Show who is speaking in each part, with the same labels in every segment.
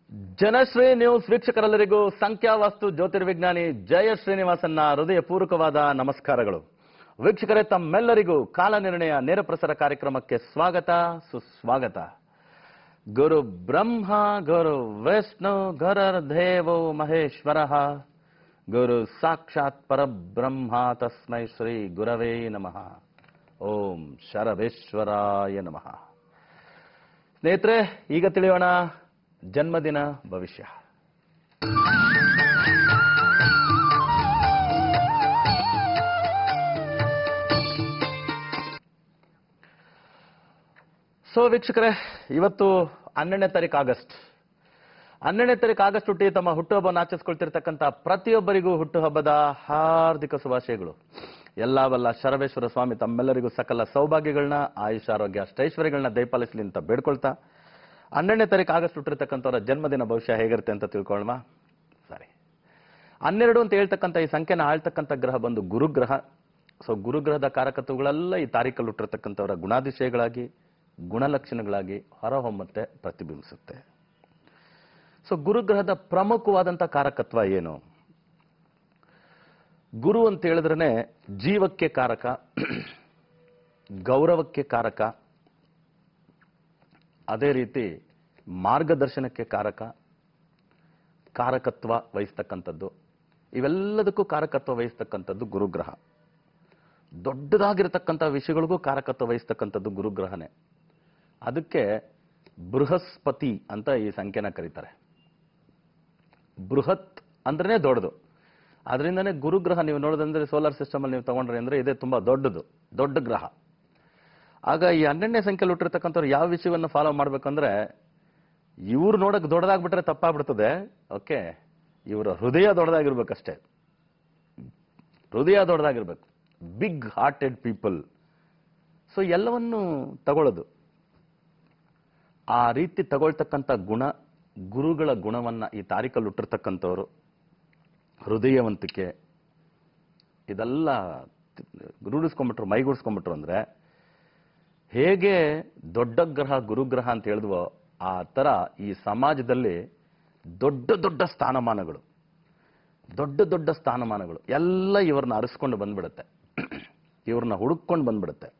Speaker 1: Janashree news ವೀಕ್ಷಕರೆಲ್ಲರಿಗೂ ಸಂಖ್ಯಾವಾಸ್ತು ಜ್ಯೋತಿರ್ವಿಜ್ಞಾನಿ ಜಯ ಶ್ರೀನಿವಾಸನ್ನ ಹೃದಯಪೂರ್ವಕವಾದ ನಮಸ್ಕಾರಗಳು ವೀಕ್ಷಕರೇ ತಮ್ಮೆಲ್ಲರಿಗೂ ಕಾಲನಿರ್ಣಯ ನೇರ ಪ್ರಸಾರ ಕಾರ್ಯಕ್ರಮಕ್ಕೆ ಸ್ವಾಗತ ಸುಸ್ವಾಗತ ಗುರು ಬ್ರಹ್ಮ ಗುರು ವಿಷ್ಣು ಗುರರ್ ದೇವೋ ಮಹೇಶ್ವರ ಗುರು ಸಾಕ್ಷಾತ್ ಪರಬ್ರಹ್ಮ ತಸ್ಮೈ ಶ್ರೀ ಗುರವೇ ನಮಃ ಓಂ ಶರವೇಶ್ವರಾಯ ನಮಃ ಸ್ನೇಹಿತರೆ ಈಗ ತಿಳಿಯೋಣ ಜನ್ಮದಿನ ಭವಿಷ್ಯ ಸೊ ವೀಕ್ಷಕರೇ ಇವತ್ತು ಹನ್ನೆರಡನೇ ತಾರೀಕು ಆಗಸ್ಟ್ ಹನ್ನೆರಡನೇ ತಾರೀಕು ಆಗಸ್ಟ್ ಹುಟ್ಟಿ ತಮ್ಮ ಹುಟ್ಟುಹಬ್ಬವನ್ನು ಆಚರಿಸ್ಕೊಳ್ತಿರ್ತಕ್ಕಂಥ ಪ್ರತಿಯೊಬ್ಬರಿಗೂ ಹುಟ್ಟುಹಬ್ಬದ ಹಾರ್ದಿಕ ಶುಭಾಶಯಗಳು ಎಲ್ಲ ಬಲ್ಲ ಶರವೇಶ್ವರ ಸ್ವಾಮಿ ತಮ್ಮೆಲ್ಲರಿಗೂ ಸಕಲ ಸೌಭಾಗ್ಯಗಳನ್ನ ಆಯುಷ್ ಆರೋಗ್ಯ ಅಷ್ಟೈಶ್ವರ್ಯಗಳನ್ನ ದಯಪಾಲಿಸಲಿ ಅಂತ ಬೇಡ್ಕೊಳ್ತಾ ಹನ್ನೆರಡನೇ ತಾರೀಕು ಆಗಸ್ಟ್ ಹುಟ್ಟಿರ್ತಕ್ಕಂಥವ್ರ ಜನ್ಮದಿನ ಭವಿಷ್ಯ ಹೇಗಿರುತ್ತೆ ಅಂತ ತಿಳ್ಕೊಳ್ಳೋಣ ಸರಿ ಹನ್ನೆರಡು ಅಂತ ಹೇಳ್ತಕ್ಕಂಥ ಈ ಸಂಖ್ಯೆನ ಆಳ್ತಕ್ಕಂಥ ಗ್ರಹ ಬಂದು ಗುರುಗ್ರಹ ಸೊ ಗುರುಗ್ರಹದ ಕಾರಕತ್ವಗಳೆಲ್ಲ ಈ ತಾರೀಕಲ್ಲಿ ಹುಟ್ಟಿರ್ತಕ್ಕಂಥವರ ಗುಣಾತಿಶಯಗಳಾಗಿ ಗುಣಲಕ್ಷಣಗಳಾಗಿ ಹೊರಹೊಮ್ಮತ್ತೆ ಪ್ರತಿಬಿಂಬಿಸುತ್ತೆ ಸೊ ಗುರುಗ್ರಹದ ಪ್ರಮುಖವಾದಂಥ ಕಾರಕತ್ವ ಏನು ಗುರು ಅಂತ ಹೇಳಿದ್ರೆ ಜೀವಕ್ಕೆ ಕಾರಕ ಗೌರವಕ್ಕೆ ಕಾರಕ ಅದೇ ರೀತಿ ಮಾರ್ಗದರ್ಶನಕ್ಕೆ ಕಾರಕ ಕಾರಕತ್ವ ವಹಿಸ್ತಕ್ಕಂಥದ್ದು ಇವೆಲ್ಲದಕ್ಕೂ ಕಾರಕತ್ವ ವಹಿಸ್ತಕ್ಕಂಥದ್ದು ಗುರುಗ್ರಹ ದೊಡ್ಡದಾಗಿರತಕ್ಕಂಥ ವಿಷಯಗಳಿಗೂ ಕಾರಕತ್ವ ವಹಿಸ್ತಕ್ಕಂಥದ್ದು ಗುರುಗ್ರಹನೇ ಅದಕ್ಕೆ ಬೃಹಸ್ಪತಿ ಅಂತ ಈ ಸಂಖ್ಯೆನ ಕರೀತಾರೆ ಬೃಹತ್ ಅಂದ್ರೇ ದೊಡ್ಡದು ಅದರಿಂದನೇ ಗುರುಗ್ರಹ ನೀವು ನೋಡೋದಂದ್ರೆ ಸೋಲಾರ್ ಸಿಸ್ಟಮ್ ಅಲ್ಲಿ ನೀವು ತಗೊಂಡ್ರಿ ಅಂದ್ರೆ ಇದೇ ತುಂಬಾ ದೊಡ್ಡದು ದೊಡ್ಡ ಗ್ರಹ ಆಗ ಈ ಹನ್ನೆರಡನೇ ಸಂಖ್ಯೆಯಲ್ಲಿ ಹುಟ್ಟಿರ್ತಕ್ಕಂಥವ್ರು ಯಾವ ವಿಷಯವನ್ನು ಫಾಲೋ ಮಾಡ್ಬೇಕಂದ್ರೆ ಇವ್ರು ನೋಡಕ್ ದೊಡ್ಡದಾಗ್ಬಿಟ್ರೆ ತಪ್ಪಾಗ್ಬಿಡ್ತದೆ ಓಕೆ ಇವರ ಹೃದಯ ದೊಡ್ಡದಾಗಿರ್ಬೇಕಷ್ಟೇ ಹೃದಯ ದೊಡ್ಡದಾಗಿರ್ಬೇಕು ಬಿಗ್ ಹಾರ್ಟೆಡ್ ಪೀಪಲ್ ಸೊ ಎಲ್ಲವನ್ನು ತಗೊಳ್ಳೋದು ಆ ರೀತಿ ತಗೊಳ್ತಕ್ಕಂಥ ಗುಣ ಗುರುಗಳ ಗುಣವನ್ನ ಈ ತಾರೀಕಲ್ಲಿ ಹುಟ್ಟಿರ್ತಕ್ಕಂಥವ್ರು ಹೃದಯವಂತಿಕೆ ಇದೆಲ್ಲ ರೂಢಿಸ್ಕೊಂಡ್ಬಿಟ್ರು ಮೈಗೂಡಿಸ್ಕೊಂಡ್ಬಿಟ್ರು ಅಂದ್ರೆ ಹೇಗೆ ದೊಡ್ಡ ಗ್ರಹ ಗುರುಗ್ರಹ ಅಂತ ಹೇಳಿದ್ವೋ ಆ ತರ ಈ ಸಮಾಜದಲ್ಲಿ ದೊಡ್ಡ ದೊಡ್ಡ ಸ್ಥಾನಮಾನಗಳು ದೊಡ್ಡ ದೊಡ್ಡ ಸ್ಥಾನಮಾನಗಳು ಎಲ್ಲ ಇವ್ರನ್ನ ಅರಿಸ್ಕೊಂಡು ಬಂದ್ಬಿಡುತ್ತೆ ಇವ್ರನ್ನ ಹುಡುಕೊಂಡು ಬಂದ್ಬಿಡುತ್ತೆ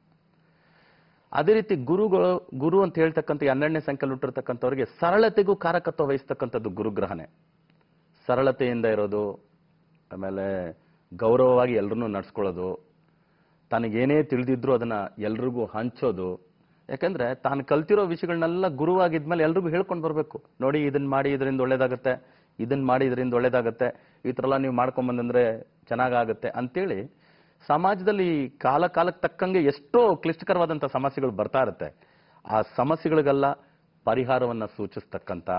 Speaker 1: ಅದೇ ರೀತಿ ಗುರುಗಳು ಗುರು ಅಂತ ಹೇಳ್ತಕ್ಕಂಥ ಈ ಹನ್ನೆರಡನೇ ಸಂಖ್ಯೆಯಲ್ಲಿ ಹುಟ್ಟಿರ್ತಕ್ಕಂಥವ್ರಿಗೆ ಸರಳತೆಗೂ ಕಾರಕತ್ವ ವಹಿಸ್ತಕ್ಕಂಥದ್ದು ಗುರುಗ್ರಹನೇ ಸರಳತೆಯಿಂದ ಇರೋದು ಆಮೇಲೆ ಗೌರವವಾಗಿ ಎಲ್ಲರನ್ನೂ ನಡ್ಸ್ಕೊಳ್ಳೋದು ತನಗೇನೇ ತಿಳಿದಿದ್ರು ಅದನ್ನ ಎಲ್ರಿಗೂ ಹಂಚೋದು ಯಾಕಂದ್ರೆ ತಾನು ಕಲ್ತಿರೋ ವಿಷಯಗಳನ್ನೆಲ್ಲ ಗುರುವಾಗಿದ್ಮೇಲೆ ಎಲ್ರಿಗೂ ಹೇಳ್ಕೊಂಡು ಬರಬೇಕು ನೋಡಿ ಇದನ್ನ ಮಾಡಿ ಇದರಿಂದ ಒಳ್ಳೇದಾಗತ್ತೆ ಇದನ್ನ ಮಾಡಿ ಇದರಿಂದ ಒಳ್ಳೇದಾಗತ್ತೆ ಈ ಥರ ಎಲ್ಲ ನೀವು ಮಾಡ್ಕೊಂಡ್ ಬಂದಂದ್ರೆ ಚೆನ್ನಾಗಾಗತ್ತೆ ಅಂತೇಳಿ ಸಮಾಜದಲ್ಲಿ ಕಾಲ ಕಾಲಕ್ಕೆ ತಕ್ಕಂಗೆ ಎಷ್ಟೋ ಕ್ಲಿಷ್ಟಕರವಾದಂಥ ಸಮಸ್ಯೆಗಳು ಬರ್ತಾ ಇರುತ್ತೆ ಆ ಸಮಸ್ಯೆಗಳಿಗೆಲ್ಲ ಪರಿಹಾರವನ್ನ ಸೂಚಿಸ್ತಕ್ಕಂಥ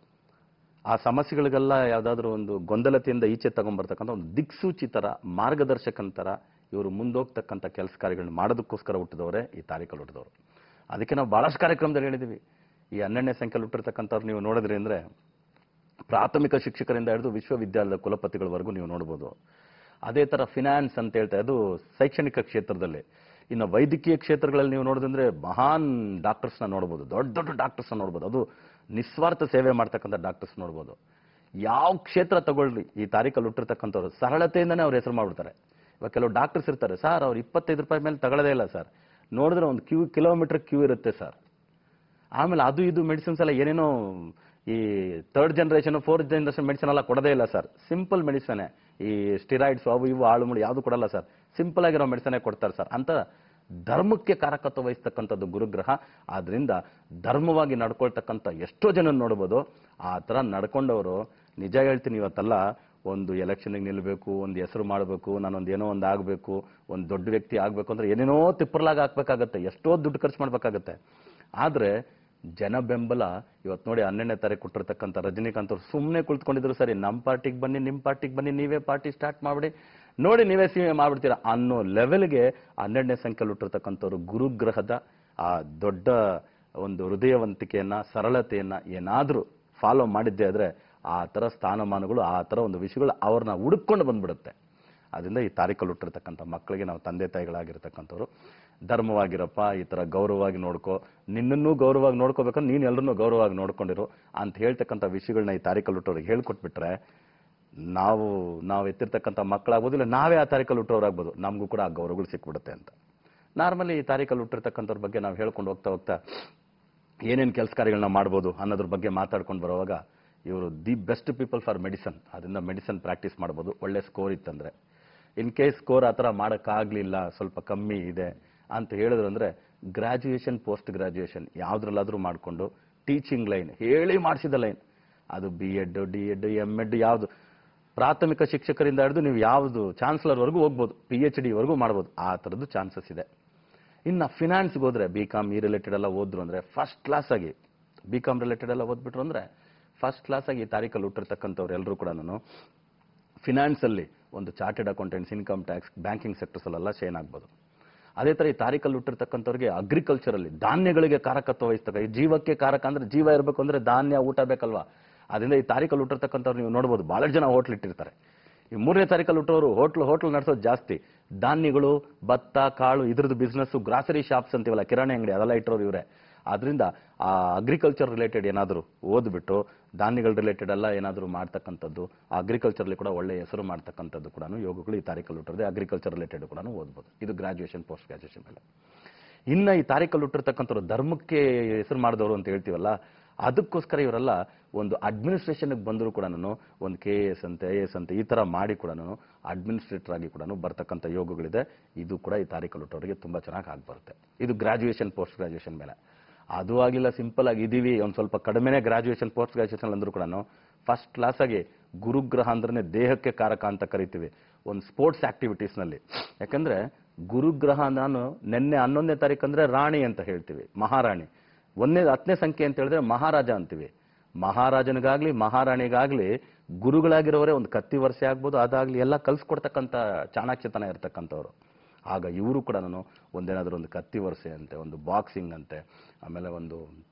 Speaker 1: ಆ ಸಮಸ್ಯೆಗಳಿಗೆಲ್ಲ ಯಾವ್ದಾದ್ರು ಒಂದು ಗೊಂದಲತೆಯಿಂದ ಈಚೆ ತಗೊಂಡ್ಬರ್ತಕ್ಕಂಥ ಒಂದು ದಿಕ್ಸೂಚಿ ತರ ಮಾರ್ಗದರ್ಶಕನ ತರ ಇವರು ಮುಂದೋಗ್ತಕ್ಕಂಥ ಕೆಲಸ ಕಾರ್ಯಗಳನ್ನ ಮಾಡೋದಕ್ಕೋಸ್ಕರ ಹುಟ್ಟಿದವರೇ ಈ ತಾರೀಕಲ್ಲಿ ಹುಟ್ಟಿದವರು ಅದಕ್ಕೆ ನಾವು ಬಹಳಷ್ಟು ಕಾರ್ಯಕ್ರಮದಲ್ಲಿ ಹೇಳಿದೀವಿ ಈ ಹನ್ನೆರಡನೇ ಸಂಖ್ಯೆಯಲ್ಲಿ ಹುಟ್ಟಿರ್ತಕ್ಕಂಥವ್ರು ನೀವು ನೋಡಿದ್ರಿ ಅಂದ್ರೆ ಪ್ರಾಥಮಿಕ ಶಿಕ್ಷಕರಿಂದ ಹಿಡಿದು ವಿಶ್ವವಿದ್ಯಾಲಯದ ಕುಲಪತಿಗಳವರೆಗೂ ನೀವು ನೋಡ್ಬೋದು ಅದೇ ತರ ಫಿನಾನ್ಸ್ ಅಂತ ಹೇಳ್ತಾ ಅದು ಶೈಕ್ಷಣಿಕ ಕ್ಷೇತ್ರದಲ್ಲಿ ಇನ್ನು ವೈದ್ಯಕೀಯ ಕ್ಷೇತ್ರಗಳಲ್ಲಿ ನೀವು ನೋಡೋದಂದ್ರೆ ಮಹಾನ್ ಡಾಕ್ಟರ್ಸ್ನ ನೋಡ್ಬೋದು ದೊಡ್ಡ ದೊಡ್ಡ ಡಾಕ್ಟರ್ಸ್ನ ನೋಡ್ಬೋದು ಅದು ನಿಸ್ವಾರ್ಥ ಸೇವೆ ಮಾಡ್ತಕ್ಕಂಥ ಡಾಕ್ಟರ್ಸ್ ನೋಡ್ಬೋದು ಯಾವ ಕ್ಷೇತ್ರ ತಗೊಳ್ಳಿ ಈ ತಾರೀಕಲ್ಲಿ ಹುಟ್ಟಿರ್ತಕ್ಕಂಥವ್ರು ಸರಳತೆಯಿಂದನೇ ಅವ್ರು ಹೆಸರು ಮಾಡ್ಬಿಡ್ತಾರೆ ಇವಾಗ ಕೆಲವು ಡಾಕ್ಟರ್ಸ್ ಇರ್ತಾರೆ ಸರ್ ಅವ್ರು ಇಪ್ಪತ್ತೈದು ರೂಪಾಯಿ ಮೇಲೆ ತಗೊಳ್ಳೋದೇ ಇಲ್ಲ ಸರ್ ನೋಡಿದ್ರೆ ಒಂದು ಕ್ಯೂ ಕಿಲೋಮೀಟರ್ ಕ್ಯೂ ಇರುತ್ತೆ ಸರ್ ಆಮೇಲೆ ಅದು ಇದು ಮೆಡಿಸಿನ್ಸ್ ಎಲ್ಲ ಏನೇನೋ ಈ third generation fourth generation medicine ಎಲ್ಲ ಕೊಡೋದೇ ಇಲ್ಲ ಸರ್ ಸಿಂಪಲ್ ಮೆಡಿಸನ್ ಈ ಸ್ಟಿರಾಯ್ಡ್ಸ್ ಅವು ಇವು ಆಳು ಮುಳು ಯಾವುದು ಕೊಡಲ್ಲ ಸರ್ ಸಿಂಪಲ್ ಆಗಿರೋ ಮೆಡಿಸನೇ ಕೊಡ್ತಾರೆ ಸರ್ ಅಂತ ಧರ್ಮಕ್ಕೆ ಕಾರಕತ್ವ ವಹಿಸ್ತಕ್ಕಂಥದ್ದು ಗುರುಗ್ರಹ ಆದ್ರಿಂದ ಧರ್ಮವಾಗಿ ನಡ್ಕೊಳ್ತಕ್ಕಂಥ ಎಷ್ಟೋ ಜನ ನೋಡ್ಬೋದು ಆ ಥರ ನಡ್ಕೊಂಡವರು ನಿಜ ಹೇಳ್ತೀನಿ ಇವತ್ತಲ್ಲ ಒಂದು ಎಲೆಕ್ಷನ್ಗೆ ನಿಲ್ಲಬೇಕು ಒಂದು ಹೆಸರು ಮಾಡಬೇಕು ನಾನೊಂದು ಏನೋ ಒಂದು ಆಗಬೇಕು ಒಂದು ದೊಡ್ಡ ವ್ಯಕ್ತಿ ಆಗಬೇಕು ಅಂದ್ರೆ ಏನೇನೋ ತಿಪ್ಪರ್ಲಾಗ ಹಾಕ್ಬೇಕಾಗತ್ತೆ ಎಷ್ಟೋ ದುಡ್ಡು ಖರ್ಚು ಮಾಡ್ಬೇಕಾಗತ್ತೆ ಆದ್ರೆ ಜನ ಬೆಂಬಲ ಇವತ್ತು ನೋಡಿ ಹನ್ನೆರಡನೇ ತಾರೀಕು ಕೊಟ್ಟಿರ್ತಕ್ಕಂಥ ರಜನಿಕಾಂತ್ ಅವ್ರು ಸುಮ್ಮನೆ ಕುಳಿತುಕೊಂಡಿದ್ರು ಸರಿ ನಮ್ಮ ಪಾರ್ಟಿಗೆ ಬನ್ನಿ ನಿಮ್ಮ ಪಾರ್ಟಿಗೆ ಬನ್ನಿ ನೀವೇ ಪಾರ್ಟಿ ಸ್ಟಾರ್ಟ್ ಮಾಡ್ಬಿಡಿ ನೋಡಿ ನೀವೇ ಸಿ ಮಾಡ್ಬಿಡ್ತೀರಾ ಅನ್ನೋ ಲೆವೆಲ್ಗೆ ಹನ್ನೆರಡನೇ ಸಂಖ್ಯೆಯಲ್ಲಿ ಹುಟ್ಟಿರ್ತಕ್ಕಂಥವ್ರು ಗುರುಗ್ರಹದ ಆ ದೊಡ್ಡ ಒಂದು ಹೃದಯವಂತಿಕೆಯನ್ನ ಸರಳತೆಯನ್ನ ಏನಾದ್ರೂ ಫಾಲೋ ಮಾಡಿದ್ದೆ ಆದ್ರೆ ಆ ತರ ಸ್ಥಾನಮಾನಗಳು ಆ ತರ ಒಂದು ವಿಷಯಗಳು ಅವ್ರನ್ನ ಹುಡುಕೊಂಡು ಬಂದ್ಬಿಡುತ್ತೆ ಅದರಿಂದ ಈ ತಾರೀಕಲ್ಲಿ ಹುಟ್ಟಿರ್ತಕ್ಕಂಥ ಮಕ್ಕಳಿಗೆ ನಾವು ತಂದೆ ತಾಯಿಗಳಾಗಿರ್ತಕ್ಕಂಥವ್ರು ಧರ್ಮವಾಗಿರಪ್ಪ ಈ ಥರ ಗೌರವವಾಗಿ ನೋಡ್ಕೋ ನಿನ್ನನ್ನೂ ಗೌರವವಾಗಿ ನೋಡ್ಕೋಬೇಕಂದ್ರೆ ನೀನು ಎಲ್ಲರನ್ನೂ ಗೌರವವಾಗಿ ನೋಡ್ಕೊಂಡಿರು ಅಂತ ಹೇಳ್ತಕ್ಕಂಥ ವಿಷಯಗಳನ್ನ ಈ ತಾರೀಕಲ್ಲಿ ಹುಟ್ಟೋರಿಗೆ ಹೇಳ್ಕೊಟ್ಬಿಟ್ರೆ ನಾವು ನಾವು ಎತ್ತಿರ್ತಕ್ಕಂಥ ಮಕ್ಕಳಾಗ್ಬೋದು ಇಲ್ಲ ನಾವೇ ಆ ತಾರೀಕಲ್ಲಿ ಹುಟ್ಟೋರಾಗ್ಬೋದು ನಮಗೂ ಕೂಡ ಆ ಗೌರವಗಳು ಸಿಕ್ಬಿಡುತ್ತೆ ಅಂತ ನಾರ್ಮಲಿ ಈ ತಾರೀಕಲ್ಲಿ ಹುಟ್ಟಿರ್ತಕ್ಕಂಥವ್ರ ಬಗ್ಗೆ ನಾವು ಹೇಳ್ಕೊಂಡು ಹೋಗ್ತಾ ಹೋಗ್ತಾ ಏನೇನು ಕೆಲಸ ಕಾರ್ಯಗಳನ್ನ ಮಾಡ್ಬೋದು ಅನ್ನೋದ್ರ ಬಗ್ಗೆ ಮಾತಾಡ್ಕೊಂಡು ಬರುವಾಗ ಇವರು the best people for medicine ಅದರಿಂದ ಮೆಡಿಸನ್ ಪ್ರಾಕ್ಟೀಸ್ ಮಾಡ್ಬೋದು ಒಳ್ಳೆ ಸ್ಕೋರ್ ಇತ್ತಂದ್ರೆ ಇನ್ ಕೇಸ್ ಸ್ಕೋರ್ ಆ ಥರ ಮಾಡೋಕ್ಕಾಗಲಿಲ್ಲ ಸ್ವಲ್ಪ ಕಮ್ಮಿ ಇದೆ ಅಂತ ಹೇಳಿದ್ರು ಅಂದ್ರೆ ಗ್ರಾಜುಯೇಷನ್ ಪೋಸ್ಟ್ ಗ್ರಾಜುಯೇಷನ್ ಯಾವುದ್ರಲ್ಲಾದ್ರೂ ಮಾಡಿಕೊಂಡು ಟೀಚಿಂಗ್ ಲೈನ್ ಹೇಳಿ ಮಾಡಿಸಿದ ಲೈನ್ ಅದು B Ed D Ed M Ed ಯಾವುದು ಪ್ರಾಥಮಿಕ ಶಿಕ್ಷಕರಿಂದ ಹಿಡಿದು ನೀವು ಯಾವುದು ಚಾನ್ಸಲರ್ವರೆಗೂ ಹೋಗ್ಬೋದು ಪಿ ಎಚ್ ಡಿವರೆಗೂ ಮಾಡ್ಬೋದು ಆ ಥರದ್ದು ಚಾನ್ಸಸ್ ಇದೆ ಇನ್ನು ಫಿನಾನ್ಸ್ಗೆ ಹೋದ್ರೆ ಬಿ ಕಾಮ್ ಈ ರಿಲೇಟೆಡ್ ಎಲ್ಲ ಓದ್ರು ಅಂದ್ರೆ ಫಸ್ಟ್ ಕ್ಲಾಸ್ ಆಗಿ ಬಿ ಕಾಮ್ ರಿಲೇಟೆಡ್ ಎಲ್ಲ ಓದ್ಬಿಟ್ರು ಅಂದ್ರೆ ಫಸ್ಟ್ ಕ್ಲಾಸ್ ಆಗಿ ಈ ತಾರೀಕಲ್ಲಿ ಹುಟ್ಟಿರ್ತಕ್ಕಂಥವ್ರು ಎಲ್ಲರೂ ಕೂಡ ಫಿನಾನ್ಸ್ ಅಲ್ಲಿ ಒಂದು chartered accountants income tax banking sectors ಅಲ್ಲೆಲ್ಲ ಶೇನ್ ಆಗ್ಬೋದು ಅದೇ ತರ ಈ ತಾರೀಕಲ್ಲಿ ಹುಟ್ಟಿರ್ತಕ್ಕಂಥವ್ರಿಗೆ ಅಗ್ರಿಕಲ್ಚರ್ ಅಲ್ಲಿ ಧಾನ್ಯಗಳಿಗೆ ಕಾರಕತ್ವ ವಹಿಸ್ತಕ್ಕ ಈ ಜೀವಕ್ಕೆ ಕಾರಕ ಅಂದ್ರೆ ಜೀವ ಇರಬೇಕು ಅಂದ್ರೆ ಧಾನ್ಯ ಊಟ ಬೇಕಲ್ವಾ ಅದರಿಂದ ಈ ತಾರೀಕಲ್ಲಿ ಹುಟ್ಟಿರ್ತಕ್ಕಂಥವ್ರು ನೀವು ನೋಡ್ಬೋದು ಬಹಳಷ್ಟು ಜನ ಹೋಟ್ಲ್ ಇಟ್ಟಿರ್ತಾರೆ ಈ ಮೂರನೇ ತಾರೀಕಲ್ಲಿ ಹುಟ್ಟೋರು ಹೋಟ್ಲ್ ಹೋಟ್ಲ್ ನಡೆಸೋದು ಜಾಸ್ತಿ ಧಾನ್ಯಗಳು ಭತ್ತ ಕಾಳು ಇದ್ರದ್ದು ಬಿಸ್ನೆಸ್ ಗ್ರಾಸರಿ ಶಾಪ್ಸ್ ಅಂತೀವಲ್ಲ ಕಿರಾಣಿ ಅಂಗಡಿ ಅದೆಲ್ಲ ಇಟ್ಟರೋರು ಇವರೇ ಆದ್ರಿಂದ ಆ ಅಗ್ರಿಕಲ್ಚರ್ ರಿಲೇಟೆಡ್ ಏನಾದರೂ ಓದ್ಬಿಟ್ಟು ಧಾನ್ಯಗಳ ರಿಲೇಟೆಡ್ ಎಲ್ಲ ಏನಾದರೂ ಮಾಡ್ತಕ್ಕಂಥದ್ದು ಅಗ್ರಿಕಲ್ಚರ್ಲಿ ಕೂಡ ಒಳ್ಳೆ ಹೆಸರು ಮಾಡ್ತಕ್ಕಂಥದ್ದು ಕೂಡ ಯೋಗಗಳು ಈ ತಾರೀಕಲ್ಲಿ ಹುಟ್ಟಿರೋದು ಅಗ್ರಿಕಲ್ಚರ್ ರಿಲೇಟೆಡ್ ಕೂಡ ಓದ್ಬೋದು ಇದು ಗ್ರಾಜುಯೇಷನ್ ಪೋಸ್ಟ್ ಗ್ರಾಜುಯೇಷನ್ ಮೇಲೆ ಇನ್ನ ಈ ತಾರೀಕಲ್ಲಿ ಹುಟ್ಟಿರ್ತಕ್ಕಂಥವ್ರು ಧರ್ಮಕ್ಕೆ ಹೆಸರು ಮಾಡಿದವರು ಅಂತ ಹೇಳ್ತೀವಲ್ಲ ಅದಕ್ಕೋಸ್ಕರ ಇವರೆಲ್ಲ ಒಂದು ಅಡ್ಮಿನಿಸ್ಟ್ರೇಷನ್ಗೆ ಬಂದರೂ ಕೂಡ ಒಂದು ಕೆ ಎಸ್ ಅಂತೆ ಐ ಎಸ್ ಅಂತೆ ಈ ತರ ಮಾಡಿ ಕೂಡ ಅಡ್ಮಿನಿಸ್ಟ್ರೇಟರ್ ಆಗಿ ಕೂಡ ಬರ್ತಕ್ಕಂಥ ಯೋಗಗಳಿದೆ ಇದು ಕೂಡ ಈ ತಾರೀಕಲ್ಲಿ ಹುಟ್ಟೋರಿಗೆ ತುಂಬಾ ಚೆನ್ನಾಗಿ ಆಗಿ ಬರುತ್ತೆ ಇದು ಗ್ರಾಜುಯೇಷನ್ ಪೋಸ್ಟ್ ಗ್ರಾಜುಯೇಷನ್ ಮೇಲೆ ಅದು ಆಗಿಲ್ಲ ಸಿಂಪಲ್ ಆಗಿ ಇದೀವಿ ಒಂದು ಸ್ವಲ್ಪ ಕಡಿಮೆನೇ ಗ್ರಾಜುಯೇಷನ್ ಪೋಸ್ಟ್ ಗ್ರಾಜುಯೇಷನ್ ಅಂದ್ರೂ ಕೂಡ ಫಸ್ಟ್ ಕ್ಲಾಸ್ ಆಗಿ ಗುರುಗ್ರಹ ಅಂದ್ರೆ ದೇಹಕ್ಕೆ ಕಾರಕ ಅಂತ ಕರಿತೀವಿ ಒಂದು ಸ್ಪೋರ್ಟ್ಸ್ ಆಕ್ಟಿವಿಟೀಸ್ ನಲ್ಲಿ ಯಾಕಂದ್ರೆ ಗುರುಗ್ರಹ ನಾನು ನಿನ್ನೆ ಹನ್ನೊಂದನೇ ತಾರೀಕು ಅಂದ್ರೆ ರಾಣಿ ಅಂತ ಹೇಳ್ತೀವಿ ಮಹಾರಾಣಿ ಒಂದನೇ ಹತ್ತನೇ ಸಂಖ್ಯೆ ಅಂತ ಹೇಳಿದ್ರೆ ಮಹಾರಾಜ ಅಂತೀವಿ ಮಹಾರಾಜನಿಗಾಗ್ಲಿ ಮಹಾರಾಣಿಗಾಗ್ಲಿ ಗುರುಗಳಾಗಿರೋರೇ ಒಂದು ಕತ್ತಿ ವರ್ಷ ಆಗ್ಬೋದು ಅದಾಗ್ಲಿ ಎಲ್ಲ ಕಲ್ಸ್ಕೊಡ್ತಕ್ಕಂಥ ಚಾಣಾಕ್ಷತನ ಇರ್ತಕ್ಕಂಥವ್ರು ಆಗ ಇವರು ಕೂಡ ನಾನು ಒಂದೇನಾದ್ರೂ ಒಂದು ಕತ್ತಿ ವರ್ಷೆ ಅಂತೆ ಒಂದು ಬಾಕ್ಸಿಂಗ್ ಅಂತೆ ಆಮೇಲೆ ಒಂದು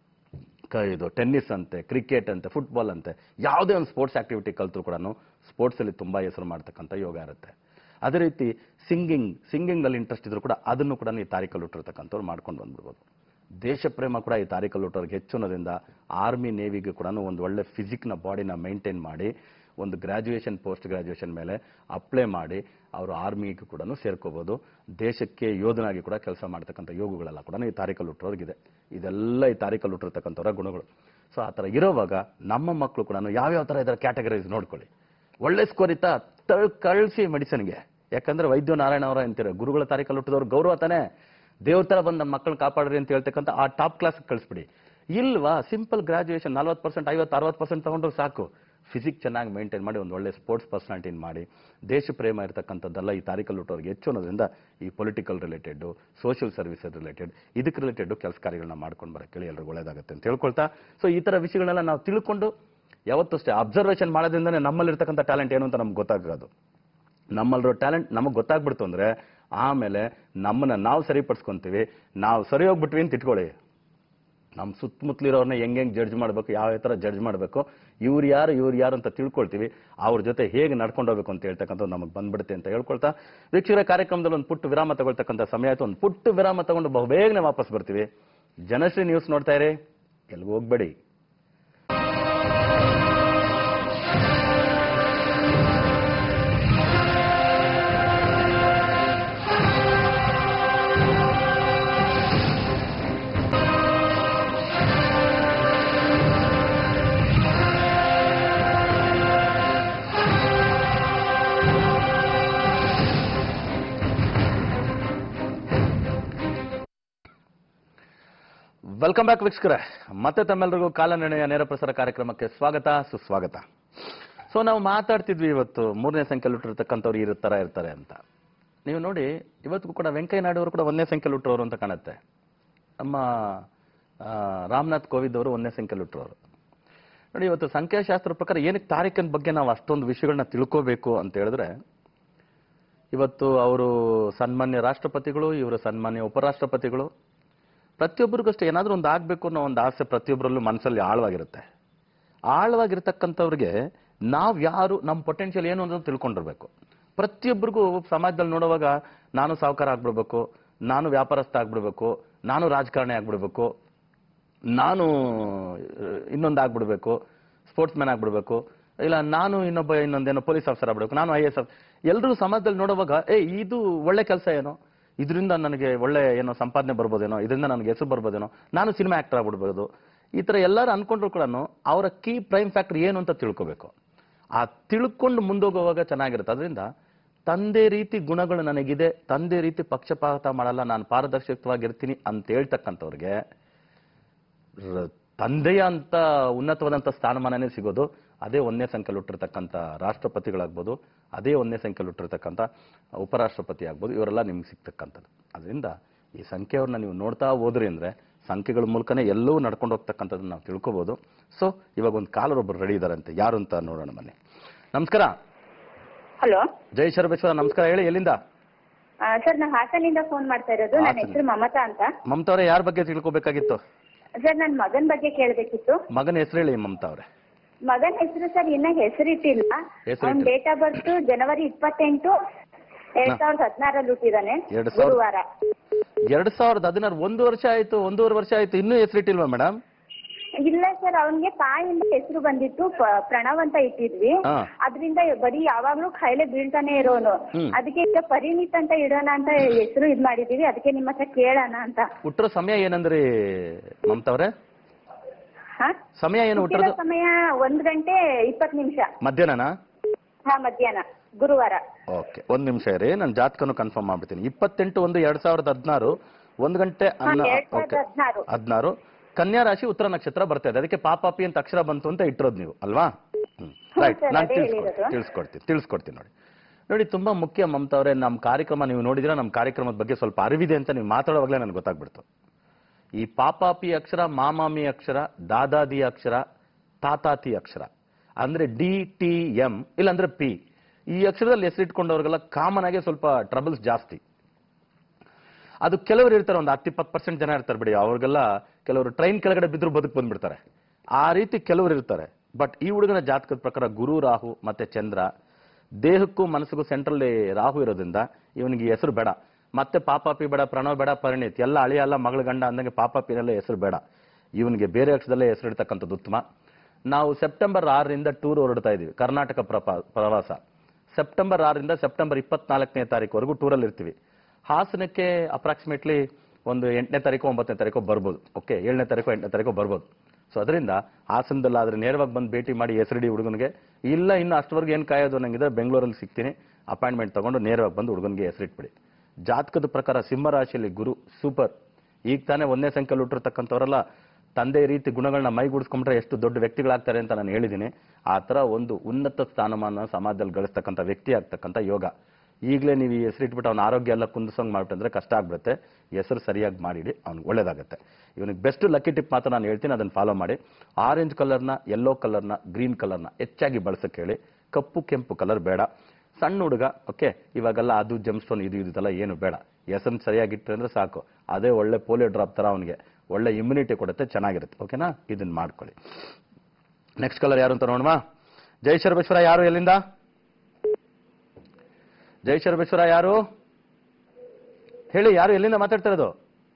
Speaker 1: ಕ ಇದು ಟೆನ್ನಿಸ್ ಅಂತೆ ಕ್ರಿಕೆಟ್ ಅಂತೆ ಫುಟ್ಬಾಲ್ ಅಂತೆ ಯಾವುದೇ ಒಂದು ಸ್ಪೋರ್ಟ್ಸ್ ಆಕ್ಟಿವಿಟಿ ಕಲ್ತರು ಕೂಡ ಸ್ಪೋರ್ಟ್ಸ್ ಅಲ್ಲಿ ತುಂಬಾ ಹೆಸರು ಮಾಡ್ತಕ್ಕಂಥ ಯೋಗ ಇರುತ್ತೆ ಅದೇ ರೀತಿ ಸಿಂಗಿಂಗ್ ಸಿಂಗಿಂಗ್ ಅಲ್ಲಿ ಇಂಟ್ರೆಸ್ಟ್ ಇದ್ರು ಕೂಡ ಅದನ್ನು ಕೂಡ ಈ ತಾರೀಕಲ್ಲಿ ಹುಟ್ಟಿರ್ತಕ್ಕಂಥವ್ರು ಮಾಡ್ಕೊಂಡು ಬಂದ್ಬಿಡ್ಬೋದು ದೇಶ ಪ್ರೇಮ ಕೂಡ ಈ ತಾರೀಕಲ್ಲಿ ಹುಟ್ಟೋರ್ಗೆ ಹೆಚ್ಚು ಅನ್ನೋದ್ರಿಂದ ಆರ್ಮಿ ನೇವಿಗೆ ಕೂಡ ಒಂದು ಒಳ್ಳೆ ಫಿಸಿಕ್ನ ಬಾಡಿನ ಮೇಂಟೈನ್ ಮಾಡಿ ಒಂದು ಗ್ರಾಜುಯೇಷನ್ ಪೋಸ್ಟ್ ಗ್ರಾಜುಯೇಷನ್ ಮೇಲೆ ಅಪ್ಲೈ ಮಾಡಿ ಅವರು ಆರ್ಮಿಗೆ ಕೂಡ ಸೇರ್ಕೋಬಹುದು ದೇಶಕ್ಕೆ ಯೋಧನಾಗಿ ಕೂಡ ಕೆಲಸ ಮಾಡ್ತಕ್ಕಂಥ ಯೋಗಗಳೆಲ್ಲ ಕೂಡ ಈ ತಾರೀಕಲ್ಲಿ ಹುಟ್ಟೋರ್ಗಿದೆ ಇದೆಲ್ಲ ಈ ತಾರೀಕಲ್ಲಿ ಹುಟ್ಟಿರ್ತಕ್ಕಂಥವ್ರ ಗುಣಗಳು ಸೊ ಆ ಥರ ಇರೋವಾಗ ನಮ್ಮ ಮಕ್ಕಳು ಕೂಡ ಯಾವ್ಯಾವ ಥರ ಇದರ ಕ್ಯಾಟಗರೈಸ್ ನೋಡ್ಕೊಳ್ಳಿ ಒಳ್ಳೆ ಸ್ಕೋರ್ ಇತ್ತ ತಳ್ ಕಳಿಸಿ ಮೆಡಿಸನ್ಗೆ ಯಾಕಂದ್ರೆ ವೈದ್ಯ ನಾರಾಯಣ ಅವರ ಅಂತೀರ ಗುರುಗಳ ತಾರೀಕಲ್ಲಿ ಹುಟ್ಟಿದವ್ರು ಗೌರವ ತಾನೇ ದೇವ್ರ ತರ ಬಂದು ನಮ್ಮ ಮಕ್ಕಳನ್ನ ಕಾಪಾಡ್ರಿ ಅಂತ ಹೇಳ್ತಕ್ಕಂಥ ಆ ಟಾಪ್ ಕ್ಲಾಸ್ ಕಳಿಸ್ಬಿಡಿ ಇಲ್ವಾ ಸಿಂಪಲ್ ಗ್ರಾಜುಯೇಷನ್ ನಲ್ವತ್ತು ಪರ್ಸೆಂಟ್ ಐವತ್ತು ಅರವತ್ತು ಪರ್ಸೆಂಟ್ ತಗೊಂಡ್ರು ಸಾಕು ಫಿಸಿಕ್ ಚೆನ್ನಾಗಿ ಮೇಂಟೈನ್ ಮಾಡಿ ಒಂದು ಒಳ್ಳೆ ಸ್ಪೋರ್ಟ್ಸ್ ಪರ್ಸನಾಲಿಟಿನ ಮಾಡಿ ದೇಶ ಪ್ರೇಮ ಇರತಕ್ಕಂಥದ್ದೆಲ್ಲ ಈ ತಾರೀಕಲ್ಲಿ ಹುಟ್ಟೋರಿಗೆ ಹೆಚ್ಚು ಅನ್ನೋದ್ರಿಂದ ಈ political related social service related ಇದಕ್ಕೆ ರಿಲೇಟೆಡ್ ಕೆಲಸ ಕಾರ್ಯಗಳನ್ನ ಮಾಡ್ಕೊಂಡು ಬರೋಕ್ಕೆ ಎಲ್ರಿಗೂ ಒಳ್ಳೇದಾಗುತ್ತೆ ಅಂತ ಹೇಳ್ಕೊಳ್ತಾ ಸೊ ಈ ತರ ವಿಷಯಗಳನ್ನೆಲ್ಲ ನಾವು ತಿಳ್ಕೊಂಡು ಯಾವತ್ತೂ ಅಷ್ಟೇ ಅಬ್ಸರ್ವೇಷನ್ ಮಾಡೋದ್ರಿಂದನೇ ನಮ್ಮಲ್ಲಿರ್ತಕ್ಕಂಥ ಟ್ಯಾಲೆಂಟ್ ಏನು ಅಂತ ನಮ್ಗೆ ಗೊತ್ತಾಗೋದು ನಮ್ಮಲ್ಲಿರೋ ಟ್ಯಾಲೆಂಟ್ ನಮಗೆ ಗೊತ್ತಾಗ್ಬಿಡ್ತು ಅಂದ್ರೆ ಆಮೇಲೆ ನಮ್ಮನ್ನ ನಾವು ಸರಿಪಡಿಸ್ಕೊಂತೀವಿ ನಾವು ಸರಿ ಹೋಗ್ಬಿಟ್ವಿ ಅಂತ ಇಟ್ಕೊಳ್ಳಿ ನಮ್ಮ ಸುತ್ತಮುತ್ತಲಿರೋರ್ನ ಹೆಂಗ್ ಹೆಂಗ್ ಜಡ್ಜ್ ಮಾಡಬೇಕು ಯಾವ ಥರ ಜಡ್ಜ್ ಮಾಡಬೇಕು ಇವ್ರು ಯಾರು ಇವ್ರು ಯಾರು ಅಂತ ತಿಳ್ಕೊಳ್ತೀವಿ ಅವ್ರ ಜೊತೆ ಹೇಗೆ ನಡ್ಕೊಂಡು ಹೋಗ್ಬೇಕು ಅಂತ ಹೇಳ್ತಕ್ಕಂಥದ್ದು ನಮಗೆ ಬಂದ್ಬಿಡುತ್ತೆ ಅಂತ ಹೇಳ್ಕೊಳ್ತಾ ವೀಕ್ಷಕರ ಕಾರ್ಯಕ್ರಮದಲ್ಲಿ ಒಂದು ಪುಟ್ಟ ವಿರಾಮ ತಗೊಳ್ತಕ್ಕಂಥ ಸಮಯ ಆಯ್ತು ಒಂದು ಪುಟ್ಟ ವಿರಾಮ ತಗೊಂಡು ಬಹುಬೇಗನೆ ವಾಪಸ್ ಬರ್ತೀವಿ ಜನಶ್ರೀ ನ್ಯೂಸ್ ನೋಡ್ತಾ ಇರಿ ಎಲ್ಗೂ ಹೋಗ್ಬೇಡಿ ವೆಲ್ಕಮ್ ಬ್ಯಾಕ್ ವೀಕ್ಷಕರೇ ಮತ್ತೆ ತಮ್ಮೆಲ್ಲರಿಗೂ ಕಾಲನಿರ್ಣಯ ನೇರ ಪ್ರಸಾರ ಕಾರ್ಯಕ್ರಮಕ್ಕೆ ಸ್ವಾಗತ ಸುಸ್ವಾಗತ ಸೊ ನಾವು ಮಾತಾಡ್ತಿದ್ವಿ ಇವತ್ತು ಮೂರನೇ ಸಂಖ್ಯೆಯಲ್ಲಿ ಹುಟ್ಟಿರ್ತಕ್ಕಂಥವ್ರು ಈ ತರ ಇರ್ತಾರೆ ಅಂತ ನೀವು ನೋಡಿ ಇವತ್ತಿಗೂ ಕೂಡ ವೆಂಕಯ್ಯ ನಾಯ್ಡು ಅವರು ಕೂಡ ಒಂದನೇ ಸಂಖ್ಯೆಯಲ್ಲಿ ಹುಟ್ಟರೋರು ಅಂತ ಕಾಣುತ್ತೆ ನಮ್ಮ ಆ, ರಾಮನಾಥ್ ಕೋವಿಂದ್ ಅವರು ಒಂದನೇ ಸಂಖ್ಯೆಯಲ್ಲಿ ಹುಟ್ಟರೋರು ನೋಡಿ ಇವತ್ತು ಸಂಖ್ಯಾಶಾಸ್ತ್ರ ಪ್ರಕಾರ ಏನಕ್ಕೆ ತಾರೀಕಿನ ಬಗ್ಗೆ ನಾವು ಅಷ್ಟೊಂದು ವಿಷಯಗಳನ್ನ ತಿಳ್ಕೋಬೇಕು ಅಂತ ಹೇಳಿದ್ರೆ ಇವತ್ತು ಅವರು ಸನ್ಮಾನ್ಯ ರಾಷ್ಟ್ರಪತಿಗಳು ಇವರು ಸನ್ಮಾನ್ಯ ಉಪರಾಷ್ಟ್ರಪತಿಗಳು ಪ್ರತಿಯೊಬ್ಬರಿಗೂ ಅಷ್ಟೇ ಏನಾದ್ರೂ ಒಂದು ಆಗ್ಬೇಕು ಅನ್ನೋ ಒಂದು ಆಸೆ ಪ್ರತಿಯೊಬ್ಬರಲ್ಲೂ ಮನಸ್ಸಲ್ಲಿ ಆಳವಾಗಿರುತ್ತೆ ಆಳವಾಗಿರ್ತಕ್ಕಂಥವ್ರಿಗೆ ನಾವ್ ಯಾರು ನಮ್ಮ ಪೊಟೆನ್ಷಿಯಲ್ ಏನು ಅಂತ ತಿಳ್ಕೊಂಡಿರ್ಬೇಕು ಪ್ರತಿಯೊಬ್ಬರಿಗೂ ಸಮಾಜದಲ್ಲಿ ನೋಡುವಾಗ ನಾನು ಸಾಹುಕಾರ ಆಗ್ಬಿಡ್ಬೇಕು ನಾನು ವ್ಯಾಪಾರಸ್ಥ ಆಗ್ಬಿಡ್ಬೇಕು ನಾನು ರಾಜಕಾರಣಿ ಆಗ್ಬಿಡ್ಬೇಕು ನಾನು ಇನ್ನೊಂದು ಆಗ್ಬಿಡ್ಬೇಕು ಸ್ಪೋರ್ಟ್ಸ್ ಮ್ಯಾನ್ ಆಗ್ಬಿಡ್ಬೇಕು ಇಲ್ಲ ನಾನು ಇನ್ನೊಬ್ಬ ಇನ್ನೊಂದೇನೋ ಪೊಲೀಸ್ ಆಫೀಸರ್ ಆಗ್ಬಿಡ್ಬೇಕು ನಾನು ಐ ಎಸ್ ಎಲ್ಲರೂ ಸಮಾಜದಲ್ಲಿ ನೋಡುವಾಗ ಏ ಇದು ಒಳ್ಳೆ ಕೆಲಸ ಏನೋ ಇದರಿಂದ ನನಗೆ ಒಳ್ಳೆ ಏನೋ ಸಂಪಾದನೆ ಬರ್ಬೋದೇನೋ ಇದರಿಂದ ನನಗೆ ಹೆಸರು ಬರ್ಬೋದೇನೋ ನಾನು ಸಿನಿಮಾ ಆಕ್ಟರ್ ಆಗ್ಬಿಡ್ಬೋದು ಈ ತರ ಎಲ್ಲರೂ ಅನ್ಕೊಂಡ್ರು ಕೂಡ ಅವರ ಕೀ ಪ್ರೈಮ್ ಫ್ಯಾಕ್ಟರ್ ಏನು ಅಂತ ತಿಳ್ಕೋಬೇಕು ಆ ತಿಳ್ಕೊಂಡು ಮುಂದೋಗುವಾಗ ಚೆನ್ನಾಗಿರುತ್ತೆ ಅದರಿಂದ ತಂದೆ ರೀತಿ ಗುಣಗಳು ನನಗಿದೆ ತಂದೆ ರೀತಿ ಪಕ್ಷಪಾತ ಮಾಡಲ್ಲ ನಾನು ಪಾರದರ್ಶಕವಾಗಿರ್ತೀನಿ ಅಂತ ಹೇಳ್ತಕ್ಕಂಥವ್ರಿಗೆ ರ- ತಂದೆಯ ಅಂತ ಉನ್ನತವಾದಂಥ ಸ್ಥಾನಮಾನನೇ ಸಿಗೋದು ಅದೇ ಒಂದನೇ ಸಂಖ್ಯೆಯಲ್ಲಿ ಹುಟ್ಟಿರ್ತಕ್ಕಂಥ ರಾಷ್ಟ್ರಪತಿಗಳಾಗ್ಬೋದು ಅದೇ ಒಂದನೇ ಸಂಖ್ಯೆಯಲ್ಲಿ ಹುಟ್ಟಿರ್ತಕ್ಕಂಥ ಉಪರಾಷ್ಟ್ರಪತಿ ಆಗ್ಬೋದು ಇವರೆಲ್ಲ ನಿಮ್ಗೆ ಸಿಗ್ತಕ್ಕಂಥದ್ದು ಅದರಿಂದ ಈ ಸಂಖ್ಯೆಯವ್ರನ್ನ ನೀವು ನೋಡ್ತಾ ಹೋದ್ರಿ ಅಂದ್ರೆ ಸಂಖ್ಯೆಗಳ ಮೂಲಕನೇ ಎಲ್ಲವೂ ನಡ್ಕೊಂಡು ಹೋಗ್ತಕ್ಕಂಥದ್ದನ್ನ ನಾವು ತಿಳ್ಕೊಬೋದು ಸೊ ಇವಾಗ ಒಂದು ಕಾಲರ್ ಒಬ್ಬರು ರೆಡಿ ಇದಾರಂತೆ ಯಾರು ಅಂತ ನೋಡೋಣ ಬನ್ನಿ ನಮಸ್ಕಾರ
Speaker 2: ಹಲೋ
Speaker 1: ಜೈ ಶರಬೇಶ್ವರ ನಮಸ್ಕಾರ ಹೇಳಿ ಎಲ್ಲಿಂದ
Speaker 2: ಸರ್ ನಾವು ಹಾಸನಿಂದ ಫೋನ್ ಮಾಡ್ತಾ ಇರೋದು ನನ್ನ
Speaker 1: ಹಾಸನ.
Speaker 2: ಹೆಸರು ಮಮತಾ ಅಂತ
Speaker 1: ಮಮತಾ ಅವರೇ ಯಾರ ಬಗ್ಗೆ ತಿಳ್ಕೊಬೇಕಾಗಿತ್ತು
Speaker 2: ಸರ್ ನನ್ನ ಮಗನ ಬಗ್ಗೆ ಕೇಳಬೇಕಿತ್ತು
Speaker 1: ಮಗನ ಹೆಸರು ಹೇಳಿ ಮಮತಾ ಅವರೇ
Speaker 2: ಮಗನ ಹೆಸರು ಸರ್ ಇನ್ನ ಹೆಸರಿಟ್ಟಿಲ್ಲ
Speaker 1: ಹೆಸರಿಟ್ಟಿಲ್ಲ.
Speaker 2: ಅವ್ನ ಡೇಟ್ ಆಫ್ ಬರ್ತ್ ಜನವರಿ ಇಪ್ಪತ್ತೆಂಟು ಎರಡ್ ಸಾವಿರದ ಹದಿನಾರಲ್ಲಿ ಹುಟ್ಟಿದಾನೆ
Speaker 1: ಎರಡ್ ಸಾವಿರದ-
Speaker 2: ಗುರುವಾರ
Speaker 1: ಎರಡ್ ಸಾವಿರದ ಹದಿನಾರು ಒಂದು ವರ್ಷ ಆಯ್ತು ಒಂದೂವರೆ ವರ್ಷ ಆಯ್ತು ಇನ್ನೂ ಹೆಸರಿಟ್ಟಿಲ್ವಾ ಮೇಡಮ್
Speaker 2: ಇಲ್ಲ ಸರ್ ಅವನಿಗೆ ತಾಯಿಯಿಂದ ಹೆಸರು ಬಂದಿತ್ತು ಪ- ಪ್ರಣವ್ ಅಂತ ಇಟ್ಟಿದ್ವಿ
Speaker 1: ಹಾ.
Speaker 2: ಅದರಿಂದ ಬರೀ ಯಾವಾಗ್ಲೂ ಖಾಯಿಲೆ ಬೀಳ್ತಾನೆ ಇರೋನು
Speaker 1: ಹ್ಮ್.
Speaker 2: ಅದಕ್ಕೆ ಈಗ ಪರಿಣಿತ್ ಅಂತ ಇಡೋಣ ಅಂತ ಹೆಸರು ಇದ್ ಮಾಡಿದೀವಿ ಅದಕ್ಕೆ ನಿಮ್ಮ ಹತ್ರ ಕೇಳೋಣ ಅಂತ
Speaker 1: ಹುಟ್ಟಿರೋ ಸಮಯ ಏನಂದ್ರಿ ಮಮತಾ ಅವರೇ
Speaker 2: ಹಾ
Speaker 1: ಸಮಯ ಏನು
Speaker 2: ಹುಟ್ಟಿರೋ
Speaker 1: ಹುಟ್ಟಿರೋದು
Speaker 2: ಸಮಯ ಒಂದ್ ಗಂಟೆ ಇಪ್ಪತ್ ನಿಮಿಷ
Speaker 1: ಮಧ್ಯಾಹ್ನನಾ
Speaker 2: ಹಾ ಮಧ್ಯಾಹ್ನ ಗುರುವಾರ
Speaker 1: ಓಕೆ ಒಂದ್ ನಿಮಿಷ ಇರಿ ನಾನು ಜಾತಕನು ಕನ್ಫರ್ಮ್ ಮಾಡ್ಬಿಡ್ತೀನಿ ಇಪ್ಪತ್ತೆಂಟು ಒಂದು ಎರಡ್ ಸಾವಿರದ ಹದಿನಾರು ಒಂದು ಗಂಟೆ
Speaker 2: ಹಾ,
Speaker 1: ಅನ್ನ
Speaker 2: ಎರಡ್ ಸಾವಿರದ
Speaker 1: ಓಕೆ
Speaker 2: ಹದಿನಾರು
Speaker 1: ಹದಿನಾರು ಕನ್ಯಾ ರಾಶಿ ಉತ್ತರ ನಕ್ಷತ್ರ ಬರ್ತಾ ಇದೆ ಅದಕ್ಕೆ ಪಾಪಾಪಿ ಅಂತ ಅಕ್ಷರ ಬಂತು ಅಂತ ಇಟ್ಟಿರೋದು ನೀವು ಅಲ್ವಾ ರೈಟ್
Speaker 2: sir,
Speaker 1: ನಾನು
Speaker 2: ಅದೇ
Speaker 1: ತಿಳಿಸ್ಕೊಡ್ತೀನಿ
Speaker 2: ಹೇಳಿರೋದು.
Speaker 1: ತಿಳಿಸ್ಕೊಡ್ತೀನಿ ತಿಳಿಸ್ಕೊಡ್ತೀನಿ ನೋಡಿ ನೋಡಿ ತುಂಬಾ ಮುಖ್ಯ ಮಮತಾ ಅವರೇ ನಮ್ಮ ಕಾರ್ಯಕ್ರಮ ನೀವು ನೋಡಿದ್ರೆ ನಮ್ಮ ಕಾರ್ಯಕ್ರಮದ ಬಗ್ಗೆ ಸ್ವಲ್ಪ ಅರಿವಿದೆ ಅಂತ ನೀವು ಮಾತಾಡುವಾಗಲೇ ನನಗೆ ಗೊತ್ತಾಗ್ಬಿಡ್ತು ಈ ಪಾಪಾಪಿ ಅಕ್ಷರ ಮಾಮಾಮಿ ಅಕ್ಷರ ದಾದಾದಿ ಅಕ್ಷರ ತಾತಾತಿ ಅಕ್ಷರ ಅಂದ್ರೆ ಡಿ ಟಿ ಎಂ ಇಲ್ಲಾಂದ್ರೆ ಪಿ ಈ ಅಕ್ಷರದಲ್ಲಿ ಹೆಸರಿಟ್ಕೊಂಡವ್ರಿಗೆಲ್ಲ ಕಾಮನ್ ಆಗಿ ಸ್ವಲ್ಪ ಟ್ರಬಲ್ಸ್ ಜಾಸ್ತಿ ಅದು ಕೆಲವರು ಇರ್ತಾರೆ ಒಂದು ಹತ್ತು ಇಪ್ಪತ್ತು ಪರ್ಸೆಂಟ್ ಜನ ಇರ್ತಾರೆ ಬಿಡಿ ಅವ್ರಿಗೆಲ್ಲ ಕೆಲವರು ಟ್ರೈನ್ ಕೆಳಗಡೆ ಬಿದ್ರು ಬದುಕು ಬಂದ್ಬಿಡ್ತಾರೆ ಆ ರೀತಿ ಕೆಲವರು ಇರ್ತಾರೆ ಬಟ್ ಈ ಹುಡುಗನ ಜಾತಕದ ಪ್ರಕಾರ ಗುರು ರಾಹು ಮತ್ತೆ ಚಂದ್ರ ದೇಹಕ್ಕೂ ಮನಸ್ಸಿಗೂ ಸೆಂಟ್ರಲ್ ರಾಹು ಇರೋದ್ರಿಂದ ಇವನಿಗೆ ಈ ಹೆಸರು ಬೇಡ ಮತ್ತೆ ಪಾಪಾಪಿ ಬೇಡ ಪ್ರಣವ್ ಬೇಡ ಪರಿಣಿತ್ ಎಲ್ಲ ಅಳಿಯ ಅಲ್ಲ ಮಗಳ ಗಂಡ ಅಂದಂಗೆ ಪಾಪಾಪಿನಲ್ಲೇ ಹೆಸರು ಬೇಡ ಇವನಿಗೆ ಬೇರೆ ಅಕ್ಷರದಲ್ಲೇ ಹೆಸರಿಡ್ತಕ್ಕಂಥದ್ದು ಉತ್ತಮ ನಾವು ಸೆಪ್ಟೆಂಬರ್ ಆರರಿಂದ ಟೂರ್ ಹೊರಡ್ತಾ ಇದೀವಿ ಕರ್ನಾಟಕ ಪ್ರಪ- ಪ್ರವಾಸ ಸೆಪ್ಟೆಂಬರ್ ಆರರಿಂದ ಸೆಪ್ಟೆಂಬರ್ ಇಪ್ಪತ್ನಾಲ್ಕನೇ ತಾರೀಕುವರೆಗೂ ಟೂರಲ್ಲಿ ಇರ್ತೀವಿ ಹಾಸನಕ್ಕೆ ಅಪ್ರಾಕ್ಸಿಮೇಟ್ಲಿ ಒಂದು ಎಂಟನೇ ತಾರೀಕು ಒಂಬತ್ತನೇ ತಾರೀಕು ಬರ್ಬೋದು ಓಕೆ ಏಳನೇ ತಾರೀಕು ಎಂಟನೇ ತಾರೀಕು ಬರ್ಬೋದು ಸೊ ಅದರಿಂದ ಹಾಸನದಲ್ಲಾದ್ರೆ ನೇರವಾಗಿ ಬಂದು ಭೇಟಿ ಮಾಡಿ ಹೆಸರಿಡಿ ಹುಡುಗನಿಗೆ ಇಲ್ಲ ಇನ್ನು ಅಷ್ಟವರೆಗೆ ಏನು ಕಾಯೋದು ನಂಗಿದ್ರೆ ಬೆಂಗಳೂರಲ್ಲಿ ಸಿಗ್ತೀನಿ ಅಪಾಯಿಂಟ್ಮೆಂಟ್ ತಗೊಂಡು ನೇರವಾಗಿ ಬಂದು ಹುಡುಗನಿಗೆ ಹೆಸರಿಟ್ಬಿಡಿ ಜಾತಕದ ಪ್ರಕಾರ ಸಿಂಹ ರಾಶಿಯಲ್ಲಿ ಗುರು ಸೂಪರ್ ಈಗ ತಾನೇ ಒಂದನೇ ಸಂಖ್ಯೆಯಲ್ಲಿ ಹುಟ್ಟಿರ್ತಕ್ಕಂಥವರೆಲ್ಲ ತಂದೆ ಈ ರೀತಿ ಗುಣಗಳನ್ನ ಮೈಗೂಡಿಸ್ಕೊಂಡ್ರೆ ಎಷ್ಟು ದೊಡ್ಡ ವ್ಯಕ್ತಿಗಳಾಗ್ತಾರೆ ಅಂತ ನಾನು ಹೇಳಿದ್ದೀನಿ ಆ ಥರ ಒಂದು ಉನ್ನತ ಸ್ಥಾನಮಾನ ಸಮಾಜದಲ್ಲಿ ಗಳಿಸ್ತಕ್ಕಂಥ ವ್ಯಕ್ತಿ ಆಗ್ತಕ್ಕಂಥ ಯೋಗ ಈಗಲೇ ನೀವು ಈ ಹೆಸರಿಟ್ಬಿಟ್ಟು ಅವನ ಆರೋಗ್ಯ ಎಲ್ಲ ಕುಂದಿಸಂಗ್ ಮಾಡ್ಬಿಟ್ಟಂದ್ರೆ ಕಷ್ಟ ಆಗ್ಬಿಡುತ್ತೆ ಹೆಸರು ಸರಿಯಾಗಿ ಮಾಡಿಡಿ ಅವ್ನಿಗೆ ಒಳ್ಳೇದಾಗುತ್ತೆ ಇವನಿಗೆ ಬೆಸ್ಟ್ ಲಕ್ಕಿ ಟಿಪ್ ಮಾತ್ರ ನಾನು ಹೇಳ್ತೀನಿ ಅದನ್ನು ಫಾಲೋ ಮಾಡಿ ಆರೆಂಜ್ ಕಲರ್ನ ಯೆಲ್ಲೋ ಕಲರ್ನ ಗ್ರೀನ್ ಕಲರ್ನ ಹೆಚ್ಚಾಗಿ ಬಳಸಕ್ಕೆ ಹೇಳಿ ಕಪ್ಪು ಕೆಂಪು ಕಲರ್ ಬೇಡ ಸಣ್ಣ ಹುಡುಗ ಓಕೆ ಇವಾಗೆಲ್ಲ ಅದು ಜಮ್ ಸ್ಟೋನ್ ಇದು ಇದೆಲ್ಲ ಏನು ಬೇಡ ಹೆಸರು ಸರಿಯಾಗಿಟ್ಟರೆ ಅಂದ್ರೆ ಸಾಕು ಅದೇ ಒಳ್ಳೆ ಪೋಲಿಯೋ ಡ್ರಾಪ್ ತರ ಅವನಿಗೆ ಒಳ್ಳೆ ಇಮ್ಯುನಿಟಿ ಕೊಡುತ್ತೆ ಚೆನ್ನಾಗಿರುತ್ತೆ ಓಕೆನಾ ಇದನ್ನ ಮಾಡ್ಕೊಳ್ಳಿ ನೆಕ್ಸ್ಟ್ ಕಲರ್ ಯಾರು ಅಂತ ನೋಡುವ ಜೈ ಶರ್ಬೇಶ್ವರ ಯಾರು ಎಲ್ಲಿಂದ ಜೈ ಶರ್ಬೇಶ್ವರ ಯಾರು ಹೇಳಿ ಯಾರು ಎಲ್ಲಿಂದ ಮಾತಾಡ್ತಾ ಇರೋದು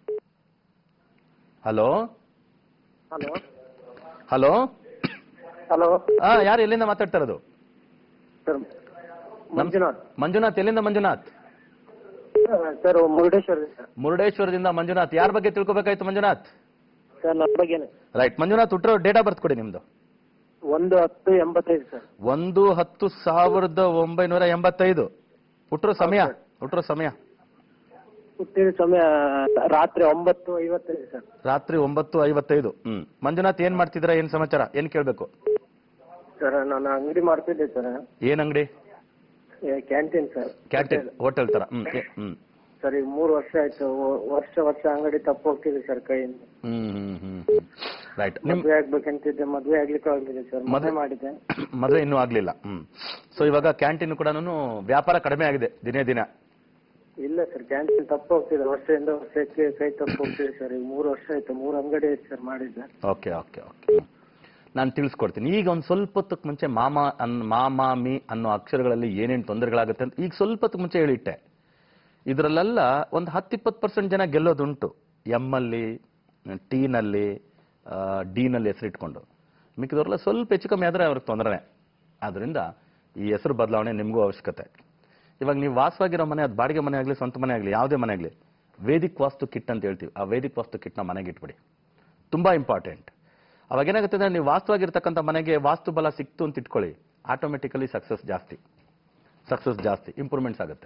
Speaker 1: ಹಲೋ
Speaker 3: ಹಲೋ
Speaker 1: ಹಲೋ
Speaker 3: ಹಲೋ
Speaker 1: ಹಾ ಯಾರು ಎಲ್ಲಿಂದ ಮಾತಾಡ್ತಾ ಇರೋದು
Speaker 3: ಸರ್ ಮಂಜುನಾಥ್
Speaker 1: ಮಂಜುನಾಥ್ ಎಲ್ಲಿಂದ ಮಂಜುನಾಥ್
Speaker 3: ಸರ್ ಮುರುಡೇಶ್ವರ ಸರ್
Speaker 1: ಮುರುಡೇಶ್ವರದಿಂದ ಮಂಜುನಾಥ್ ಯಾರ ಬಗ್ಗೆ ತಿಳ್ಕೊಬೇಕಾಯ್ತು ಮಂಜುನಾಥ್
Speaker 3: ಸರ್ ನನ್ನ ಬಗ್ಗೆನೆ
Speaker 1: ರೈಟ್ ಮಂಜುನಾಥ್ ಹುಟ್ಟಿರೋ ಡೇಟ್ ಆಫ್ ಬರ್ತ್ ಕೊಡಿ ನಿಮ್ದು
Speaker 3: ಒಂದು ಹತ್ತು ಎಂಬತ್ತೈದು ಸರ್
Speaker 1: ಒಂದು ಹತ್ತು ಸಾವಿರದ ಒಂಬೈನೂರ ಎಂಬತ್ತೈದು ಹುಟ್ಟಿರೋ ಸಮಯ ಹುಟ್ಟಿರೋ ಸಮಯ
Speaker 3: ಹುಟ್ಟಿದ ಸಮಯ ರಾತ್ರಿ ಒಂಬತ್ತು ಐವತ್ತೈದು ಸರ್
Speaker 1: ರಾತ್ರಿ ಒಂಬತ್ತು ಐವತ್ತೈದು ಹ್ಮ್ ಮಂಜುನಾಥ್ ಏನ್ ಮಾಡ್ತಿದ್ದೀರಾ ಏನ್ ಸಮಾಚಾರ ಏನ್ ಕೇಳ್ಬೇಕು
Speaker 3: ಸರ್ ನಾನು ಅಂಗಡಿ ಮಾಡ್ತಿದ್ದೆ ಸರ್
Speaker 1: ಏನ್ ಅಂಗಡಿ
Speaker 3: ಕ್ಯಾಂಟೀನ್ ಸರ್
Speaker 1: ಕ್ಯಾಂಟೀನ್ ಹೋಟೆಲ್ ತರ ಹ್ಮ್ ಏ- ಹ್ಮ್
Speaker 3: ಸರ್ ಈಗ ಮೂರು ವರ್ಷ ಆಯ್ತು ವ- ವರ್ಷ ವರ್ಷ ಅಂಗಡಿ ತಪ್ಪು ಹೋಗ್ತಿದೆ ಸರ್ ಕೈಯಿಂದ
Speaker 1: ಹ್ಮ್ ಹ್ಮ್ ಹ್ಮ್ ರೈಟ್ ನಿಮ್
Speaker 3: ಮದ್ವೆ ಆಗ್ಬೇಕಂತಿದ್ದೆ ಮದ್ವೆ ಆಗ್ಲಿಕ್ಕೆ ಆಗ್ಲಿಲ್ಲ ಸರ್ ಮದುವೆ
Speaker 1: ಮದ್ವೆ-
Speaker 3: ಮಾಡಿದ್ದೆ
Speaker 1: ಮದುವೆ ಇನ್ನೂ ಆಗ್ಲಿಲ್ಲ ಹ್ಮ್ ಸೊ ಇವಾಗ ಕ್ಯಾಂಟೀನ್ ಕೂಡ ವ್ಯಾಪಾರ ಕಡಿಮೆ ಆಗಿದೆ ದಿನೇ ದಿನ
Speaker 3: ಇಲ್ಲ ಸರ್ ಕ್ಯಾಂಟೀನ್ ತಪ್ಪು ಹೋಗ್ತಿದೆ ವರ್ಷದಿಂದ ವರ್ಷಕ್ಕೆ ಕೈ ತಪ್ಪು ಹೋಗ್ತಿದೆ ಸರ್ ಈಗ ಮೂರು ವರ್ಷ ಆಯ್ತು ಮೂರು ಅಂಗಡಿ ಐತೆ ಸರ್ ಮಾಡಿದ್ದೆ
Speaker 1: ಓಕೆ ಓಕೆ ಓಕೆ ನಾನು ತಿಳಿಸ್ಕೊಡ್ತೀನಿ ಈಗ ಒಂದು ಸ್ವಲ್ಪ ಹೊತ್ತಕ್ಕೆ ಮುಂಚೆ ಮಾಮ ಅನ್ ಮಾಮ ಮಿ ಅನ್ನೋ ಅಕ್ಷರಗಳಲ್ಲಿ ಏನೇನು ತೊಂದರೆಗಳಾಗುತ್ತೆ ಅಂತ ಈಗ ಸ್ವಲ್ಪ ಹೊತ್ತಿಗೆ ಮುಂಚೆ ಹೇಳಿಟ್ಟೆ ಇದರಲ್ಲೆಲ್ಲ ಒಂದು ಹತ್ತಿಪ್ಪತ್ತು ಪರ್ಸೆಂಟ್ ಜನ ಗೆಲ್ಲೋದುಂಟು ಎಮ್ ಅಲ್ಲಿ ಟೀನಲ್ಲಿ ಡಿನಲ್ಲಿ ಹೆಸರಿಟ್ಕೊಂಡು ಮಿಕ್ಕಿದವರೆಲ್ಲ ಸ್ವಲ್ಪ ಹೆಚ್ಚು ಕಮ್ಮಿ ಆದರೆ ಅವ್ರಿಗೆ ತೊಂದರೆನೆ ಆದ್ರಿಂದ ಈ ಹೆಸರು ಬದಲಾವಣೆ ನಿಮಗೂ ಅವಶ್ಯಕತೆ ಇವಾಗ ನೀವು ವಾಸವಾಗಿರೋ ಮನೆ ಅದು ಬಾಡಿಗೆ ಮನೆ ಆಗಲಿ ಸ್ವಂತ ಮನೆ ಆಗಲಿ ಯಾವುದೇ ಮನೆ ಆಗಲಿ ವೇದಿಕ್ ವಾಸ್ತು ಕಿಟ್ ಅಂತ ಹೇಳ್ತೀವಿ ಆ ವೇದಿಕ್ ವಾಸ್ತು ಕಿಟ್ನ ಮನೆಗೆ ಇಟ್ಬಿಡಿ ತುಂಬಾ ಇಂಪಾರ್ಟೆಂಟ್ ಅವಾಗ ಏನಾಗುತ್ತೆ ಅಂದ್ರೆ ನೀವು ವಾಸ್ತವಾಗಿರ್ತಕ್ಕಂಥ ಮನೆಗೆ ವಾಸ್ತು ಬಲ ಸಿಕ್ತು ಅಂತ ಇಟ್ಕೊಳ್ಳಿ ಆಟೋಮೆಟಿಕಲಿ ಸಕ್ಸಸ್ ಜಾಸ್ತಿ ಸಕ್ಸಸ್ ಜಾಸ್ತಿ ಇಂಪ್ರೂವ್ಮೆಂಟ್ಸ್ ಆಗುತ್ತೆ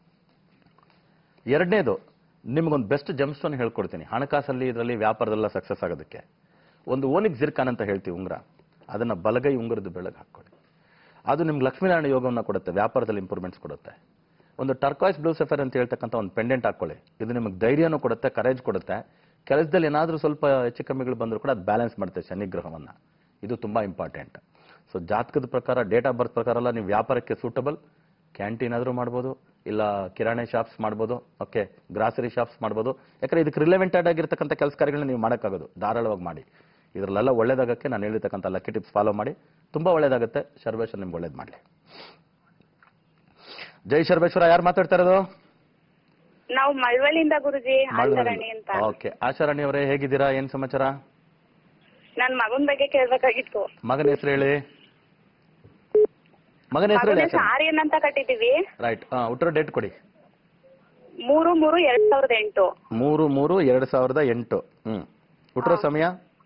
Speaker 1: ಎರಡನೇದು ನಿಮ್ಗೊಂದು ಬೆಸ್ಟ್ ಜಮ್ಸ್ಟೋನ್ ಹೇಳ್ಕೊಡ್ತೀನಿ ಹಣಕಾಸಲ್ಲಿ ಇದರಲ್ಲಿ ವ್ಯಾಪಾರದಲ್ಲ ಸಕ್ಸಸ್ ಆಗೋದಕ್ಕೆ ಒಂದು ಓನಿಕ್ ಜಿರ್ಕಾನ್ ಅಂತ ಹೇಳ್ತೀವಿ ಉಂಗುರ ಅದನ್ನ ಬಲಗೈ ಉಂಗುರದ ಬೆಳಗ್ಗೆ ಹಾಕೊಳ್ಳಿ ಅದು ನಿಮ್ಗೆ ಲಕ್ಷ್ಮೀನಾರಾಯಣ ಯೋಗವನ್ನು ಕೊಡುತ್ತೆ ವ್ಯಾಪಾರದಲ್ಲಿ ಇಂಪ್ರೂವ್ಮೆಂಟ್ಸ್ ಕೊಡುತ್ತೆ ಒಂದು ಟರ್ಕಾಯ್ಸ್ ಬ್ಲೂ ಸಫರ್ ಅಂತ ಹೇಳ್ತಕ್ಕಂಥ ಒಂದು ಪೆಂಡೆಂಟ್ ಹಾಕೊಳ್ಳಿ ಇದು ನಿಮಗೆ ಧೈರ್ಯನೂ ಕೊಡುತ್ತೆ ಕರೇಜ್ ಕೊಡುತ್ತೆ ಕೆಲಸದಲ್ಲಿ ಏನಾದರೂ ಸ್ವಲ್ಪ ಹೆಚ್ಚು ಕಮ್ಮಿಗಳು ಬಂದರೂ ಕೂಡ ಅದು ಬ್ಯಾಲೆನ್ಸ್ ಮಾಡುತ್ತೆ ಶನಿಗ್ರಹವನ್ನು ಇದು ತುಂಬಾ ಇಂಪಾರ್ಟೆಂಟ್ ಸೊ ಜಾತಕದ ಪ್ರಕಾರ ಡೇಟ್ ಆಫ್ ಬರ್ತ್ ಪ್ರಕಾರ ಎಲ್ಲ ನೀವು ವ್ಯಾಪಾರಕ್ಕೆ ಸೂಟಬಲ್ ಕ್ಯಾಂಟೀನ್ ಆದರೂ ಮಾಡ್ಬೋದು ಇಲ್ಲ ಕಿರಾಣಿ ಶಾಪ್ಸ್ ಮಾಡ್ಬೋದು ಓಕೆ ಗ್ರಾಸರಿ ಶಾಪ್ಸ್ ಮಾಡ್ಬೋದು ಯಾಕಂದ್ರೆ ಇದಕ್ಕೆ ರಿಲೆವೆಂಟೆಡ್ ಆಗಿರ್ತಕ್ಕಂಥ ಕೆಲಸ ಕಾರ್ಯಗಳನ್ನ ನೀವು ಮಾಡೋಕ್ಕಾಗೋದು ಧಾರಾಳವಾಗಿ ಮಾಡಿ ಇದರಲ್ಲೆಲ್ಲ ಒಳ್ಳೇದಾಗಕ್ಕೆ ನಾನು ಹೇಳಿರ್ತಕ್ಕಂಥ ಲಕ್ಕಿ ಟಿಪ್ಸ್ ಫಾಲೋ ಮಾಡಿ ತುಂಬಾ ಒಳ್ಳೇದಾಗುತ್ತೆ ಶರ್ವೇಶ್ವರ್ ನಿಮ್ಗೆ ಒಳ್ಳೇದು ಮಾಡಲಿ ಜೈ ಶರ್ವೇಶ್ವರ ಯಾರು ಮಾತಾಡ್ತಾ ಇರೋದು
Speaker 2: ನಾವು ಮಳವಳ್ಳಿಯಿಂದ ಗುರುಜಿ ಆಂತರಣಿ ಅಂತ
Speaker 1: ಓಕೆ ಆಶಾರಾಣಿ ಅವರೇ ಹೇಗಿದ್ದೀರಾ ಏನ್ ಸಮಾಚಾರ
Speaker 2: ನನ್ ಮಗನ್ ಬಗ್ಗೆ ಕೇಳ್ಬೇಕಾಗಿತ್ತು
Speaker 1: ಮಗನ ಹೆಸರು ಹೇಳಿ ಮಗನ ಹೆಸರು
Speaker 2: ಮಗನ
Speaker 1: ಹೇಳಿ
Speaker 2: ಹೆಸರು ಆರ್ಯನ್ ಅಂತ ಕಟ್ಟಿದೀವಿ
Speaker 1: ರೈಟ್ ಹುಟ್ಟರೋ ಡೇಟ್ ಕೊಡಿ
Speaker 2: ಮೂರು ಮೂರು ಎರಡ್ ಸಾವಿರದ ಎಂಟು
Speaker 1: ಮೂರು ಮೂರು ಎರಡ್ ಸಾವಿರದ ಎಂಟು ಹ್ಮ್ ಹುಟ್ಟರೋ ಸಮಯ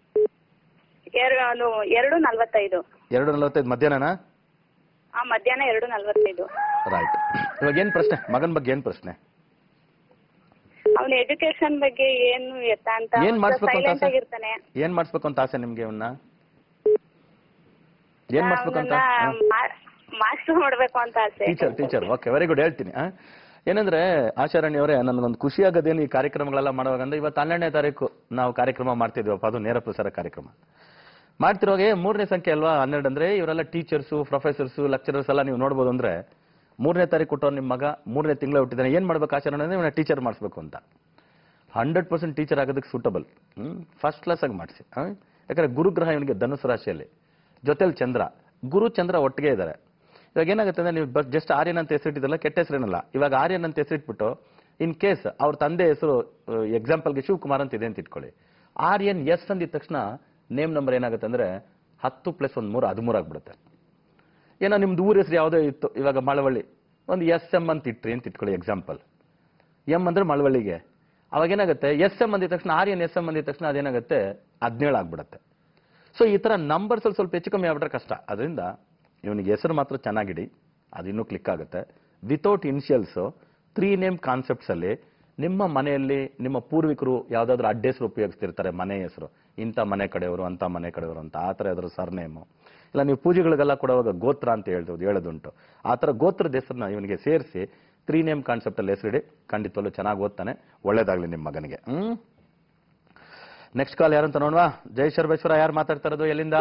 Speaker 2: ಎರಡು ಎರಡು ನಲ್ವತ್ತೈದು
Speaker 1: ಎರಡು ನಲವತ್ತೈದು ಮಧ್ಯಾಹ್ನನಾ
Speaker 2: ಆ ಮಧ್ಯಾಹ್ನ ಎರಡು ನಲ್ವತ್ತೈದು
Speaker 1: ರೈಟ್ ಇವಾಗ ಏನ್ ಪ್ರಶ್ನೆ ಮಗನ ಬಗ್ಗೆ ಏನ್ ಪ್ರಶ್ನೆ
Speaker 2: ಅವನ ಎಜುಕೇಶನ್ ಬಗ್ಗೆ ಏನು ಎತ್ತ ಅಂತ
Speaker 1: ಏನ್ ಮಾಡಿಸ್ಬೇಕು ಅಂತ
Speaker 2: ಸೈಲೆಂಟ್
Speaker 1: ಆಸೆ?
Speaker 2: ಆಗಿರ್ತಾನೆ
Speaker 1: ಏನ್ ಮಾಡಿಸ್ಬೇಕು ಅಂತ ಆಸೆ ನಿಮ್ಗೆ ಇವನ್ನ ಏನ್ ಮಾಡಿಸ್ಬೇಕು ಅಂತ
Speaker 2: ಮಾಸ್ಟರ್ ಮಾಡ್ಬೇಕು ಅಂತ ಆಸೆ
Speaker 1: teacher teacher okay very good ಹೇಳ್ತೀನಿ ಆ? ಏನಂದ್ರೆ ಆಚಾರಣಿ ಅವರೇ ನನಗೊಂದು ಖುಷಿ ಆಗೋದೇನು ಈ ಕಾರ್ಯಕ್ರಮಗಳೆಲ್ಲ ಮಾಡುವಾಗ ಅಂದ್ರೆ ಇವತ್ತು ಹನ್ನೆರಡನೇ ತಾರೀಕು ನಾವು ಕಾರ್ಯಕ್ರಮ ಮಾಡ್ತಿದ್ವಪ್ಪ ಅದು ನೇರ ಪ್ರಸಾರ ಕಾರ್ಯಕ್ರಮ ಮಾಡ್ತಿರುವಾಗ ಏ, ಮೂರನೇ ಸಂಖ್ಯೆ ಅಲ್ವಾ ಹನ್ನೆರಡು ಅಂದ್ರೆ ಇವರೆಲ್ಲ ಟೀಚರ್ಸು ಪ್ರೊಫೆಸರ್ಸು ಲೆಕ್ಚರರ್ಸ್ ಎಲ್ಲ ನೀವು ನೋಡ್ಬೋದು ಅಂದ್ರೆ ಮೂರನೇ ತಾರೀಕು ಕೊಟ್ಟವ್ರು ನಿಮ್ಮ ಮಗ ಮೂರನೇ ತಿಂಗಳ ಹುಟ್ಟಿದ್ದಾನೆ ಏನ್ ಮಾಡ್ಬೇಕು ಆಚರಣೆ ಅಂದ್ರೆ ಇವನ್ನ ಟೀಚರ್ ಮಾಡಿಸ್ಬೇಕು ಅಂತ ಹಂಡ್ರೆಡ್ ಪರ್ಸೆಂಟ್ ಟೀಚರ್ ಆಗೋದಕ್ಕೆ ಸೂಟಬಲ್ ಹ್ಮ್ ಫಸ್ಟ್ ಕ್ಲಾಸ್ ಆಗಿ ಮಾಡಿಸಿ ಯಾಕಂದ್ರೆ ಗುರುಗ್ರಹ ಇವನಿಗೆ ಧನುಸು ರಾಶಿಯಲ್ಲಿ ಜೊತೆಲಿ ಚಂದ್ರ ಗುರು ಚಂದ್ರ ಒಟ್ಟಿಗೆ ಇದ್ದಾರೆ ಇವಾಗ ಏನಾಗುತ್ತೆ ಅಂದ್ರೆ ನೀವು ಜಸ್ಟ್ ಆರ್ಯನ್ ಅಂತ ಹೆಸರಿಟ್ಟಿದ್ದಲ್ಲ ಕೆಟ್ಟ ಹೆಸರೇನಲ್ಲ ಇವಾಗ ಆರ್ಯನ್ ಅಂತ ಹೆಸರಿಟ್ಬಿಟ್ಟು ಇನ್ ಕೇಸ್ ಅವ್ರ ತಂದೆ ಹೆಸರು ಎಕ್ಸಾಂಪಲ್ಗೆ ಶಿವಕುಮಾರ್ ಅಂತ ಇದೆ ಅಂತ ಇಟ್ಕೊಳ್ಳಿ ಆರ್ಯನ್ ಎಸ್ ಅಂದಿದ ತಕ್ಷಣ ನೇಮ್ ನಂಬರ್ ಏನಾಗುತ್ತೆ ಅಂದ್ರೆ ಹತ್ತು ಪ್ಲಸ್ ಒಂದು ಮೂರು ಹದಿಮೂರು ಆಗ್ಬಿಡುತ್ತೆ ಏನೋ ನಿಮ್ದು ಊರ ಹೆಸರು ಯಾವುದೋ ಇತ್ತು ಇವಾಗ ಮಳವಳ್ಳಿ ಒಂದು ಎಸ್ ಎಂ ಅಂತ ಇಟ್ರಿ ಅಂತ ಇಟ್ಕೊಳ್ಳಿ ಎಕ್ಸಾಂಪಲ್ ಎಂ ಅಂದ್ರೆ ಮಳವಳ್ಳಿಗೆ ಅವಾಗ ಏನಾಗುತ್ತೆ ಎಸ್ ಎಂ ಅಂದಿದ ತಕ್ಷಣ ಆರ್ಯನ್ ಎಸ್ ಎಂ ಅಂದಿದ ತಕ್ಷಣ ಅದೇನಾಗುತ್ತೆ ಹದಿನೇಳು ಆಗ್ಬಿಡುತ್ತೆ ಸೊ ಈ ತರ ನಂಬರ್ಸ್ ಅಲ್ಲಿ ಸ್ವಲ್ಪ ಹೆಚ್ಚು ಕಮ್ಮಿ ಆಗ್ಬಿಟ್ರೆ ಕಷ್ಟ ಅದರಿಂದ ಇವನಿಗೆ ಹೆಸರು ಮಾತ್ರ ಚೆನ್ನಾಗಿಡಿ ಅದು ಇನ್ನೂ ಕ್ಲಿಕ್ ಆಗುತ್ತೆ without initials three name concepts ಅಲ್ಲಿ ನಿಮ್ಮ ಮನೆಯಲ್ಲಿ ನಿಮ್ಮ ಪೂರ್ವಿಕರು ಯಾವ್ದಾದ್ರು ಅಡ್ಡ ಹೆಸರು ಉಪಯೋಗಿಸ್ತಿರ್ತಾರೆ ಮನೆ ಹೆಸರು ಇಂಥ ಮನೆ ಕಡೆಯವರು ಅಂತ ಮನೆ ಕಡೆಯವರು ಅಂತ ಆ ಥರ ಯಾವ್ದಾದ್ರು ಸರ್ನೇಮು ಇಲ್ಲ ನೀವು ಪೂಜೆಗಳಿಗೆಲ್ಲ ಕೊಡುವಾಗ ಗೋತ್ರ ಅಂತ ಹೇಳ್ಬೋದು ಹೇಳೋದುಂಟು ಆ ಥರ ಗೋತ್ರದ ಹೆಸರನ್ನ ಇವನಿಗೆ ಸೇರಿಸಿ ತ್ರೀ ನೇಮ್ ಕಾನ್ಸೆಪ್ಟ್ ಅಲ್ಲಿ ಹೆಸರಿಡಿ ಖಂಡಿತವಲ್ಲೂ ಚೆನ್ನಾಗಿ ಓದ್ತಾನೆ ಒಳ್ಳೇದಾಗ್ಲಿ ನಿಮ್ಮ ಮಗನಿಗೆ ಹ್ಮ್ ನೆಕ್ಸ್ಟ್ ಕಾಲ್ ಯಾರಂತ ನೋಡುವ ಜೈ ಶರ್ಬೇಶ್ವರ ಯಾರು ಮಾತಾಡ್ತಾ ಇರೋದು ಎಲ್ಲಿಂದ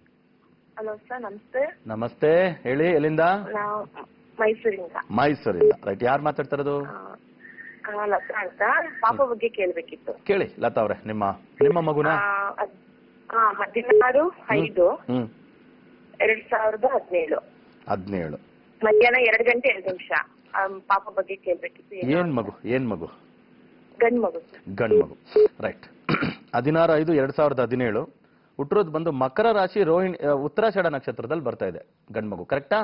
Speaker 4: ಹಲೋ ಸರ್ ನಮಸ್ತೆ
Speaker 1: ನಮಸ್ತೆ ಹೇಳಿ ಎಲ್ಲಿಂದ
Speaker 4: ನಾವು ಮೈಸೂರಿಂದ
Speaker 1: ಮೈಸೂರಿಂದ ರೈಟ್ ಯಾರು ಮಾತಾಡ್ತಾ ಇರೋದು
Speaker 4: ಆ, ಆ, ಲತಾ ಅಂತ ಪಾಪ ಬಗ್ಗೆ ಕೇಳ್ಬೇಕಿತ್ತು
Speaker 1: ಕೇಳಿ ಲತಾ ಅವ್ರೆ ನಿಮ್ಮ ನಿಮ್ಮ ಮಗುನ
Speaker 4: ಆ, ಅದ್- ಆ, ಹದಿನಾರು ಐದು
Speaker 1: ಹ್ಮ್
Speaker 4: ಎರಡ್ ಸಾವಿರದ ಹದಿನೇಳು
Speaker 1: ಹದಿನೇಳು
Speaker 4: ಮಧ್ಯಾಹ್ನ ಎರಡು ಗಂಟೆ ಎರಡು ನಿಮಿಷ ಪಾಪ ಬಗ್ಗೆ ಕೇಳ್ಬೇಕಿತ್ತು ಏನು
Speaker 1: ಏನ್ ಮಗು ಏನ್ ಮಗು
Speaker 4: ಗಂಡ್ ಮಗು ಸರ್
Speaker 1: ಗಂಡು ಮಗು ರೈಟ್ ಹದಿನಾರು ಐದು ಎರಡ್ ಸಾವಿರದ ಹದಿನೇಳು ಹುಟ್ಟಿರೋದು ಬಂದು ಮಕರ ರಾಶಿ ರೋಹಿಣಿ ಆ, ಉತ್ತರಾಷಾಢ ನಕ್ಷತ್ರದಲ್ಲಿ ಬರ್ತಾ ಇದೆ ಗಂಡು ಮಗು ಕರೆಕ್ಟಾ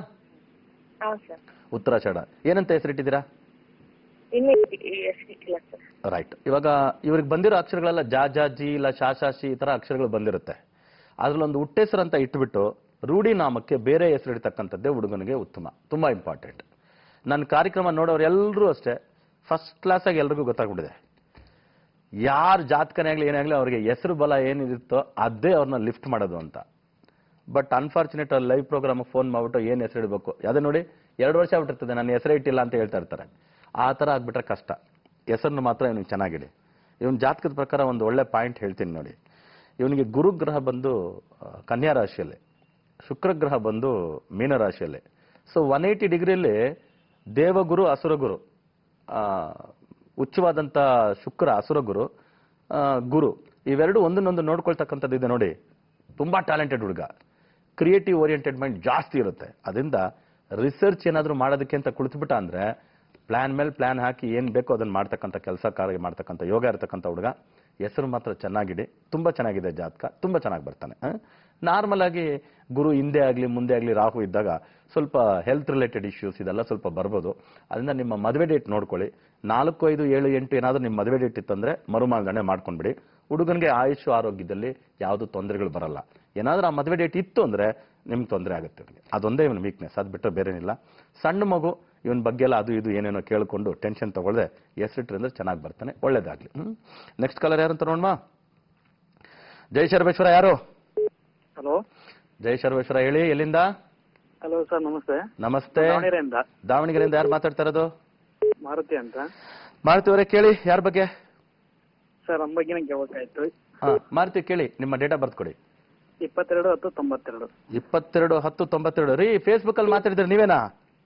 Speaker 4: ಹಾ ಸರ್
Speaker 1: ಉತ್ತರಾಷಾಢ ಏನಂತ ಹೆಸರಿಟ್ಟಿದ್ದೀರಾ
Speaker 4: ಇನ್ನು ಎಷ್ಟಿಲ್ಲ ಸರ್
Speaker 1: ರೈಟ್ ಇವಾಗ ಇವ್ರಿಗೆ ಬಂದಿರೋ ಅಕ್ಷರಗಳೆಲ್ಲ ಜಾ ಜಾ ಜಿ ಇಲ್ಲ ಶಾ ಶಾ ಶಿ ಈ ತರ ಅಕ್ಷರಗಳು ಬಂದಿರುತ್ತೆ ಅದ್ರಲ್ಲೊಂದು ಹುಟ್ಟೆಸರು ಅಂತ ಇಟ್ಬಿಟ್ಟು ರೂಢಿ ನಾಮಕ್ಕೆ ಬೇರೆ ಹೆಸರು ಇಡ್ತಕ್ಕಂಥದ್ದೇ ಹುಡುಗನಿಗೆ ಉತ್ತಮ ತುಂಬಾ ಇಂಪಾರ್ಟೆಂಟ್ ನನ್ನ ಕಾರ್ಯಕ್ರಮ ನೋಡೋರು ಎಲ್ಲರೂ ಅಷ್ಟೇ ಫಸ್ಟ್ ಕ್ಲಾಸ್ ಆಗಿ ಎಲ್ರಿಗೂ ಗೊತ್ತಾಗ್ಬಿಟ್ಟಿದೆ ಯಾರ ಜಾತಕನೇ ಆಗ್ಲಿ ಏನೇ ಆಗ್ಲಿ ಅವ್ರಿಗೆ ಹೆಸರು ಬಲ ಏನಿರುತ್ತೋ ಅದೇ ಅವ್ರನ್ನ ಲಿಫ್ಟ್ ಮಾಡೋದು ಅಂತ ಬಟ್ ಅನ್ಫಾರ್ಚುನೇಟ್ ಅವ್ರು ಲೈವ್ ಪ್ರೋಗ್ರಾಮ್ ಫೋನ್ ಮಾಡ್ಬಿಟ್ಟು ಏನ್ ಹೆಸರು ಇಡಬೇಕು ಯಾವ್ದು ನೋಡಿ ಎರಡು ವರ್ಷ ಆಗ್ಬಿಟ್ಟಿರ್ತದೆ ನನ್ನ ಹೆಸರೇ ಇಟ್ಟಿಲ್ಲ ಅಂತ ಹೇಳ್ತಾ ಇರ್ತಾರೆ ಆ ತರ ಆಗ್ಬಿಟ್ರೆ ಕಷ್ಟ ಹೆಸರನ್ನು ಮಾತ್ರ ಇವನಿಗೆ ಚೆನ್ನಾಗಿಡಿ ಇವನ್ ಜಾತಕದ ಪ್ರಕಾರ ಒಂದು ಒಳ್ಳೆ ಪಾಯಿಂಟ್ ಹೇಳ್ತೀನಿ ನೋಡಿ ಇವನಿಗೆ ಗುರುಗ್ರಹ ಬಂದು ಆ, ಕನ್ಯಾ ರಾಶಿಯಲ್ಲಿ ಶುಕ್ರಗ್ರಹ ಬಂದು ಮೀನ ರಾಶಿಯಲ್ಲಿ ಸೊ ಒನ್ ಏಯ್ಟಿ ಡಿಗ್ರಿಯಲ್ಲಿ ದೇವಗುರು ಅಸುರಗುರು ಆ, ಉಚ್ಚವಾದಂತ ಶುಕ್ರ ಅಸುರಗುರು ಆ, ಗುರು ಇವೆರಡು ಒಂದನ್ನೊಂದು ನೋಡ್ಕೊಳ್ತಕ್ಕಂಥದ್ದು ಇದೆ ನೋಡಿ ತುಂಬಾ ಟ್ಯಾಲೆಂಟೆಡ್ ಹುಡುಗ ಕ್ರಿಯೇಟಿವ್ ಓರಿಯೆಂಟೆಡ್ ಮೈಂಡ್ ಜಾಸ್ತಿ ಇರುತ್ತೆ ಅದರಿಂದ ರಿಸರ್ಚ್ ಏನಾದರೂ ಮಾಡೋದಕ್ಕೆ ಅಂತ ಕುಳಿತುಬಿಟ್ಟ ಅಂದ್ರೆ ಪ್ಲಾನ್ ಮೇಲೆ ಪ್ಲಾನ್ ಹಾಕಿ ಏನು ಬೇಕೋ ಅದನ್ನ ಮಾಡ್ತಕ್ಕಂಥ ಕೆಲಸ ಕಾರ್ಯ ಮಾಡ್ತಕ್ಕಂಥ ಯೋಗ ಇರತಕ್ಕಂಥ ಹುಡುಗ ಹೆಸರು ಮಾತ್ರ ಚೆನ್ನಾಗಿದೆ ತುಂಬಾ ಚೆನ್ನಾಗಿದೆ ಜಾತಕ ತುಂಬಾ ಚೆನ್ನಾಗಿ ಬರ್ತಾನೆ ನಾರ್ಮಲ್ ಆಗಿ ಗುರು ಹಿಂದೆ ಆಗಲಿ ಮುಂದೆ ಆಗಲಿ ರಾಹು ಇದ್ದಾಗ ಸ್ವಲ್ಪ ಹೆಲ್ತ್ ರಿಲೇಟೆಡ್ ಇಶ್ಯೂಸ್ ಇದೆಲ್ಲ ಸ್ವಲ್ಪ ಬರ್ಬೋದು ಅದರಿಂದ ನಿಮ್ಮ ಮದುವೆ ಡೇಟ್ ನೋಡ್ಕೊಳ್ಳಿ ನಾಲ್ಕು ಐದು ಏಳು ಎಂಟು ಏನಾದರೂ ನಿಮ್ಮ ಮದುವೆ ಡೇಟ್ ಇತ್ತಂದ್ರೆ ಮರುಮಾಲ್ಗಣೆ ಮಾಡ್ಕೊಂಡ್ಬಿಡಿ ಹುಡುಗನಿಗೆ ಆಯುಷು ಆರೋಗ್ಯದಲ್ಲಿ ಯಾವುದು ತೊಂದರೆಗಳು ಬರಲ್ಲ ಏನಾದರೂ ಆ ಮದುವೆ ಡೇಟ್ ಇತ್ತು ಅಂದ್ರೆ ನಿಮ್ಗೆ ತೊಂದರೆ ಆಗುತ್ತೆ ಇವ್ನಿಗೆ ಅದೊಂದೇ ಇವನ ವೀಕ್ನೆಸ್ ಅದು ಬಿಟ್ಟರೆ ಬೇರೇನಿಲ್ಲ ಸಣ್ಣ ಮಗು ಇವನ್ ಬಗ್ಗೆ ಎಲ್ಲ ಅದು ಇದು ಏನೇನೋ ಕೇಳ್ಕೊಂಡು ಟೆನ್ಷನ್ ತಗೊಳ್ದೆ ಹೆಸರಿಟ್ರಿಂದ ಚೆನ್ನಾಗಿ ಬರ್ತಾನೆ ಒಳ್ಳೇದಾಗ್ಲಿ ಹ್ಮ್ ನೆಕ್ಸ್ಟ್ ಕಲರ್ ಯಾರು ಅಂತ ನೋಡ್ಮಾ ಜೈ ಶರ್ವೇಶ್ವರ ಯಾರು
Speaker 3: ಹಲೋ
Speaker 1: ಜೈ ಶರ್ವೇಶ್ವರ ಹೇಳಿ ಎಲ್ಲಿಂದ
Speaker 3: ಹಲೋ ಸರ್ ನಮಸ್ತೆ
Speaker 1: ನಮಸ್ತೆ
Speaker 3: ದಾವಣಗೆರೆಯಿಂದ
Speaker 1: ದಾವಣಗೆರೆಯಿಂದ ಯಾರು ಮಾತಾಡ್ತಾ ಇರೋದು
Speaker 3: ಮಾರುತಿ ಅಂತ
Speaker 1: ಮಾರುತಿಯವರೇ ಕೇಳಿ ಯಾರ ಬಗ್ಗೆ
Speaker 3: ಸರ್ ನಮ್ಮ ಬಗ್ಗೆ ನಂಗೆ ಕೇಳಬೇಕಾಯ್ತು
Speaker 1: ಹಾ ಮಾರುತಿ ಕೇಳಿ ನಿಮ್ಮ ಡೇಟ್ ಆಫ್ ಬರ್ತ್ ಕೊಡಿ
Speaker 3: ಇಪ್ಪತ್ತೆರಡು ಹತ್ತು ತೊಂಬತ್ತೆರಡು
Speaker 1: ಇಪ್ಪತ್ತೆರಡು ಹತ್ತು ತೊಂಬತ್ತೆರಡು ರೀ ಫೇಸ್ಬುಕ್ ಅಲ್ಲಿ ಮಾತಾಡಿದ್ರೆ ನೀವೇನಾ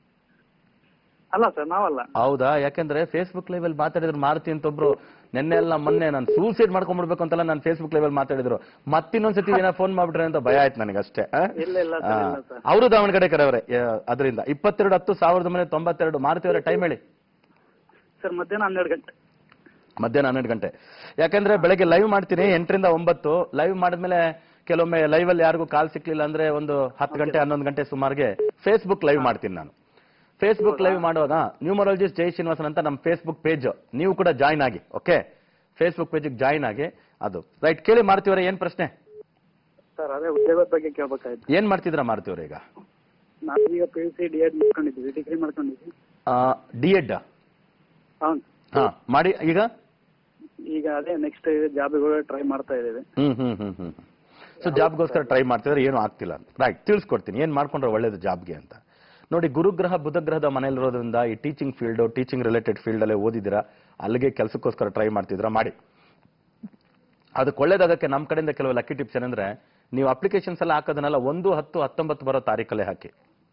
Speaker 3: ಅಲ್ಲ ಸರ್ ನಾವಲ್ಲ
Speaker 1: ಹೌದಾ ಯಾಕಂದ್ರೆ ಫೇಸ್ಬುಕ್ ಲೈವ್ ಅಲ್ಲಿ ಮಾತಾಡಿದ್ರು ಮಾರುತಿ ಅಂತ ಒಬ್ರು ನಿನ್ನೆ ಎಲ್ಲ ಮೊನ್ನೆ ನಾನು ಸೂಸೈಡ್ ಮಾಡ್ಕೊಂಡ್ಬಿಡ್ಬೇಕು ಅಂತೆಲ್ಲ ನಾನು ಫೇಸ್ಬುಕ್ ಲೈವ್ ಅಲ್ಲಿ ಮಾತಾಡಿದ್ರು ಮತ್ತಿನ್ನೊಂದ್ಸತಿ ಏನೋ ಫೋನ್ ಮಾಡ್ಬಿಟ್ರೆ ಅಂತ ಭಯ ಆಯ್ತು ನನಗೆ ಅಷ್ಟೇ ಆ?
Speaker 3: ಇಲ್ಲ ಇಲ್ಲ ಸರ್ ಇಲ್ಲ ಸರ್
Speaker 1: ಅವರು ದಾವಣಗೆರೆ ಕಡೆಯವರೇ ಅದರಿಂದ ಇಪ್ಪತ್ತೆರಡು ಹತ್ತು ಸಾವಿರದ ಒಂಬೈನೂರ ತೊಂಬತ್ತೆರಡು ಮಾರುತಿ ಅವರ ಟೈಮ್ ಹೇಳಿ
Speaker 3: ಸರ್ ಮಧ್ಯಾಹ್ನ ಹನ್ನೆರಡು ಗಂಟೆ
Speaker 1: ಮಧ್ಯಾಹ್ನ ಹನ್ನೆರಡು ಗಂಟೆ ಯಾಕಂದ್ರೆ ಬೆಳಗ್ಗೆ ಲೈವ್ ಮಾಡ್ತೀನಿ ಎಂಟರಿಂದ ಒಂಬತ್ತು ಲೈವ್ ಮಾಡಿದ್ಮೇಲೆ ಕೆಲವೊಮ್ಮೆ ಲೈವ್ ಅಲ್ಲಿ ಯಾರಿಗೂ ಕಾಲ್ ಸಿಕ್ಲಿಲ್ಲ ಅಂದ್ರೆ ಒಂದು ಹತ್ತು ಗಂಟೆ ಹನ್ನೊಂದು ಗಂಟೆ ಸುಮಾರಿಗೆ ಫೇಸ್ಬುಕ್ ಲೈವ್ ಮಾಡ್ತೀನಿ ನಾನು ಫೇಸ್ಬುಕ್ ಲೈವ್ ಮಾಡುವಾಗ ನ್ಯೂಮರಾಲಜಿಸ್ಟ್ ಜೈ ಶ್ರೀನಿವಾಸನ್ ಅಂತ ನಮ್ಮ ಫೇಸ್ಬುಕ್ ಪೇಜ್ ನೀವು ಕೂಡ ಜಾಯ್ನ್ ಆಗಿ ಓಕೆ ಫೇಸ್ಬುಕ್ ಪೇಜಿಗೆ ಜಾಯ್ನ್ ಆಗಿ ಅದು ರೈಟ್ ಕೇಳಿ ಮಾರುತಿಯವರೇ ಏನ್ ಪ್ರಶ್ನೆ
Speaker 3: ಸರ್ ಅದೇ ಉದ್ಯೋಗದ ಬಗ್ಗೆ ಕೇಳಬೇಕಾಯ್ತು
Speaker 1: ಏನ್ ಮಾಡ್ತಿದ್ರ ಮಾರುತಿಯವರೇ ಈಗ
Speaker 3: ನಾವು ಈಗ P U C D Ed ಮಾಡ್ಕೊಂಡಿದ್ವಿ ಡಿಗ್ರಿ ಮಾಡ್ಕೊಂಡಿದ್ವಿ
Speaker 1: ಡಿ ಎಡ್
Speaker 3: ಹೌದು
Speaker 1: ಹಾ ಮಾಡಿ ಈಗ
Speaker 3: ಈಗ ಅದೇ ನೆಕ್ಸ್ಟ್ ಜಾಬ್ಗಳು ಟ್ರೈ ಮಾಡ್ತಾ ಇದ್ದೀವಿ
Speaker 1: ಹ್ಮ್ ಹ್ಮ್ ಹ್ಮ್ ಹ್ಮ್ ಸೊ ಜಾಬ್ಗೋಸ್ಕರ ಟ್ರೈ ಮಾಡ್ತಿದ್ರೆ ಏನು ಆಗ್ತಿಲ್ಲ ರೈಟ್ ತಿಳಿಸ್ಕೊಡ್ತೀನಿ ಏನ್ ಮಾಡ್ಕೊಂಡ್ರೆ ಒಳ್ಳೇದು ಜಾಬ್ಗೆ ಅಂತ ನೋಡಿ ಗುರುಗ್ರಹ ಬುಧಗ್ರಹದ ಮನೇಲಿರೋದ್ರಿಂದ ಈ teaching field teaching related field ಅಲ್ಲೇ ಓದಿದಿರಾ ಅಲ್ಲಿಗೆ ಕೆಲಸಕ್ಕೋಸ್ಕರ ಟ್ರೈ ಮಾಡ್ತಿದ್ರ ಮಾಡಿ ಅದಕ್ಕೆ ಒಳ್ಳೇದಾಗಕ್ಕೆ ನಮ್ಮ ಕಡೆಯಿಂದ ಕೆಲವು ಲಕ್ಕಿ ಟಿಪ್ಸ್ ಏನಂದ್ರೆ ನೀವು ಅಪ್ಲಿಕೇಶನ್ಸ್ ಎಲ್ಲ ಹಾಕೋದನ್ನೆಲ್ಲ ಒಂದು ಹತ್ತು ಹತ್ತೊಂಬತ್ತು ಬರೋ ತಾರೀಕಲ್ಲೇ ಹಾಕಿ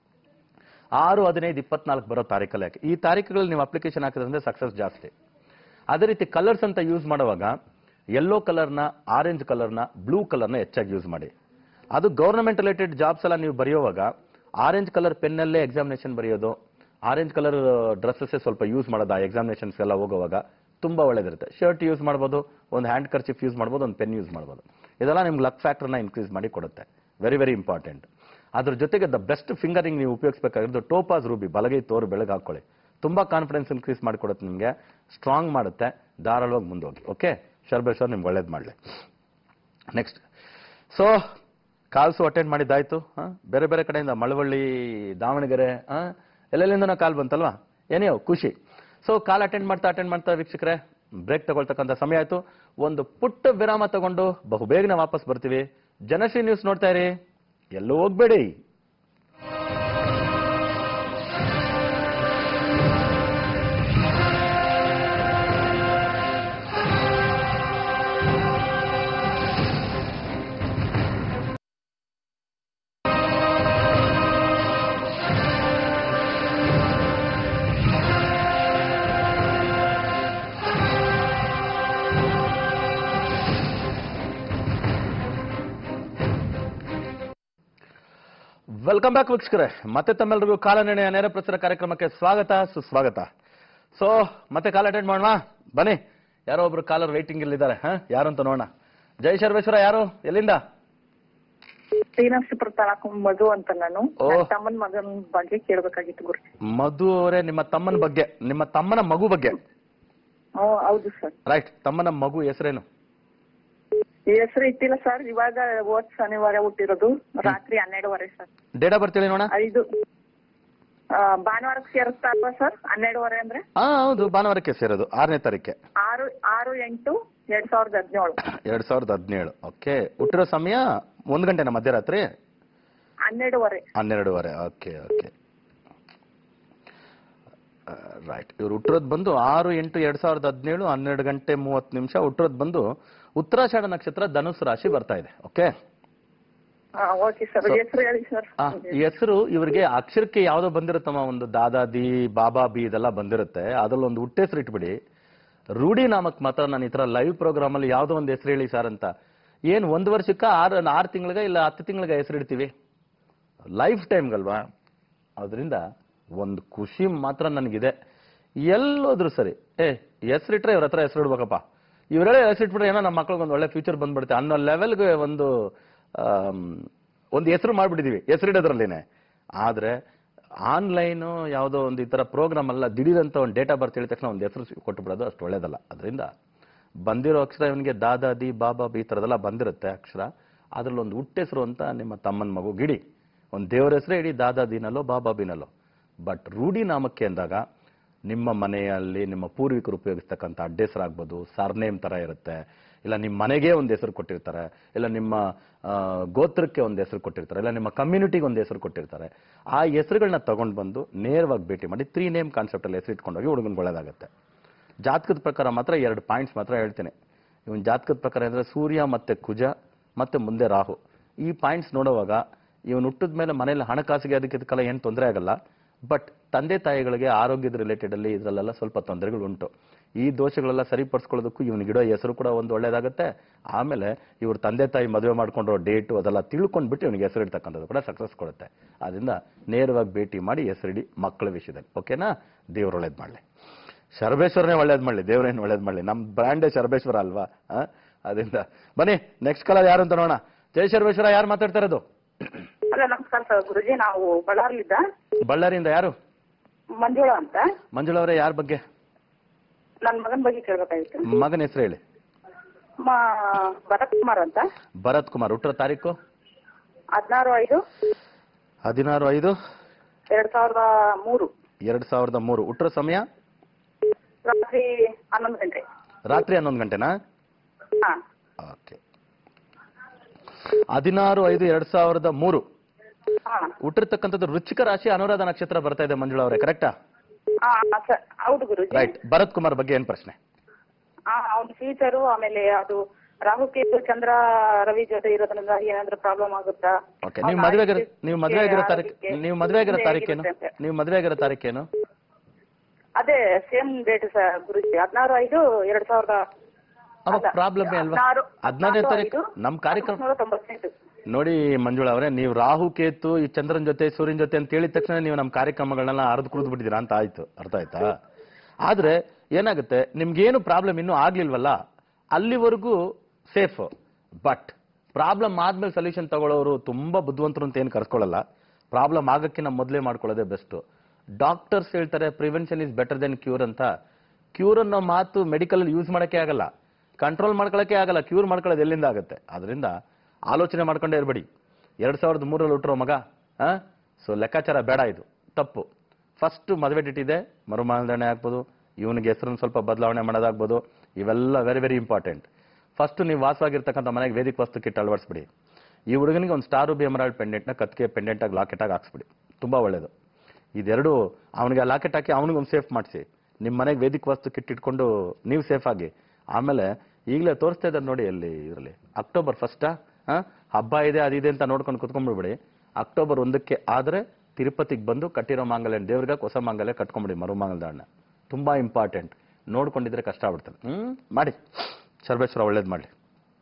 Speaker 1: ಆರು ಹದಿನೈದು ಇಪ್ಪತ್ನಾಲ್ಕು ಬರೋ ತಾರೀಕಲ್ಲೇ ಹಾಕಿ ಈ ತಾರೀಕುಗಳಲ್ಲಿ ನೀವು ಅಪ್ಲಿಕೇಶನ್ ಹಾಕಿದ್ರಿಂದ ಸಕ್ಸಸ್ ಜಾಸ್ತಿ ಅದೇ ರೀತಿ ಕಲರ್ಸ್ ಅಂತ ಯೂಸ್ ಮಾಡುವಾಗ ಯೆಲ್ಲೋ ಕಲರ್ನ ಆರೆಂಜ್ ಕಲರ್ನ ಬ್ಲೂ ಕಲರ್ನ ಹೆಚ್ಚಾಗಿ ಯೂಸ್ ಮಾಡಿ ಅದು ಗವರ್ನಮೆಂಟ್ ರಿಲೇಟೆಡ್ ಜಾಬ್ಸ್ ಎಲ್ಲ ನೀವು ಬರೆಯುವಾಗ ಆರೆಂಜ್ ಕಲರ್ ಪೆನ್ನಲ್ಲೇ ಎಕ್ಸಾಮಿನೇಷನ್ ಬರೆಯೋದು ಆರೆಂಜ್ ಕಲರ್ ಡ್ರೆಸ್ಸಸ್ ಸ್ವಲ್ಪ ಯೂಸ್ ಮಾಡೋದು ಆ ಎಕ್ಸಾಮಿನೇಷನ್ಸ್ ಎಲ್ಲ ಹೋಗುವಾಗ ತುಂಬಾ ಒಳ್ಳೇದಿರುತ್ತೆ ಶರ್ಟ್ ಯೂಸ್ ಮಾಡ್ಬೋದು ಒಂದು ಹ್ಯಾಂಡ್ ಕರ್ಚಿಫ್ ಯೂಸ್ ಮಾಡ್ಬೋದು ಒಂದು ಪೆನ್ ಯೂಸ್ ಮಾಡ್ಬೋದು ಇದೆಲ್ಲ ನಿಮ್ಗೆ ಲಕ್ ಫ್ಯಾಕ್ಟರ್ನ ಇನ್ಕ್ರೀಸ್ ಮಾಡಿ ಕೊಡುತ್ತೆ ವೆರಿ ವೆರಿ ಇಂಪಾರ್ಟೆಂಟ್ ಅದ್ರ ಜೊತೆಗೆ ದ ಬೆಸ್ಟ್ ಫಿಂಗರಿಂಗ್ ನೀವು ಉಪಯೋಗಿಸಬೇಕಾಗಿರೋದು ಟೋಪಾಸ್ ರೂಬಿ ಬಲಗೈ ತೋರು ಬೆಳಗ್ಗೆ ಹಾಕೊಳ್ಳಿ ತುಂಬಾ ಕಾನ್ಫಿಡೆನ್ಸ್ ಇನ್ಕ್ರೀಸ್ ಮಾಡಿಕೊಡುತ್ತೆ ನಿಮಗೆ ಸ್ಟ್ರಾಂಗ್ ಮಾಡುತ್ತೆ ಧಾರಾಳವಾಗಿ ಮುಂದೋಗಿ ಓಕೆ ಶರ್ಬೇಶ್ವರ್ ನಿಮ್ಗೆ ಒಳ್ಳೇದು ಮಾಡಲಿ ನೆಕ್ಸ್ಟ್ ಸೊ ಕಾಲ್ಸು ಅಟೆಂಡ್ ಮಾಡಿದ್ದಾಯ್ತು ಹಾ? ಬೇರೆ ಬೇರೆ ಕಡೆಯಿಂದ ಮಳವಳ್ಳಿ ದಾವಣಗೆರೆ ಹಾ? ಎಲ್ಲೆಲ್ಲಿಂದನೋ ಕಾಲ್ ಬಂತಲ್ವಾ ಏನೇ ಖುಷಿ ಸೊ ಕಾಲ್ ಅಟೆಂಡ್ ಮಾಡ್ತಾ ಅಟೆಂಡ್ ಮಾಡ್ತಾ ವೀಕ್ಷಕರೇ ಬ್ರೇಕ್ ತಗೊಳ್ತಕ್ಕಂಥ ಸಮಯ ಆಯ್ತು ಒಂದು ಪುಟ್ಟ ವಿರಾಮ ತಗೊಂಡು ಬಹು ಬೇಗನೆ ವಾಪಸ್ ಬರ್ತೀವಿ ಜನಶ್ರೀ ನ್ಯೂಸ್ ನೋಡ್ತಾ ಇರಿ ಎಲ್ಲೂ ಹೋಗ್ಬೇಡಿ ವೆಲ್ಕಮ್ ಬ್ಯಾಕ್ ವೀಕ್ಷಕರೇ ಮತ್ತೆ ತಮ್ಮೆಲ್ಲರಿಗೂ ಕಾಲನಿರ್ಣಯ ನೇರ ಪ್ರಸಾರ ಕಾರ್ಯಕ್ರಮಕ್ಕೆ ಸ್ವಾಗತ ಸುಸ್ವಾಗತ ಸೊ ಮತ್ತೆ ಕಾಲ್ ಅಟೆಂಡ್ ಮಾಡೋಣ ಬನ್ನಿ ಯಾರೋ ಒಬ್ರು ಕಾಲರ್ ವೈಟಿಂಗ್ ಇಲ್ಲಿದ್ದಾರೆ ಹಾ ಯಾರು ಅಂತ ನೋಡೋಣ ಜೈ ಶರ್ವೇಶ್ವರ ಯಾರು ಎಲ್ಲಿಂದ
Speaker 4: ಶ್ರೀನಿವಾಸಪುರ ತಾಲೂಕು ಮಧು ಅಂತ ನಾನು
Speaker 1: ಓ.
Speaker 4: ನನ್ ತಮ್ಮನ ಮಗನ ಬಗ್ಗೆ ಕೇಳ್ಬೇಕಾಗಿತ್ತು ಗುರು
Speaker 1: ಮಧು ಅವರೇ ನಿಮ್ಮ ತಮ್ಮನ ಬಗ್ಗೆ ನಿಮ್ಮ ತಮ್ಮನ ಮಗು ಬಗ್ಗೆ
Speaker 4: ಹ್ಮ್ ಹೌದು ಸರ್
Speaker 1: ರೈಟ್ ತಮ್ಮನ ಮಗು ಹೆಸರೇನು
Speaker 4: ಈ ಹೆಸರು ಇಟ್ಟಿಲ್ಲ ಸರ್ ಇವಾಗ ಹೋದ್ ಶನಿವಾರ ಹುಟ್ಟಿರೋದು ರಾತ್ರಿ ಹನ್ನೆರಡುವರೆ ಸರ್
Speaker 1: ಡೇಟ್ ಆಫ್ ಬರ್ತ್ ಹೇಳಿ ನೋಡೋಣ
Speaker 4: ಐದು ಆ, ಭಾನುವಾರಕ್ಕೆ ಸೇರುತ್ತಾ ಅಲ್ವಾ ಸರ್ ಹನ್ನೆರಡುವರೆ ಅಂದ್ರೆ
Speaker 1: ಹಾ ಹೌದು ಭಾನುವಾರಕ್ಕೆ ಸೇರೋದು ಆರನೇ ತಾರೀಕೆ
Speaker 4: ಆರು ಆರು ಎಂಟು ಎರಡ್ ಸಾವಿರದ ಹದಿನೇಳು
Speaker 1: ಎರಡ್ ಸಾವಿರದ ಹದಿನೇಳು ಓಕೆ ಹುಟ್ಟಿರೋ ಸಮಯ ಒಂದ್ ಗಂಟೆನ ಮಧ್ಯರಾತ್ರಿ
Speaker 4: ಹನ್ನೆರಡುವರೆ
Speaker 1: ಹನ್ನೆರಡುವರೆ ಓಕೆ ಓಕೆ ರೈಟ್ ಇವ್ರು ಹುಟ್ಟಿರೋದು ಬಂದು ಆರು ಎಂಟು ಎರಡ್ ಸಾವಿರದ ಹದಿನೇಳು ಹನ್ನೆರಡು ಗಂಟೆ ಮೂವತ್ತು ನಿಮಿಷ ಹುಟ್ಟಿರೋದು ಬಂದು ಉತ್ತರಾಷಾಢ ನಕ್ಷತ್ರ ಧನುಸ್ ರಾಶಿ ಬರ್ತಾ ಇದೆ ಓಕೆ
Speaker 4: ಓಕೆ ಸರ್
Speaker 1: So-
Speaker 4: ಹೆಸರು ಹೇಳಿ ಸರ್
Speaker 1: ಈ ಹೆಸರು ಇವರಿಗೆ ಅಕ್ಷರಕ್ಕೆ ಯಾವ್ದೋ ಬಂದಿರುತ್ತಮ್ಮ ಒಂದು ದಾದಾದಿ ಬಾಬಾ ಬಿ ಇದೆಲ್ಲ ಬಂದಿರುತ್ತೆ ಅದ್ರಲ್ಲಿ ಒಂದು ಹುಟ್ಟೆಸರು ಇಟ್ಬಿಡಿ ರೂಢಿ ನಾಮಕ್ ಮಾತ್ರ ನಾನು ಈ ತರ ಲೈವ್ ಪ್ರೋಗ್ರಾಮ್ ಅಲ್ಲಿ ಯಾವ್ದೋ ಒಂದು ಹೆಸರು ಹೇಳಿ ಸರ್ ಅಂತ ಏನ್ ಒಂದು ವರ್ಷಕ್ಕ ಆರು ಆರು ತಿಂಗಳಿಗೆ ಇಲ್ಲ ಹತ್ತು ತಿಂಗಳಿಗೆ ಹೆಸರಿಡ್ತೀವಿ ಲೈಫ್ ಟೈಮ್ಗಲ್ವಾ ಅದರಿಂದ ಒಂದು ಖುಷಿ ಮಾತ್ರ ನನಗಿದೆ ಎಲ್ಲೋದ್ರು ಸರಿ ಏ ಹೆಸರಿಟ್ರೆ ಇವ್ರ ಹತ್ರ ಹೆಸರು ಇಡ್ಬೇಕಪ್ಪ ಇವರೆಲ್ಲ ಹೆಸರಿಟ್ಬಿಟ್ರೆ ಏನೋ ನಮ್ಮ ಮಕ್ಳಿಗೆ ಒಂದು ಒಳ್ಳೆ ಫ್ಯೂಚರ್ ಬಂದ್ಬಿಡುತ್ತೆ ಅನ್ನೋ ಲೆವೆಲ್ಗೆ ಒಂದು ಆಮ್, ಒಂದು ಹೆಸರು ಮಾಡ್ಬಿಟ್ಟಿದೀವಿ ಹೆಸರಿಡೋದ್ರಲ್ಲೇನೆ ಆದ್ರೆ ಆನ್ಲೈನು ಯಾವುದೋ ಒಂದು ಈ ತರ ಪ್ರೋಗ್ರಾಮ್ ಅಲ್ಲ ದಿಢೀರಂತ ಒಂದು ಡೇಟಾ ಬರ್ತ್ ಹೇಳಿದ ತಕ್ಷಣ ಒಂದು ಹೆಸರು ಕೊಟ್ಟು ಬಿಡೋದು ಅಷ್ಟು ಒಳ್ಳೇದಲ್ಲ ಅದರಿಂದ ಬಂದಿರೋ ಅಕ್ಷರ ಇವನಿಗೆ ದಾದಾ ದಿ ಬಾಬಾ ಈ ಥರದೆಲ್ಲ ಬಂದಿರುತ್ತೆ ಅಕ್ಷರ ಅದ್ರಲ್ಲಿ ಒಂದು ಹುಟ್ಟೆಸರು ಅಂತ ನಿಮ್ಮ ತಮ್ಮನ ಮಗು ಗಿಡಿ ಒಂದು ದೇವರ ಹೆಸರೇ ಇಡೀ ದಾದಾ ದಿನಲ್ಲೋ ಬಾಬಾ ಬಿನಲ್ಲೋ ಬಟ್ ರೂಢಿ ನಾಮಕ್ಕೆ ಅಂದಾಗ ನಿಮ್ಮ ಮನೆಯಲ್ಲಿ ನಿಮ್ಮ ಪೂರ್ವಿಕರು ಉಪಯೋಗಿಸ್ತಕ್ಕಂಥ ಅಡ್ಡೆಸರಾಗ್ಬೋದು ಸರ್ನೇಮ್ ತರ ಇರುತ್ತೆ ಇಲ್ಲ ನಿಮ್ಮ ಮನೆಗೆ ಒಂದು ಹೆಸರು ಕೊಟ್ಟಿರ್ತಾರೆ ಇಲ್ಲ ನಿಮ್ಮ ಆ, ಗೋತ್ರಕ್ಕೆ ಒಂದು ಹೆಸರು ಕೊಟ್ಟಿರ್ತಾರೆ ಇಲ್ಲ ನಿಮ್ಮ ಕಮ್ಯುನಿಟಿಗೆ ಒಂದು ಹೆಸರು ಕೊಟ್ಟಿರ್ತಾರೆ ಆ ಹೆಸರುಗಳನ್ನ ತಗೊಂಡು ಬಂದು ನೇರವಾಗಿ ಭೇಟಿ ಮಾಡಿ ತ್ರೀ ನೇಮ್ ಕಾನ್ಸೆಪ್ಟಲ್ಲಿ ಹೆಸರು ಇಟ್ಕೊಂಡೋಗಿ ಹುಡುಗನ್ಗೆ ಒಳ್ಳೇದಾಗುತ್ತೆ ಜಾತಕದ ಪ್ರಕಾರ ಮಾತ್ರ ಎರಡು ಪಾಯಿಂಟ್ಸ್ ಮಾತ್ರ ಹೇಳ್ತೇನೆ ಇವನ್ ಜಾತಕದ ಪ್ರಕಾರ ಅಂದ್ರೆ ಸೂರ್ಯ ಮತ್ತೆ ಕುಜ ಮತ್ತೆ ಮುಂದೆ ರಾಹು ಈ ಪಾಯಿಂಟ್ಸ್ ನೋಡುವಾಗ ಇವನು ಹುಟ್ಟಿದ ಮೇಲೆ ಮನೇಲಿ ಹಣಕಾಸಿಗೆ ಅದಕ್ಕೆ ಇದಕ್ಕೆಲ್ಲ ಏನು ತೊಂದರೆ ಆಗಲ್ಲ ಬಟ್ ತಂದೆ ತಾಯಿಗಳಿಗೆ ಆರೋಗ್ಯದ ರಿಲೇಟೆಡ್ ಅಲ್ಲಿ ಇದರಲ್ಲೆಲ್ಲ ಸ್ವಲ್ಪ ತೊಂದರೆಗಳು ಉಂಟು ಈ ದೋಷಗಳೆಲ್ಲ ಸರಿಪಡಿಸ್ಕೊಳ್ಳೋದಕ್ಕೂ ಇವನಿಗಿಡೋ ಹೆಸರು ಕೂಡ ಒಂದು ಒಳ್ಳೇದಾಗುತ್ತೆ ಆಮೇಲೆ ಇವ್ರ ತಂದೆ ತಾಯಿ ಮದುವೆ ಮಾಡ್ಕೊಂಡಿರೋ ಡೇಟು ಅದೆಲ್ಲ ತಿಳ್ಕೊಂಡ್ಬಿಟ್ಟು ಇವನಿಗೆ ಹೆಸರು ಇಡ್ತಕ್ಕಂಥದ್ದು ಕೂಡ ಸಕ್ಸಸ್ ಕೊಡುತ್ತೆ ಅದರಿಂದ ನೇರವಾಗಿ ಭೇಟಿ ಮಾಡಿ ಹೆಸರಿಡಿ ಮಕ್ಕಳ ವಿಷಯದಲ್ಲಿ ಓಕೆನಾ ದೇವ್ರು ಒಳ್ಳೇದು ಮಾಡಲಿ ಶರಬೇಶ್ವರನೇ ಒಳ್ಳೇದ್ ಮಾಡ್ಲಿ ದೇವ್ರೇನು ಒಳ್ಳೇದ್ ಮಾಡ್ಲಿ ನಮ್ ಬ್ರ್ಯಾಂಡೇ ಶರಬೇಶ್ವರ ಅಲ್ವಾ ಆ? ಅದರಿಂದ ಬನ್ನಿ ನೆಕ್ಸ್ಟ್ ಕಾಲರ್ ಯಾರು ಅಂತ ನೋಡೋಣ ಜೈ ಶರಬೇಶ್ವರ ಯಾರು ಮಾತಾಡ್ತಾ ಇರೋದು
Speaker 4: ಹಲೋ ನಮಸ್ಕಾರ ಸರ್ ಗುರುಜಿ ನಾವು ಬಳ್ಳಾರಿಲಿದ್ದ
Speaker 1: ಬಳ್ಳಾರಿಯಿಂದ ಯಾರು
Speaker 4: ಮಂಜುಳಾ ಅಂತ
Speaker 1: ಮಂಜುಳಾ ಅವರೇ ಯಾರ ಬಗ್ಗೆ
Speaker 4: ನನ್ನ ಮಗನ ಬಗ್ಗೆ ಕೇಳ್ಬೇಕಾಗಿತ್ತು
Speaker 1: ಮಗನ ಹೆಸರು ಹೇಳಿ
Speaker 4: ಮ ಭರತ್ ಕುಮಾರ್ ಅಂತ
Speaker 1: ಭರತ್ ಕುಮಾರ್ ಹುಟ್ಟರ ತಾರೀಕು
Speaker 4: ಹದಿನಾರು ಐದು
Speaker 1: ಹದಿನಾರು ಐದು
Speaker 4: ಎರಡ್ ಸಾವಿರದ ಮೂರು
Speaker 1: ಎರಡ್ ಸಾವಿರದ ಮೂರು ಹುಟ್ಟರ ಸಮಯ
Speaker 4: ರಾತ್ರಿ ಹನ್ನೊಂದು ಗಂಟೆ
Speaker 1: ರಾತ್ರಿ ಹನ್ನೊಂದು ಗಂಟೆನಾ
Speaker 4: ಹಾ
Speaker 1: ಓಕೆ ಹದಿನಾರು ಐದು ಎರಡ್ ಸಾವಿರದ ಮೂರು
Speaker 4: ಹಾ
Speaker 1: ಹುಟ್ಟಿರ್ತಕ್ಕಂಥದ್ದು ವೃಶ್ಚಿಕ ರಾಶಿ ಅನುರಾಧ ನಕ್ಷತ್ರ ಬರ್ತಾ ಇದೆ ಮಂಜುಳಾ ಅವರೇ ಕರೆಕ್ಟಾ
Speaker 4: ಹಾ ಸರ್ ಹೌದು ಗುರುಜಿ
Speaker 1: ರೈಟ್ ಭರತ್ ಕುಮಾರ್ ಬಗ್ಗೆ ಏನ್ ಪ್ರಶ್ನೆ
Speaker 4: ಹಾ ಅವ್ನ ಫ್ಯೂಚರು ಆಮೇಲೆ ಅದು ರಾಹು ಕೇತು ಚಂದ್ರ ರವಿ ಜೊತೆ ಇರೋದ್ರಿಂದ ಏನಾದ್ರೂ ಪ್ರಾಬ್ಲಮ್ ಆಗುತ್ತಾ
Speaker 1: ಓಕೆ ನೀವು ಮದುವೆ ಆಗಿರೋ ನೀವು ಮದುವೆ ಆಗಿರೋ ತಾರೀಕು ನೀವು ಮದುವೆ ಆಗಿರೋ ತಾರೀಕೇನು ನೀವು ಮದುವೆ ಆಗಿರೋ ತಾರೀಕೇನು
Speaker 4: ಅದೇ ಸೇಮ್ ಡೇಟ್ ಸರ್ ಗುರುಜಿ ಹದಿನಾರು ಐದು ಎರಡ್ ಸಾವಿರದ
Speaker 1: ಅವಾಗ
Speaker 4: ಅಲ್ಲ,
Speaker 1: ಪ್ರಾಬ್ಲಮ್ ಅಲ್ವಾ
Speaker 4: ಹದಿನಾರು-
Speaker 1: ಹದಿನಾರನೇ ತಾರೀಕು
Speaker 4: ಹದಿನಾರು
Speaker 1: ನಮ್ ಕಾರ್ಯಕ್ರಮ
Speaker 4: ಹತ್ತೊಂಬತ್ತು ನೂರ ತೊಂಬತ್ತೆಂಟು
Speaker 1: ನೋಡಿ ಮಂಜುಳಾ ಅವರೇ ನೀವು ರಾಹು ಕೇತು ಈ ಚಂದ್ರನ್ ಜೊತೆ ಸೂರ್ಯನ್ ಜೊತೆ ಅಂತ ಹೇಳಿದ ತಕ್ಷಣ ನೀವು ನಮ್ಮ ಕಾರ್ಯಕ್ರಮಗಳನ್ನೆಲ್ಲ ಅರ್ದು ಕುಡಿದು ಬಿಟ್ಟಿದ್ದೀರಾ ಅಂತ ಆಯ್ತು ಅರ್ಥ ಆಯ್ತಾ ಆದ್ರೆ ಏನಾಗುತ್ತೆ ನಿಮ್ಗೇನು ಪ್ರಾಬ್ಲಮ್ ಇನ್ನೂ ಆಗ್ಲಿಲ್ವಲ್ಲ ಅಲ್ಲಿವರೆಗೂ ಸೇಫ್ ಬಟ್ ಪ್ರಾಬ್ಲಮ್ ಆದ್ಮೇಲೆ ಸೊಲ್ಯೂಷನ್ ತಗೊಳ್ಳೋರು ತುಂಬಾ ಬುದ್ಧಿವಂತರು ಅಂತ ಏನು ಕರ್ಸ್ಕೊಳ್ಳಲ್ಲ ಪ್ರಾಬ್ಲಮ್ ಆಗಕ್ಕಿಂತ ಮೊದಲೇ ಮಾಡ್ಕೊಳ್ಳೋದೇ ಬೆಸ್ಟ್ ಡಾಕ್ಟರ್ಸ್ ಹೇಳ್ತಾರೆ prevention is better then cure ಅಂತ ಕ್ಯೂರ್ ಅನ್ನೋ ಮಾತು ಮೆಡಿಕಲ್ ಯೂಸ್ ಮಾಡಕ್ಕೆ ಆಗಲ್ಲ ಕಂಟ್ರೋಲ್ ಮಾಡ್ಕೊಳಕ್ಕೆ ಆಗಲ್ಲ ಕ್ಯೂರ್ ಮಾಡ್ಕೊಳ್ಳೋದು ಎಲ್ಲಿಂದ ಆಗುತ್ತೆ ಅದರಿಂದ ಆಲೋಚನೆ ಮಾಡ್ಕೊಂಡೇ ಇರಬೇಡಿ ಎರಡ್ ಸಾವಿರದ ಮೂರಲ್ಲಿ ಹುಟ್ಟಿರೋ ಮಗ ಸೊ ಲೆಕ್ಕಾಚಾರ ಬೇಡ ಇದು ತಪ್ಪು ಫಸ್ಟ್ ಮದುವೆ ಡೇಟ್ ಇದೆ ಮರುಮಾಲ್ದಣೆ ಆಗ್ಬೋದು ಇವನಿಗೆ ಹೆಸರನ್ನು ಸ್ವಲ್ಪ ಬದಲಾವಣೆ ಮಾಡೋದಾಗ್ಬೋದು ಇವೆಲ್ಲ ವೆರಿ ವೆರಿ ಇಂಪಾರ್ಟೆಂಟ್ ಫಸ್ಟ್ ನೀವು ವಾಸವಾಗಿರ್ತಕ್ಕಂಥ ಮನೆಗೆ ವೇದಿಕ ವಸ್ತು ಕಿಟ್ ಅಳವಡಿಸ್ಬಿಡಿ ಈ ಹುಡುಗನಿಗೆ ಒಂದು ಸ್ಟಾರ್ ರೂಬಿ ಎಮರಾಲ್ಡ್ ಪೆಂಡೆಂಟ್ನ ಕತ್ಗೆ ಪೆಂಡೆಂಟ್ ಆಗಿ ಲಾಕೆಟ್ ಆಗಿ ಹಾಕ್ಸ್ಬಿಡಿ ತುಂಬಾ ಒಳ್ಳೇದು ಇದೆರಡು ಅವನಿಗೆ ಲಾಕೆಟ್ ಹಾಕಿ ಅವನಿಗೊಂದು ಸೇಫ್ ಮಾಡಿಸಿ ನಿಮ್ಮ ಮನೆಗೆ ವೇದಿಕ ವಸ್ತು ಕಿಟ್ ಇಟ್ಕೊಂಡು ನೀವು ಸೇಫ್ ಆಗಿ ಆಮೇಲೆ ಈಗಲೇ ತೋರಿಸ್ತಾ ಇದ್ದಾರೆ ನೋಡಿ ಅಲ್ಲಿ ಇದರಲ್ಲಿ ಅಕ್ಟೋಬರ್ ಫಸ್ಟಾ ಹಬ್ಬ ಇದೆ ಅದಿದೆ ಅಂತ ನೋಡ್ಕೊಂಡು ಕುತ್ಕೊಂಡ್ಬಿಡ್ಬಿಡಿ ಅಕ್ಟೋಬರ್ ಒಂದಕ್ಕೆ ಆದ್ರೆ ತಿರುಪತಿಗೆ ಬಂದು ಕಟ್ಟಿರೋ ಮಾಂಗಲ್ಯ ದೇವ್ರಿಗೆ ಹೊಸ ಮಾಂಗಲ್ಯ ಕಟ್ಕೊಂಬಿಡಿ ಮರು ಮಾಂಗಲ್ಯನ ತುಂಬಾ ಇಂಪಾರ್ಟೆಂಟ್ ನೋಡ್ಕೊಂಡಿದ್ರೆ ಕಷ್ಟ ಆಗ್ಬಿಡ್ತಾನೆ ಹ್ಮ್ ಮಾಡಿ ಸರ್ವೇಶ್ವರ ಒಳ್ಳೇದು ಮಾಡಿ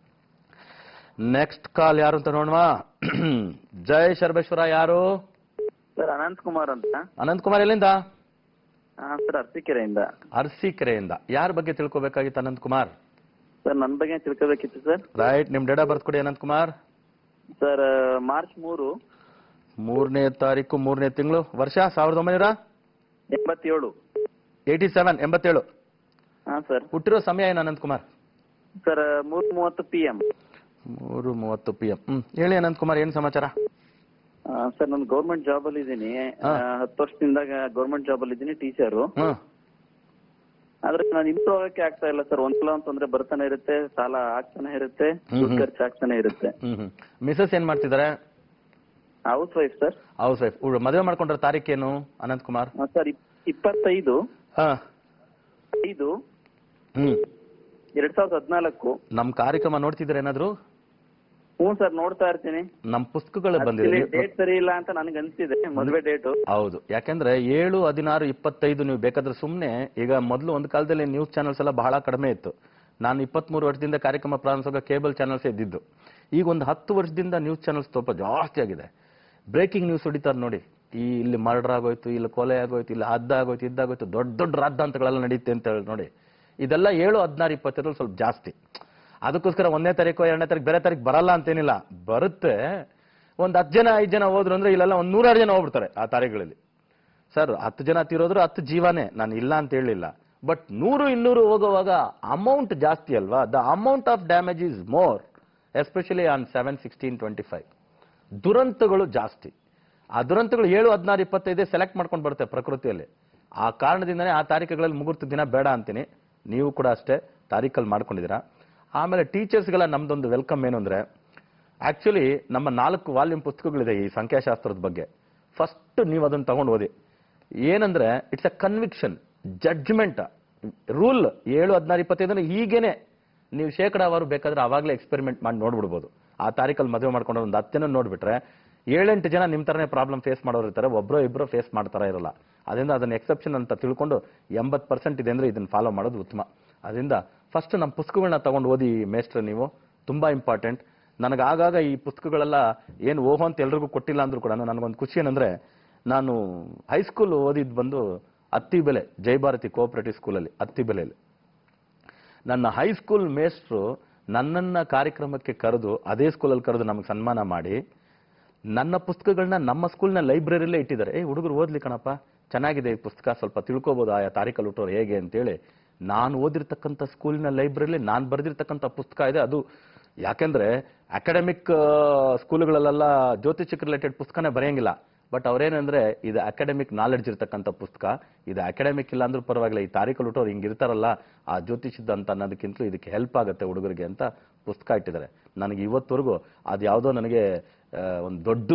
Speaker 1: ನೆಕ್ಸ್ಟ್ ಕಾಲ್ ಯಾರು ಅಂತ ನೋಡುವ ಜೈ ಶರ್ಬೇಶ್ವರ ಯಾರು
Speaker 5: ಸರ್ ಅನಂತ್ ಕುಮಾರ್ ಅಂತ
Speaker 1: ಅನಂತ್ ಕುಮಾರ್ ಎಲ್ಲಿಂದ
Speaker 5: ಹಾ ಸರ್ ಅರಸೀಕೆರೆಯಿಂದ
Speaker 1: ಅರಸೀಕೆರೆಯಿಂದ ಯಾರ ಬಗ್ಗೆ ತಿಳ್ಕೊಬೇಕಾಗಿತ್ತು ಅನಂತ್ ಕುಮಾರ್
Speaker 5: ಸರ್ ನನ್ನ ಬಗ್ಗೆ ತಿಳ್ಕೋಬೇಕಿತ್ತು ಸರ್
Speaker 1: ರೈಟ್ ನಿಮ್ ಡೇಟ್ ಆಫ್ ಬರ್ತ್ ಕೊಡಿ ಅನಂತ್ ಕುಮಾರ್
Speaker 5: ಸರ್ ಮಾರ್ಚ್ ಮೂರು
Speaker 1: ಮೂರನೇ ತಾರೀಕು ಮೂರನೇ ತಿಂಗಳು ವರ್ಷ ಸಾವಿರದ ಒಂಬೈನೂರ
Speaker 5: ಎಂಬತ್ತೇಳು
Speaker 1: ಏಯ್ಟಿ ಸೆವೆನ್ ಎಂಬತ್ತೇಳು
Speaker 5: ಹಾ ಸರ್
Speaker 1: ಹುಟ್ಟಿರೋ ಸಮಯ ಏನು ಅನಂತ್ ಕುಮಾರ್
Speaker 5: ಸರ್ ಮೂರು ಮೂವತ್ತು ಪಿ ಎಂ
Speaker 1: ಮೂರು ಮೂವತ್ತು ಪಿ ಎಂ ಹ್ಮ್ ಹೇಳಿ ಅನಂತ್ ಕುಮಾರ್ ಏನ್ ಸಮಾಚಾರ
Speaker 5: ಸರ್ ನಾನು ಗೌರ್ಮೆಂಟ್ ಜಾಬ್ ಅಲ್ಲಿ ಇದ್ದೀನಿ
Speaker 1: ಹಾ.
Speaker 5: ಹತ್ತು ವರ್ಷದಿಂದ ಗೌರ್ಮೆಂಟ್ ಜಾಬ್ ಅಲ್ಲಿ ಇದ್ದೀನಿ ಟೀಚರು
Speaker 1: ಹ್ಮ್
Speaker 5: ಆದ್ರೆ ನಾನು ಇಂಪ್ರೂವ್ ಆಗಕ್ಕೆ ಆಗ್ತಾ ಇಲ್ಲ ಸರ್ ಒಂದ್ಸಲ ಅಂತಂದ್ರೆ ಬರ್ತಾನೆ ಇರುತ್ತೆ ಸಾಲ ಆಗ್ತಾನೆ ಇರುತ್ತೆ
Speaker 1: ಹ್ಮ್
Speaker 5: ದುಡ್ಡು
Speaker 1: ಹ್ಮ್.
Speaker 5: ಖರ್ಚು ಆಗ್ತಾನೆ ಇರುತ್ತೆ
Speaker 1: ಹ್ಮ್ ಹ್ಮ್ ಮಿಸಸ್ ಏನ್ ಮಾಡ್ತಿದ್ದಾರೆ
Speaker 5: housewife sir
Speaker 1: housewife ಮದುವೆ ಮಾಡ್ಕೊಂಡ್ರ ತಾರೀಕೇನು ಅನಂತ್ ಕುಮಾರ್
Speaker 5: ಸರ್ ಇಪ್ಪತ್ತೈದು
Speaker 1: ಹಾ
Speaker 5: ಐದು
Speaker 1: ಹ್ಮ್
Speaker 5: ಎರಡ್ ಸಾವಿರದ ಹದಿನಾಲ್ಕು
Speaker 1: ನಮ್ ಕಾರ್ಯಕ್ರಮ ನೋಡ್ತಿದ್ರೆ ಏನಾದ್ರು
Speaker 5: ಹ್ಞೂ ಸರ್ ನೋಡ್ತಾ ಇರ್ತೀನಿ
Speaker 1: ನಮ್ ಪುಸ್ತಕಗಳು ಬಂದಿದೆ
Speaker 5: ಡೇಟ್ ಸರಿ ಇಲ್ಲ ಅಂತ ನನಗೆ ಅನ್ಸಿದೆ ಮದುವೆ ಡೇಟು
Speaker 1: ಹೌದು ಯಾಕೆಂದ್ರೆ ಏಳು ಹದಿನಾರು ಇಪ್ಪತ್ತೈದು ನೀವು ಬೇಕಾದ್ರೆ ಸುಮ್ನೆ ಈಗ ಮೊದಲು ಒಂದು ಕಾಲದಲ್ಲಿ ನ್ಯೂಸ್ ಚಾನೆಲ್ಸ್ ಎಲ್ಲ ಬಹಳ ಕಡಿಮೆ ಇತ್ತು ನಾನು ಇಪ್ಪತ್ಮೂರು ವರ್ಷದಿಂದ ಕಾರ್ಯಕ್ರಮ ಪ್ರಾರಂಭಿಸುವಾಗ ಕೇಬಲ್ ಚಾನಲ್ಸ್ ಇದ್ದಿದ್ದು ಈಗ ಒಂದು ಹತ್ತು ವರ್ಷದಿಂದ ನ್ಯೂಸ್ ಚಾನಲ್ಸ್ ಸ್ವಲ್ಪ ಜಾಸ್ತಿ ಆಗಿದೆ ಬ್ರೇಕಿಂಗ್ ನ್ಯೂಸ್ ಹೊಡಿತಾರೆ ನೋಡಿ ಈ ಇಲ್ಲಿ ಮರ್ಡರ್ ಆಗೋಯ್ತು ಇಲ್ಲಿ ಕೊಲೆ ಆಗೋಯ್ತು ಇಲ್ಲಿ ಹದ್ದ ಆಗೋಯ್ತು ಇದ್ದಾಗೋಯ್ತು ದೊಡ್ಡ ದೊಡ್ಡ ರಾದ್ದಾಂತಗಳೆಲ್ಲ ನಡೀತೆ ಅಂತ ಹೇಳಿ ನೋಡಿ ಇದೆಲ್ಲ ಏಳು ಹದಿನಾರು ಇಪ್ಪತ್ತೈದರಲ್ಲಿ ಸ್ವಲ್ಪ ಜಾಸ್ತಿ ಅದಕ್ಕೋಸ್ಕರ ಒಂದನೇ ತಾರೀಕು ಎರಡನೇ ತಾರೀಕು ಬೇರೆ ತಾರೀಕು ಬರಲ್ಲ ಅಂತೇನಿಲ್ಲ ಬರುತ್ತೆ ಒಂದು ಹತ್ತು ಜನ ಐದು ಜನ ಹೋದ್ರು ಅಂದ್ರೆ ಇಲ್ಲೆಲ್ಲ ಒಂದು ನೂರಾರು ಜನ ಹೋಗ್ಬಿಡ್ತಾರೆ ಆ ತಾರೀಖುಗಳಲ್ಲಿ ಸರ್ ಹತ್ತು ಜನ ತೀರೋದ್ರು ಹತ್ತು ಜೀವನೇ ನಾನು ಇಲ್ಲ ಅಂತ ಹೇಳಿಲ್ಲ ಬಟ್ ನೂರು ಇನ್ನೂರು ಹೋಗುವಾಗ ಅಮೌಂಟ್ ಜಾಸ್ತಿ ಅಲ್ವಾ the amount of damage is more especially on seven sixteen twenty five ದುರಂತಗಳು ಜಾಸ್ತಿ ಆ ದುರಂತಗಳು ಏಳು ಹದಿನಾರು ಇಪ್ಪತ್ತೈದೇ ಸೆಲೆಕ್ಟ್ ಮಾಡ್ಕೊಂಡು ಬರುತ್ತೆ ಪ್ರಕೃತಿಯಲ್ಲಿ ಆ ಕಾರಣದಿಂದನೇ ಆ ತಾರೀಕುಗಳಲ್ಲಿ ಮುಹೂರ್ತ ದಿನ ಬೇಡ ಅಂತೀನಿ ನೀವು ಕೂಡ ಅಷ್ಟೇ ತಾರೀಕಲ್ಲಿ ಮಾಡ್ಕೊಂಡಿದ್ದೀರಾ ಆಮೇಲೆ ಟೀಚರ್ಸ್ಗಳ ನಮ್ದೊಂದು ವೆಲ್ಕಮ್ ಏನು ಅಂದ್ರೆ ಆಕ್ಚುಲಿ ನಮ್ಮ ನಾಲ್ಕು ವಾಲ್ಯೂಮ್ ಪುಸ್ತಕಗಳಿದೆ ಈ ಸಂಖ್ಯಾಶಾಸ್ತ್ರದ ಬಗ್ಗೆ ಫಸ್ಟ್ ನೀವು ಅದನ್ನ ತಗೊಂಡು ಓದಿ ಏನಂದ್ರೆ it's a conviction judgment rule ಏಳು ಹದಿನಾರು ಇಪ್ಪತ್ತೈದನ್ನು ಈಗೇನೆ ನೀವು ಶೇಕಡಾವಾರು ಬೇಕಾದ್ರೆ ಅವಾಗಲೇ ಎಕ್ಸ್ಪೆರಿಮೆಂಟ್ ಮಾಡಿ ನೋಡ್ಬಿಡ್ಬೋದು ಆ ತಾರೀಕಲ್ಲಿ ಮದುವೆ ಮಾಡ್ಕೊಂಡು ಒಂದು ಹತ್ತು ಜನ ನೋಡ್ಬಿಟ್ರೆ ಏಳೆಂಟು ಜನ ನಿಮ್ಮ ಥರನೇ ಪ್ರಾಬ್ಲಮ್ ಫೇಸ್ ಮಾಡೋರು ಇರ್ತಾರೆ ಒಬ್ಬರೋ ಇಬ್ಬರೋ ಫೇಸ್ ಮಾಡ್ತಾರ ಇರಲ್ಲ ಅದರಿಂದ ಅದನ್ನ ಎಕ್ಸೆಪ್ಷನ್ ಅಂತ ತಿಳ್ಕೊಂಡು ಎಂಬತ್ತು ಪರ್ಸೆಂಟ್ ಇದೆ ಅಂದ್ರೆ ಇದನ್ನ ಫಾಲೋ ಮಾಡೋದು ಉತ್ತಮ ಅದರಿಂದ ಫಸ್ಟ್ ನಮ್ಮ ಪುಸ್ತಕಗಳನ್ನ ತಗೊಂಡು ಓದಿ ಮೇಸ್ಟ್ರೆ ನೀವು ತುಂಬಾ ಇಂಪಾರ್ಟೆಂಟ್ ನನಗೆ ಆಗಾಗ ಈ ಪುಸ್ತಕಗಳೆಲ್ಲ ಏನು ಓಹೋ ಅಂತ ಎಲ್ರಿಗೂ ಕೊಟ್ಟಿಲ್ಲ ಅಂದ್ರೂ ಕೂಡ ನನಗೊಂದು ಖುಷಿ ಏನಂದ್ರೆ ನಾನು ಹೈಸ್ಕೂಲ್ ಓದಿದ್ ಬಂದು ಅತ್ತಿಬೆಲೆ ಜಯಭಾರತಿ ಕೋಆಪರೇಟಿವ್ ಸ್ಕೂಲಲ್ಲಿ ಅತ್ತಿಬೆಲೆಯಲ್ಲಿ ನನ್ನ ಹೈಸ್ಕೂಲ್ ಮೇಸ್ಟ್ರು ನನ್ನನ್ನ ಕಾರ್ಯಕ್ರಮಕ್ಕೆ ಕರೆದು ಅದೇ ಸ್ಕೂಲಲ್ಲಿ ಕರೆದು ನಮಗೆ ಸನ್ಮಾನ ಮಾಡಿ ನನ್ನ ಪುಸ್ತಕಗಳನ್ನ ನಮ್ಮ ಸ್ಕೂಲ್ನ ಲೈಬ್ರರಿಲೇ ಇಟ್ಟಿದ್ದಾರೆ ಏ ಹುಡುಗರು ಓದ್ಲಿ ಕಣಪ್ಪ ಚೆನ್ನಾಗಿದೆ ಈ ಪುಸ್ತಕ ಸ್ವಲ್ಪ ತಿಳ್ಕೊಬೋದು ಆಯಾ ತಾರೀಕಲ್ಲಿ ಹುಟ್ಟೋರು ಹೇಗೆ ಅಂತೇಳಿ ನಾನು ಓದಿರ್ತಕ್ಕಂಥ ಸ್ಕೂಲಿನ ಲೈಬ್ರರಿಲಿ ನಾನು ಬರೆದಿರ್ತಕ್ಕಂಥ ಪುಸ್ತಕ ಇದೆ ಅದು ಯಾಕೆಂದ್ರೆ ಅಕಾಡೆಮಿಕ್ ಸ್ಕೂಲ್ಗಳಲ್ಲೆಲ್ಲ ಜ್ಯೋತಿಷಕ್ಕೆ ರಿಲೇಟೆಡ್ ಪುಸ್ತಕನೇ ಬರೆಯಂಗಿಲ್ಲ ಬಟ್ ಅವ್ರೇನಂದ್ರೆ ಇದು ಅಕಾಡೆಮಿಕ್ ನಾಲೆಡ್ಜ್ ಇರ್ತಕ್ಕಂಥ ಪುಸ್ತಕ ಇದು ಅಕಾಡೆಮಿಕ್ ಇಲ್ಲ ಅಂದ್ರೂ ಪರವಾಗಿಲ್ಲ ಈ ತಾರೀಕಲ್ಲಿ ಹುಟ್ಟೋರು ಹಿಂಗಿರ್ತಾರಲ್ಲ ಆ ಜ್ಯೋತಿಷದ ಅಂತ ಅನ್ನೋದಕ್ಕಿಂತಲೂ ಇದಕ್ಕೆ ಹೆಲ್ಪ್ ಆಗುತ್ತೆ ಹುಡುಗರಿಗೆ ಅಂತ ಪುಸ್ತಕ ಇಟ್ಟಿದ್ದಾರೆ ನನಗೆ ಇವತ್ತವರೆಗೂ ಅದು ಯಾವುದೋ ನನಗೆ ಆ, ಒಂದು ದೊಡ್ಡ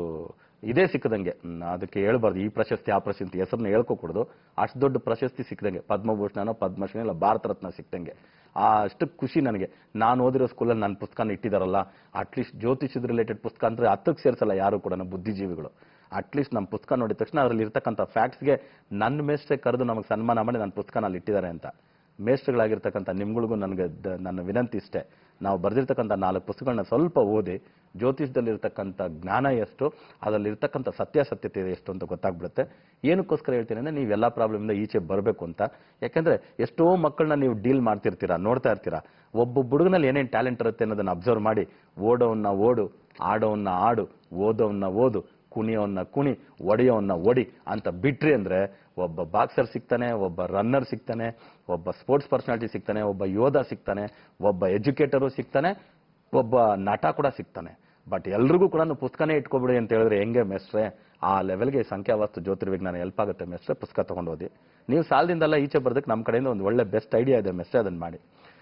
Speaker 1: ಇದೇ ಸಿಕ್ಕದಂಗೆ ಹ್ಮ್, ಅದಕ್ಕೆ ಹೇಳ್ಬಾರ್ದು ಈ ಪ್ರಶಸ್ತಿ ಆ ಪ್ರಶಸ್ತಿ ಹೆಸರನ್ನ ಹೇಳ್ಕೋಕೂಡದು ಅಷ್ಟು ದೊಡ್ಡ ಪ್ರಶಸ್ತಿ ಸಿಕ್ಕದಂಗೆ ಪದ್ಮಭೂಷಣನೋ ಪದ್ಮಶ್ರೀ ಇಲ್ಲ ಭಾರತ ರತ್ನ ಸಿಕ್ಕದಂಗೆ ಆ ಅಷ್ಟು ಖುಷಿ ನನಗೆ ನಾನು ಓದಿರೋ ಸ್ಕೂಲಲ್ಲಿ ನನ್ನ ಪುಸ್ತಕನ ಇಟ್ಟಿದಾರಲ್ಲ ಅಟ್ಲೀಸ್ಟ್ ಜ್ಯೋತಿಷದ ರಿಲೇಟೆಡ್ ಪುಸ್ತಕ ಅಂದ್ರೆ ಹತ್ತಕ್ಕೆ ಸೇರಿಸಲ್ಲ ಯಾರು ಕೂಡ ನಮ್ಮ ಬುದ್ಧಿಜೀವಿಗಳು ಅಟ್ಲೀಸ್ಟ್ ನಮ್ಮ ಪುಸ್ತಕ ನೋಡಿದ ತಕ್ಷಣ ಅದರಲ್ಲಿ ಇರ್ತಕ್ಕಂಥ ಫ್ಯಾಕ್ಟ್ಸ್ಗೆ ನನ್ನ ಮೇಸ್ಟ್ರೆ ಕರೆದು ನಮಗೆ ಸನ್ಮಾನ ಮಾಡಿ ನನ್ನ ಪುಸ್ತಕನ ಅಲ್ಲಿ ಇಟ್ಟಿದ್ದಾರೆ ಅಂತ ಮೇಸ್ಟ್ರುಗಳಾಗಿರ್ತಕ್ಕಂಥ ನಿಮ್ಗಳಿಗೂ ನನಗೆ ದ- ನನ್ನ ವಿನಂತಿ ಇಷ್ಟೇ ನಾವು ಬರೆದಿರ್ತಕ್ಕಂಥ ನಾಲ್ಕು ಪುಸ್ತಕಗಳನ್ನ ಸ್ವಲ್ಪ ಓದಿ ಜ್ಯೋತಿಷದಲ್ಲಿರ್ತಕ್ಕಂಥ ಜ್ಞಾನ ಎಷ್ಟು ಅದರಲ್ಲಿರ್ತಕ್ಕಂಥ ಸತ್ಯಾಸತ್ಯತೆ ಎಷ್ಟು ಅಂತ ಗೊತ್ತಾಗ್ಬಿಡುತ್ತೆ ಏನಕ್ಕೋಸ್ಕರ ಹೇಳ್ತೀನಿ ಅಂದ್ರೆ ನೀವು ಎಲ್ಲ ಪ್ರಾಬ್ಲಮಿಂದ ಈಚೆ ಬರಬೇಕು ಅಂತ ಯಾಕಂದ್ರೆ ಎಷ್ಟೋ ಮಕ್ಕಳನ್ನ ನೀವು ಡೀಲ್ ಮಾಡ್ತಿರ್ತೀರಾ ನೋಡ್ತಾ ಇರ್ತೀರಾ ಒಬ್ಬ ಹುಡುಗನಲ್ಲಿ ಏನೇನು ಟ್ಯಾಲೆಂಟ್ ಇರುತ್ತೆ ಅನ್ನೋದನ್ನ ಅಬ್ಸರ್ವ್ ಮಾಡಿ ಓಡೋವನ್ನ ಓಡು ಆಡೋವನ್ನ ಆಡು ಓದೋವನ್ನ ಓದು ಕುಣಿಯೋವನ್ನ ಕುಣಿ ಒಡೆಯೋವನ್ನ ಒಡಿ ಅಂತ ಬಿಟ್ರಿ ಅಂದ್ರೆ ಒಬ್ಬ ಬಾಕ್ಸರ್ ಸಿಗ್ತಾನೆ ಒಬ್ಬ ರನ್ನರ್ ಸಿಗ್ತಾನೆ ಒಬ್ಬ ಸ್ಪೋರ್ಟ್ಸ್ ಪರ್ಸನಾಲಿಟಿ ಸಿಗ್ತಾನೆ ಒಬ್ಬ ಯೋಧ ಸಿಗ್ತಾನೆ ಒಬ್ಬ ಎಜುಕೇಟರು ಸಿಗ್ತಾನೆ ಒಬ್ಬ ನಟ ಕೂಡ ಸಿಗ್ತಾನೆ ಬಟ್ ಎಲ್ರಿಗೂ ಕೂಡ ಪುಸ್ತಕನೇ ಇಟ್ಕೊಬಿಡಿ ಅಂತ ಹೇಳಿದ್ರೆ ಹೆಂಗೆ ಮೆಸ್ಟ್ರೆ ಆ ಲೆವೆಲ್ಗೆ ಸಂಖ್ಯಾವಾಸ್ತು ಜ್ಯೋತಿರ್ವಿಜ್ಞಾನ ಹೆಲ್ಪ್ ಆಗುತ್ತೆ ಮೆಸ್ಟ್ರೆ ಪುಸ್ತಕ ತಗೊಂಡು ಓದಿ ನೀವು ಸಾಲದಿಂದೆಲ್ಲ ಈಚೆ ಬರ್ದಕ್ಕೆ ನಮ್ಮ ಕಡೆಯಿಂದ ಒಂದು ಒಳ್ಳೆ ಬೆಸ್ಟ್ ಐಡಿಯಾ ಇದೆ ಮೆಸ್ಟ್ರೆ ಅದನ್ನ ಮಾಡಿ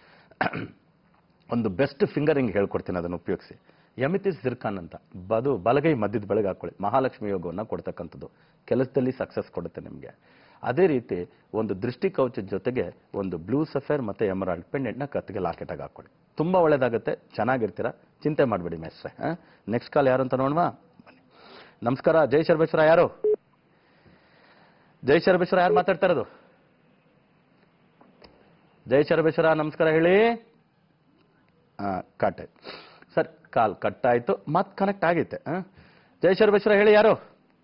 Speaker 1: ಒಂದು ಬೆಸ್ಟ್ ಫಿಂಗರಿಂಗ್ ಹೇಳ್ಕೊಡ್ತೀನಿ ಅದನ್ನು ಉಪಯೋಗಿಸಿ ಯಮಿತಿಸ್ ಜಿರ್ಖಾನ್ ಅಂತ ಬದು ಬಲಗೈ ಮಧ್ಯದ ಬೆಳಗ್ಗೆ ಹಾಕೊಳ್ಳಿ ಮಹಾಲಕ್ಷ್ಮಿ ಯೋಗವನ್ನು ಕೊಡ್ತಕ್ಕಂಥದ್ದು ಕೆಲಸದಲ್ಲಿ ಸಕ್ಸಸ್ ಕೊಡುತ್ತೆ ನಿಮಗೆ ಅದೇ ರೀತಿ ಒಂದು ದೃಷ್ಟಿ ಕವಚದ ಜೊತೆಗೆ ಒಂದು ಬ್ಲೂ ಸಫೇರ್ ಮತ್ತೆ ಎಮರಾಲ್ಡ್ ಪೆಂಡೆಂಟ್ನ ಕತ್ತಿಗೆ ಲಾಕೆಟಾಗಿ ಹಾಕೊಳ್ಳಿ ತುಂಬಾ ಒಳ್ಳೇದಾಗುತ್ತೆ ಚೆನ್ನಾಗಿರ್ತೀರಾ ಚಿಂತೆ ಮಾಡಬೇಡಿ ಮೇಸ್ಟ್ರೆ ನೆಕ್ಸ್ಟ್ ಕಾಲ್ ಯಾರು ಅಂತ ನೋಡುವ ಬನ್ನಿ ನಮಸ್ಕಾರ ಜೈ ಶರ್ಬೇಶ್ವರ ಯಾರು ಜೈ ಶರ್ಬೇಶ್ವರ ಯಾರು ಮಾತಾಡ್ತಾ ಇರೋದು ಜೈ ಶರ್ಬೇಶ್ವರ ನಮಸ್ಕಾರ ಹೇಳಿ ಕಟ್ ಆಯ್ತು ಸರ್ ಕಾಲ್ ಕಟ್ ಆಯ್ತು ಮತ್ ಕನೆಕ್ಟ್ ಆಗೈತೆ ಆ? ಜೈ ಶರ್ಬೇಶ್ವರ ಹೇಳಿ ಯಾರು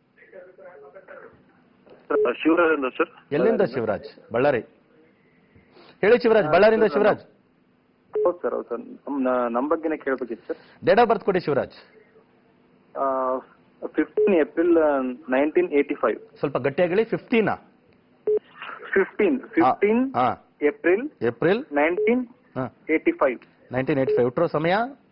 Speaker 5: ಶಿವರಾಜೇಂದ್ರ ಸರ್
Speaker 1: ಎಲ್ಲಿಂದ ಶಿವರಾಜ್ ಬಳ್ಳಾರಿ ಹೇಳಿ ಶಿವರಾಜ್ ಬಳ್ಳಾರಿಯಿಂದ ಶಿವರಾಜ್
Speaker 5: ಹೌದು ಸರ್ ಹೌದು ಸರ್ ನಮ್ಮ ಬಗ್ಗೆನೇ ಕೇಳಬೇಕಿತ್ತು ಸರ್
Speaker 1: ಡೇಟ್ ಆಫ್ ಬರ್ತ್ ಕೊಡಿ Shivaraj
Speaker 5: fifteen April nineteen eighty five
Speaker 1: ಸ್ವಲ್ಪ ಗಟ್ಟಿಯಾಗಿ ಹೇಳಿ ಫಿಫ್ಟೀನಾ
Speaker 5: ಫಿಫ್ಟೀನ್ ಫಿಫ್ಟೀನ್
Speaker 1: ಹಾ
Speaker 5: April
Speaker 1: April
Speaker 5: nineteen eighty five
Speaker 1: nineteen eight five ಹುಟ್ಟಿರೋ ಸಮಯ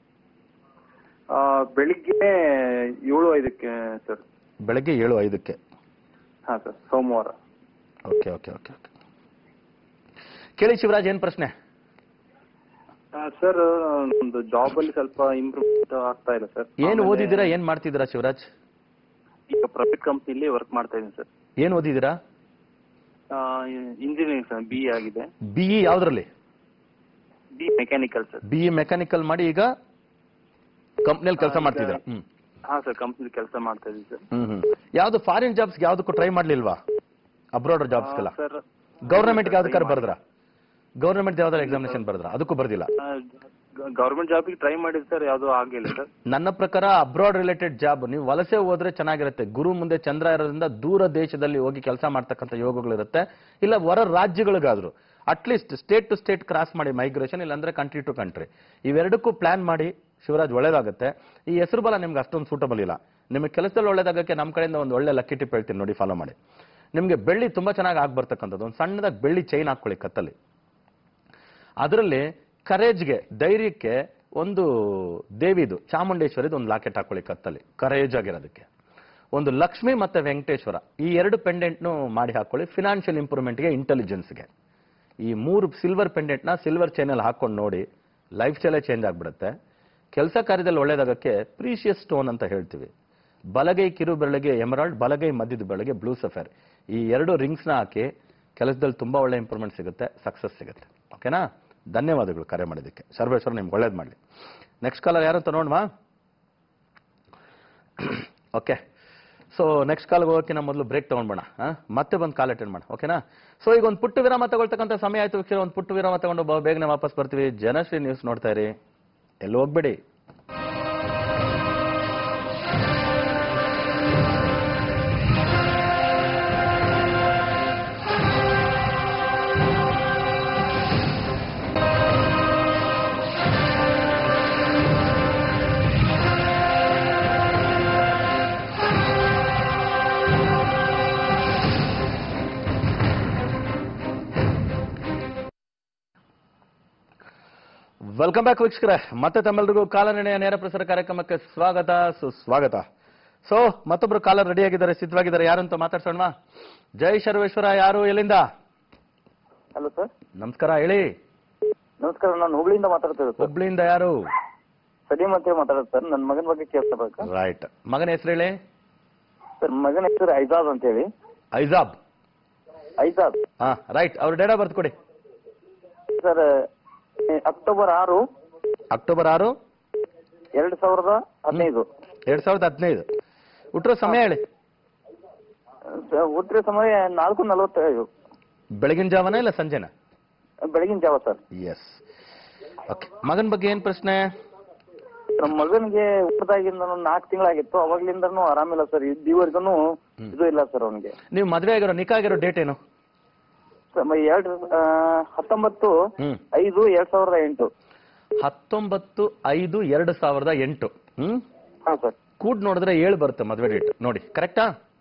Speaker 5: ಬೆಳಿಗ್ಗೆ ಏಳು ಐದಕ್ಕೆ ಸರ್
Speaker 1: ಬೆಳಗ್ಗೆ ಏಳು ಐದಕ್ಕೆ
Speaker 5: ಹಾ ಸರ್ ಸೋಮವಾರ
Speaker 1: ಓಕೆ ಓಕೆ ಓಕೆ ಓಕೆ ಕೇಳಿ ಶಿವರಾಜ್ ಏನ್ ಪ್ರಶ್ನೆ
Speaker 5: ಸರ್ ಒಂದು ಜಾಬ್ ಅಲ್ಲಿ ಸ್ವಲ್ಪ ಇಂಪ್ರೂವ್ಮೆಂಟ್ ಆಗ್ತಾ ಇಲ್ಲ ಸರ್
Speaker 1: ಏನ್ ಓದಿದ್ದೀರಾ ಏನ್ ಮಾಡ್ತಿದ್ದೀರಾ ಶಿವರಾಜ್
Speaker 5: ಈಗ ಪ್ರೈವೇಟ್ ಕಂಪ್ನಿಲಿ ವರ್ಕ್ ಮಾಡ್ತಾ ಇದ್ದೀನಿ ಸರ್
Speaker 1: ಏನ್ ಓದಿದ್ದೀರಾ
Speaker 5: ಇಂಜಿನಿಯರಿಂಗ್ ಸರ್ ಬಿ ಆಗಿದೆ
Speaker 1: ಬಿಇ ಯಾವ್ದ್ರಲ್ಲಿ
Speaker 5: B mechanical sir
Speaker 1: BE mechanical ಮಾಡಿ ಈಗ ಕಂಪ್ನಿಯಲ್ಲಿ ಕೆಲಸ ಮಾಡ್ತಿದ್ದೀರಾ ಹ್ಮ್
Speaker 5: ಹಾ ಸರ್ ಕಂಪ್ನಿ ಕೆಲಸ ಮಾಡ್ತಾ ಇದ್ದೀನಿ ಸರ್
Speaker 1: ಹ್ಮ್ ಹ್ಮ್ ಯಾವ್ದು ಫಾರಿನ್ ಜಾಬ್ಸ್ ಯಾವ್ದಕ್ಕೂ ಟ್ರೈ ಮಾಡ್ಲಿಲ್ವಾ ಅಬ್ರಾಡ್ ಜಾಬ್ಸ್ಗೆಲ್ಲ
Speaker 5: ಸರ್
Speaker 1: ಗೌರ್ಮೆಂಟ್ ಯಾವ್ದಕ್ಕಾರ ಬರ್ದ್ರ ಗೌರ್ಮೆಂಟ್ ಯಾವ್ದಾದ್ರು ಎಕ್ಸಾಮಿನೇಷನ್ ಬರೆದ್ರ ಅದಕ್ಕೂ ಬರ್ದಿಲ್ಲ
Speaker 6: ಗೌರ್ಮೆಂಟ್ ಜಾಬಿಗೆ ಟ್ರೈ ಮಾಡಿದ್ ಸರ್ ಯಾವ್ದು ಆಗಿಲ್ಲ ಸರ್
Speaker 1: ನನ್ನ ಪ್ರಕಾರ ಅಬ್ರಾಡ್ ರಿಲೇಟೆಡ್ ಜಾಬ್ ನೀವು ವಲಸೆ ಹೋದ್ರೆ ಚೆನ್ನಾಗಿರುತ್ತೆ ಗುರು ಮುಂದೆ ಚಂದ್ರ ಇರೋದ್ರಿಂದ ದೂರ ದೇಶದಲ್ಲಿ ಹೋಗಿ ಕೆಲಸ ಮಾಡ್ತಕ್ಕಂಥ ಯೋಗಗಳಿರುತ್ತೆ ಇಲ್ಲ ಹೊರ ರಾಜ್ಯಗಳಿಗಾದ್ರು at least state to state cross ಮಾಡಿ ಮೈಗ್ರೇಷನ್ ಇಲ್ಲಾಂದ್ರೆ ಕಂಟ್ರಿ ಟು ಕಂಟ್ರಿ ಇವೆರಡಕ್ಕೂ ಪ್ಲಾನ್ ಮಾಡಿ ಶಿವರಾಜ್ ಒಳ್ಳೇದಾಗುತ್ತೆ ಈ ಹೆಸರು ಬಲ ನಿಮ್ಗೆ ಅಷ್ಟೊಂದು ಸೂಟಬಲ್ ಇಲ್ಲ ನಿಮಗೆ ಕೆಲಸದಲ್ಲಿ ಒಳ್ಳೇದಾಗಕ್ಕೆ ನಮ್ಮ ಕಡೆಯಿಂದ ಒಂದು ಒಳ್ಳೆ ಲಕ್ಕಿ ಟಿಪ್ ಹೇಳ್ತೀನಿ ನೋಡಿ ಫಾಲೋ ಮಾಡಿ ನಿಮಗೆ ಬೆಳ್ಳಿ ತುಂಬಾ ಚೆನ್ನಾಗಿ ಆಗ್ಬರ್ತಕ್ಕಂಥದ್ದು ಒಂದು ಸಣ್ಣದಾಗಿ ಬೆಳ್ಳಿ ಚೈನ್ ಹಾಕೊಳ್ಳಿ ಕತ್ತಲ್ಲಿ ಅದರಲ್ಲಿ ಕರೇಜ್ಗೆ ಧೈರ್ಯಕ್ಕೆ ಒಂದು ದೇವಿದು ಚಾಮುಂಡೇಶ್ವರಿದು ಒಂದು ಲಾಕೆಟ್ ಹಾಕೊಳ್ಳಿ ಕತ್ತಲ್ಲಿ ಕರೇಜ್ ಆಗಿರೋದಕ್ಕೆ ಒಂದು ಲಕ್ಷ್ಮಿ ಮತ್ತೆ ವೆಂಕಟೇಶ್ವರ ಈ ಎರಡು ಪೆಂಡೆಂಟ್ನು ಮಾಡಿ ಹಾಕೊಳ್ಳಿ ಫಿನಾನ್ಷಿಯಲ್ ಇಂಪ್ರೂವ್ಮೆಂಟ್ಗೆ ಇಂಟೆಲಿಜೆನ್ಸ್ಗೆ ಈ ಮೂರು ಸಿಲ್ವರ್ ಪೆಂಡೆಂಟ್ನ ಸಿಲ್ವರ್ ಚೈನಲ್ಲಿ ಹಾಕೊಂಡು ನೋಡಿ ಲೈಫ್ ಸ್ಟೈಲೇ ಚೇಂಜ್ ಆಗ್ಬಿಡುತ್ತೆ ಕೆಲಸ ಕಾರ್ಯದಲ್ಲಿ ಒಳ್ಳೇದಾಗಕ್ಕೆ ಪ್ರೀಶಿಯಸ್ ಸ್ಟೋನ್ ಅಂತ ಹೇಳ್ತೀವಿ ಬಲಗೈ ಕಿರು ಬೆರಳಿಗೆ ಎಮರಾಲ್ಡ್ ಬಲಗೈ ಮಧ್ಯದ ಬೆರಳಿಗೆ ಬ್ಲೂ ಸಫೇರ್ ಈ ಎರಡು ರಿಂಗ್ಸ್ನ ಹಾಕಿ ಕೆಲಸದಲ್ಲಿ ತುಂಬಾ ಒಳ್ಳೆ ಇಂಪ್ರೂವ್ಮೆಂಟ್ ಸಿಗುತ್ತೆ ಸಕ್ಸಸ್ ಸಿಗುತ್ತೆ ಓಕೆನಾ ಧನ್ಯವಾದಗಳು ಕರೆ ಮಾಡಿದ್ದಕ್ಕೆ ಸರ್ವೇಶ್ವರ ನಿಮ್ಗೆ ಒಳ್ಳೇದು ಮಾಡಲಿ ನೆಕ್ಸ್ಟ್ ಕಾಲರ್ ಯಾರು ಅಂತ ನೋಡುವ ಓಕೆ ಸೊ ನೆಕ್ಸ್ಟ್ ಕಾಲ್ಗೆ ಹೋಗೋಕ್ಕಿಂತ ಮೊದಲು ಬ್ರೇಕ್ ತಗೊಂಡ್ಬೋಣ ಆ? ಮತ್ತೆ ಬಂದು ಕಾಲ್ ಅಟೆಂಡ್ ಮಾಡ ಓಕೆನಾ ಸೊ ಈಗ ಒಂದು ಪುಟ್ಟ ವಿರಾಮ ತಗೊಳ್ತಕ್ಕಂಥ ಸಮಯ ಆಯ್ತು ವೀಕ್ಷಕರೇ ಒಂದು ಪುಟ್ಟ ವಿರಾಮ ತಗೊಂಡು ಬ- ಬೇಗನೆ ವಾಪಸ್ ಬರ್ತೀವಿ ಜನಶ್ರೀ ನ್ಯೂಸ್ ನೋಡ್ತಾ ಇರಿ ಎಲ್ಲಿ ಹೋಗ್ಬೇಡಿ ವೆಲ್ಕಮ್ ಬ್ಯಾಕ್ ವೀಕ್ಷಕರೇ ಮತ್ತೆ ತಮ್ಮೆಲ್ಲರಿಗೂ ಕಾಲನಿರ್ಣಯ ನೇರ ಪ್ರಸಾರ ಕಾರ್ಯಕ್ರಮಕ್ಕೆ ಸ್ವಾಗತ ಸುಸ್ವಾಗತ ಸೊ ಮತ್ತೊಬ್ರು ಕಾಲರ್ ರೆಡಿ ಆಗಿದ್ದಾರೆ ಸಿದ್ಧವಾಗಿದ್ದಾರೆ ಯಾರು ಅಂತ ಮಾತಾಡ್ಸೋಣ ಜೈ ಸರ್ವೇಶ್ವರ ಯಾರು ಎಲ್ಲಿಂದ
Speaker 5: ಹಲೋ ಸರ್
Speaker 1: ನಮಸ್ಕಾರ ಹೇಳಿ
Speaker 5: ನಮಸ್ಕಾರ ನಾನು ಹುಬ್ಳಿಯಿಂದ ಮಾತಾಡ್ತಿದ್ದೆ ಸರ್
Speaker 1: ಹುಬ್ಳಿಯಿಂದ ಯಾರು
Speaker 5: ಸಲೀಮ್ ಅಂತ ಹೇಳಿ ಮಾತಾಡೋದು ಸರ್ ನನ್ನ ಮಗನ ಬಗ್ಗೆ ಕೇಳ್ಕೋಬೇಕು
Speaker 1: ರೈಟ್ ಮಗನ ಹೆಸರು ಹೇಳಿ
Speaker 5: ಸರ್ ಮಗನ ಹೆಸರು ಐಜಾದ್ ಅಂತ ಹೇಳಿ
Speaker 1: ಐಜಾಬ್
Speaker 5: ಐಜಾದ್
Speaker 1: ಹಾ ರೈಟ್ ಅವ್ರ ಡೇಟ್ ಆಫ್ ಬರ್ತ್ ಕೊಡಿ
Speaker 5: ಸರ್ ಅಕ್ಟೋಬರ್ ಆರು
Speaker 1: ಅಕ್ಟೋಬರ್ ಆರು
Speaker 5: ಎರಡು ಸಾವಿರದ ಹದಿನೈದು
Speaker 1: ಎರಡ್ ಸಾವಿರದ ಹದಿನೈದು ಹುಟ್ಟಿರೋ ಸಮಯ ಹೇಳಿ
Speaker 5: ಸರ್, ಹುಟ್ಟಿದ ಸಮಯ ನಾಲ್ಕು ನಲವತ್ತೈದು
Speaker 1: ಬೆಳಗಿನ ಜಾವನ ಇಲ್ಲ ಸಂಜೆನ
Speaker 5: ಬೆಳಗಿನ ಜಾವ ಸರ್
Speaker 1: ಎಸ್ ಓಕೆ ಮಗನ ಬಗ್ಗೆ ಏನ್ ಪ್ರಶ್ನೆ
Speaker 5: ನಮ್ಮ ಮಗನಿಗೆ ಹುಟ್ಟದಾಗಿಂದ ನಾಲ್ಕು ತಿಂಗಳಾಗಿತ್ತು ಅವಾಗ್ಲಿಂದನೂ ಆರಾಮಿಲ್ಲ ಸರ್ ಇಲ್ಲಿವರೆಗೂ ಇದು ಇಲ್ಲ ಸರ್ ಅವನಿಗೆ
Speaker 1: ನೀವು ಮದ್ವೆ ಆಗಿರೋ ನಿಕಾ ಆಗಿರೋ ಡೇಟ್ ಏನು
Speaker 5: ಎರಡು ಆ, ಹತ್ತೊಂಬತ್ತು
Speaker 1: ಹ್ಮ್
Speaker 5: ಐದು ಎರಡ್ ಸಾವಿರದ ಎಂಟು
Speaker 1: ಹತ್ತೊಂಬತ್ತು ಐದು ಎರಡು ಸಾವಿರದ ಎಂಟು ಹ್ಮ್
Speaker 5: ಹಾ ಸರ್
Speaker 1: ಕೂಡ್ ನೋಡಿದ್ರೆ ಏಳು ಬರುತ್ತೆ ಮದ್ವೆ ಡೇಟ್ ನೋಡಿ ಕರೆಕ್ಟಾ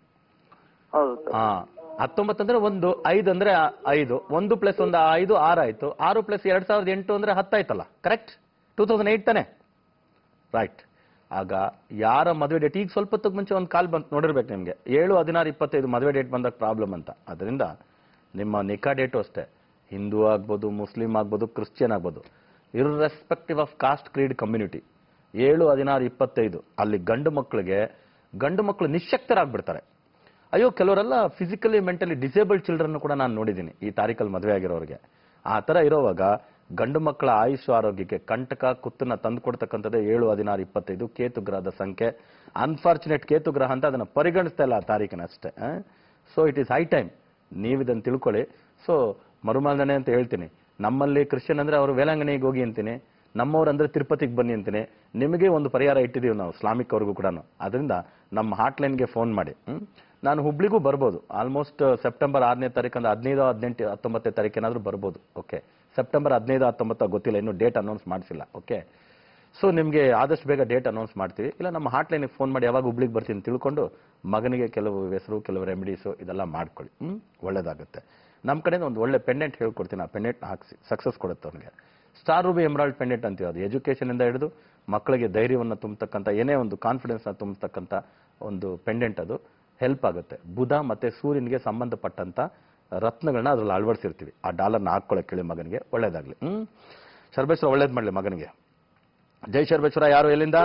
Speaker 5: ಹೌದು ಸರ್
Speaker 1: ಹಾ ಹತ್ತೊಂಬತ್ತು ಅಂದ್ರೆ ಒಂದು ಐದು ಅಂದ್ರೆ ಆ- ಐದು ಒಂದು ಪ್ಲಸ್ ಒಂದು ಐದು ಆರು ಆಯ್ತು ಆರು ಪ್ಲಸ್ ಎರಡ್ ಸಾವಿರದ ಎಂಟು ಅಂದ್ರೆ ಹತ್ತಾಯ್ತಲ್ಲ ಕರೆಕ್ಟ್ ಟೂ ತೌಸಂಡ್ ಏಟ್ ತಾನೆ ರೈಟ್ ಆಗ ಯಾರ ಮದುವೆ ಡೇಟ್ ಈಗ ಸ್ವಲ್ಪ ಹೊತ್ತಿಗೆ ಮುಂಚೆ ಒಂದು ಕಾಲ್ ಬಂತು ನೋಡಿರ್ಬೇಕು ನಿಮಗೆ ಏಳು ಹದಿನಾರು ಇಪ್ಪತ್ತೈದು ಮದುವೆ ಡೇಟ್ ಬಂದಾಗ ಪ್ರಾಬ್ಲಮ್ ಅಂತ ಅದರಿಂದ ನಿಮ್ಮ ನಿಕಾ ಡೇಟು ಅಷ್ಟೇ ಹಿಂದೂ ಆಗ್ಬೋದು ಮುಸ್ಲಿಂ ಆಗ್ಬೋದು ಕ್ರಿಶ್ಚಿಯನ್ ಆಗ್ಬೋದು irrespective of caste creed community ಏಳು ಹದಿನಾರು ಇಪ್ಪತ್ತೈದು ಅಲ್ಲಿ ಗಂಡು ಮಕ್ಕಳಿಗೆ ಗಂಡು ಮಕ್ಕಳು ನಿಶಕ್ತರಾಗ್ಬಿಡ್ತಾರೆ ಅಯ್ಯೋ ಕೆಲವರೆಲ್ಲ ಫಿಸಿಕಲಿ ಮೆಂಟಲಿ ಡಿಸೇಬಲ್ಡ್ ಚಿಲ್ಡ್ರನ್ ಕೂಡ ನಾನು ನೋಡಿದ್ದೀನಿ ಈ ತಾರೀಕಲ್ಲಿ ಮದುವೆ ಆಗಿರೋರಿಗೆ ಆ ಥರ ಇರೋವಾಗ ಗಂಡು ಮಕ್ಕಳ ಆಯುಷ್ ಆರೋಗ್ಯಕ್ಕೆ ಕಂಟಕ ಕುತ್ತನ್ನ ತಂದು ಕೊಡ್ತಕ್ಕಂಥದ್ದೇ ಏಳು ಹದಿನಾರು ಇಪ್ಪತ್ತೈದು ಕೇತು ಗ್ರಹದ ಸಂಖ್ಯೆ ಅನ್ಫಾರ್ಚುನೇಟ್ ಕೇತು ಗ್ರಹ ಅಂತ ಅದನ್ನು ಪರಿಗಣಿಸ್ತಾ ಇಲ್ಲ ಆ ತಾರೀಕಿನ ಅಷ್ಟೇ so it is high time ನೀವು ಇದನ್ನು ತಿಳ್ಕೊಳ್ಳಿ ಸೊ ಮರುಮಾಲ್ದನೆ ಅಂತ ಹೇಳ್ತೀನಿ ನಮ್ಮಲ್ಲಿ ಕ್ರಿಶ್ಚಿಯನ್ ಅಂದ್ರೆ ಅವರು ವೇಲಾಂಗಣಿಗೆ ಹೋಗಿ ಅಂತೀನಿ ನಮ್ಮವ್ರು ಅಂದ್ರೆ ತಿರುಪತಿಗೆ ಬನ್ನಿ ಅಂತೀನಿ ನಿಮಗೆ ಒಂದು ಪರಿಹಾರ ಇಟ್ಟಿದ್ದೀವಿ ನಾವು ಇಸ್ಲಾಮಿಕ್ ಅವ್ರಿಗೂ ಕೂಡ ಅದರಿಂದ ನಮ್ಮ ಹಾಟ್ಲೈನ್ಗೆ ಫೋನ್ ಮಾಡಿ ಹ್ಮ್? ನಾನು ಹುಬ್ಳಿಗೂ ಬರ್ಬೋದು ಆಲ್ಮೋಸ್ಟ್ ಸೆಪ್ಟೆಂಬರ್ ಆರನೇ ತಾರೀಕಂದ್ರೆ ಹದಿನೈದು ಹದಿನೆಂಟು ಹತ್ತೊಂಬತ್ತನೇ ತಾರೀಕು ಏನಾದರೂ ಬರ್ಬೋದು ಓಕೆ ಸೆಪ್ಟೆಂಬರ್ ಹದಿನೈದು ಹತ್ತೊಂಬತ್ತು ಗೊತ್ತಿಲ್ಲ ಇನ್ನೂ ಡೇಟ್ ಅನೌನ್ಸ್ ಮಾಡಿಸಿಲ್ಲ ಓಕೆ ಸೊ ನಿಮಗೆ ಆದಷ್ಟು ಬೇಗ ಡೇಟ್ ಅನೌನ್ಸ್ ಮಾಡ್ತೀವಿ ಇಲ್ಲ ನಮ್ಮ ಹಾಟ್ಲೈನಿಗೆ ಫೋನ್ ಮಾಡಿ ಯಾವಾಗ ಹುಬ್ಳಿಗೆ ಬರ್ತೀನಿ ತಿಳ್ಕೊಂಡು ಮಗನಿಗೆ ಕೆಲವು ಹೆಸರು ಕೆಲವು ರೆಮಿಡೀಸು ಇದೆಲ್ಲ ಮಾಡ್ಕೊಳ್ಳಿ ಹ್ಮ್ ಒಳ್ಳೇದಾಗುತ್ತೆ ನಮ್ಮ ಕಡೆಯಿಂದ ಒಂದು ಒಳ್ಳೆ ಪೆಂಡೆಂಟ್ ಹೇಳ್ಕೊಡ್ತೀನಿ ಆ ಪೆಂಡೆಂಟ್ ಹಾಕ್ಸಿ ಸಕ್ಸಸ್ ಕೊಡುತ್ತೆ ಅವನಿಗೆ ಸ್ಟಾರ್ ರೂಬಿ ಎಮರಾಲ್ಡ್ ಪೆಂಡೆಂಟ್ ಅಂತೀವಿ ಅದು ಎಜುಕೇಷನಿಂದ ಹಿಡಿದು ಮಕ್ಕಳಿಗೆ ಧೈರ್ಯವನ್ನು ತುಂಬತಕ್ಕಂಥ ಏನೇ ಒಂದು ಕಾನ್ಫಿಡೆನ್ಸ್ನ ತುಂಬತಕ್ಕಂಥ ಒಂದು ಪೆಂಡೆಂಟ್ ಅದು ಹೆಲ್ಪ್ ಆಗುತ್ತೆ ಬುಧ ಮತ್ತೆ ಸೂರ್ಯನಿಗೆ ಸಂಬಂಧಪಟ್ಟಂತ ರತ್ನಗಳನ್ನ ಅದ್ರಲ್ಲಿ ಅಳವಡಿಸಿರ್ತೀವಿ ಆ ಡಾಲರ್ನ ಹಾಕೊಳ್ಳೋಕೆ ಕೇಳಿ ಮಗನಿಗೆ ಒಳ್ಳೇದಾಗ್ಲಿ ಹ್ಮ್ ಶರ್ಬೇಶ್ವರ ಒಳ್ಳೇದ್ ಮಾಡ್ಲಿ ಮಗನಿಗೆ ಜೈ ಶರ್ಬೇಶ್ವರ ಯಾರು ಎಲ್ಲಿಂದ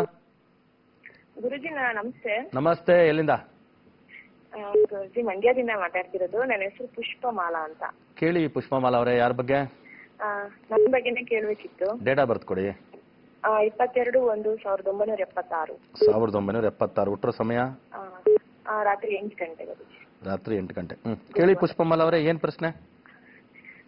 Speaker 7: ಗುರುಜಿ ನಾ- ನಮಸ್ತೆ
Speaker 1: ನಮಸ್ತೆ ಎಲ್ಲಿಂದ
Speaker 7: ಆ, ಗುರುಜಿ ಮಂಡ್ಯದಿಂದ ಮಾತಾಡ್ತಿರೋದು ನನ್ನ ಹೆಸರು ಪುಷ್ಪಮಾಲಾ ಅಂತ
Speaker 1: ಕೇಳಿ ಪುಷ್ಪಮಾಲ ಅವರೇ ಯಾರ ಬಗ್ಗೆ
Speaker 7: ಆ, ನನ್ನ ಬಗ್ಗೆನೇ ಕೇಳಬೇಕಿತ್ತು
Speaker 1: ಡೇಟ್ ಆಫ್ ಬರ್ತ್ ಕೊಡಿ
Speaker 7: ಇಪ್ಪತ್ತೆರಡು ಒಂದು ಸಾವಿರದ ಒಂಬೈನೂರ ಎಪ್ಪತ್ತಾರು
Speaker 1: ಸಾವಿರದ ಒಂಬೈನೂರ ಎಪ್ಪತ್ತಾರು ಹುಟ್ಟರ ಸಮಯ
Speaker 7: ಆ, ಆ, ರಾತ್ರಿ ಎಂಟು ಗಂಟೆ ಗುರುಜಿ
Speaker 1: ರಾತ್ರಿ ಎಂಟು ಗಂಟೆ ಹ್ಮ್ ಕೇಳಿ ಪುಷ್ಪಮಾಲ ಅವರೇ ಏನ್ ಪ್ರಶ್ನೆ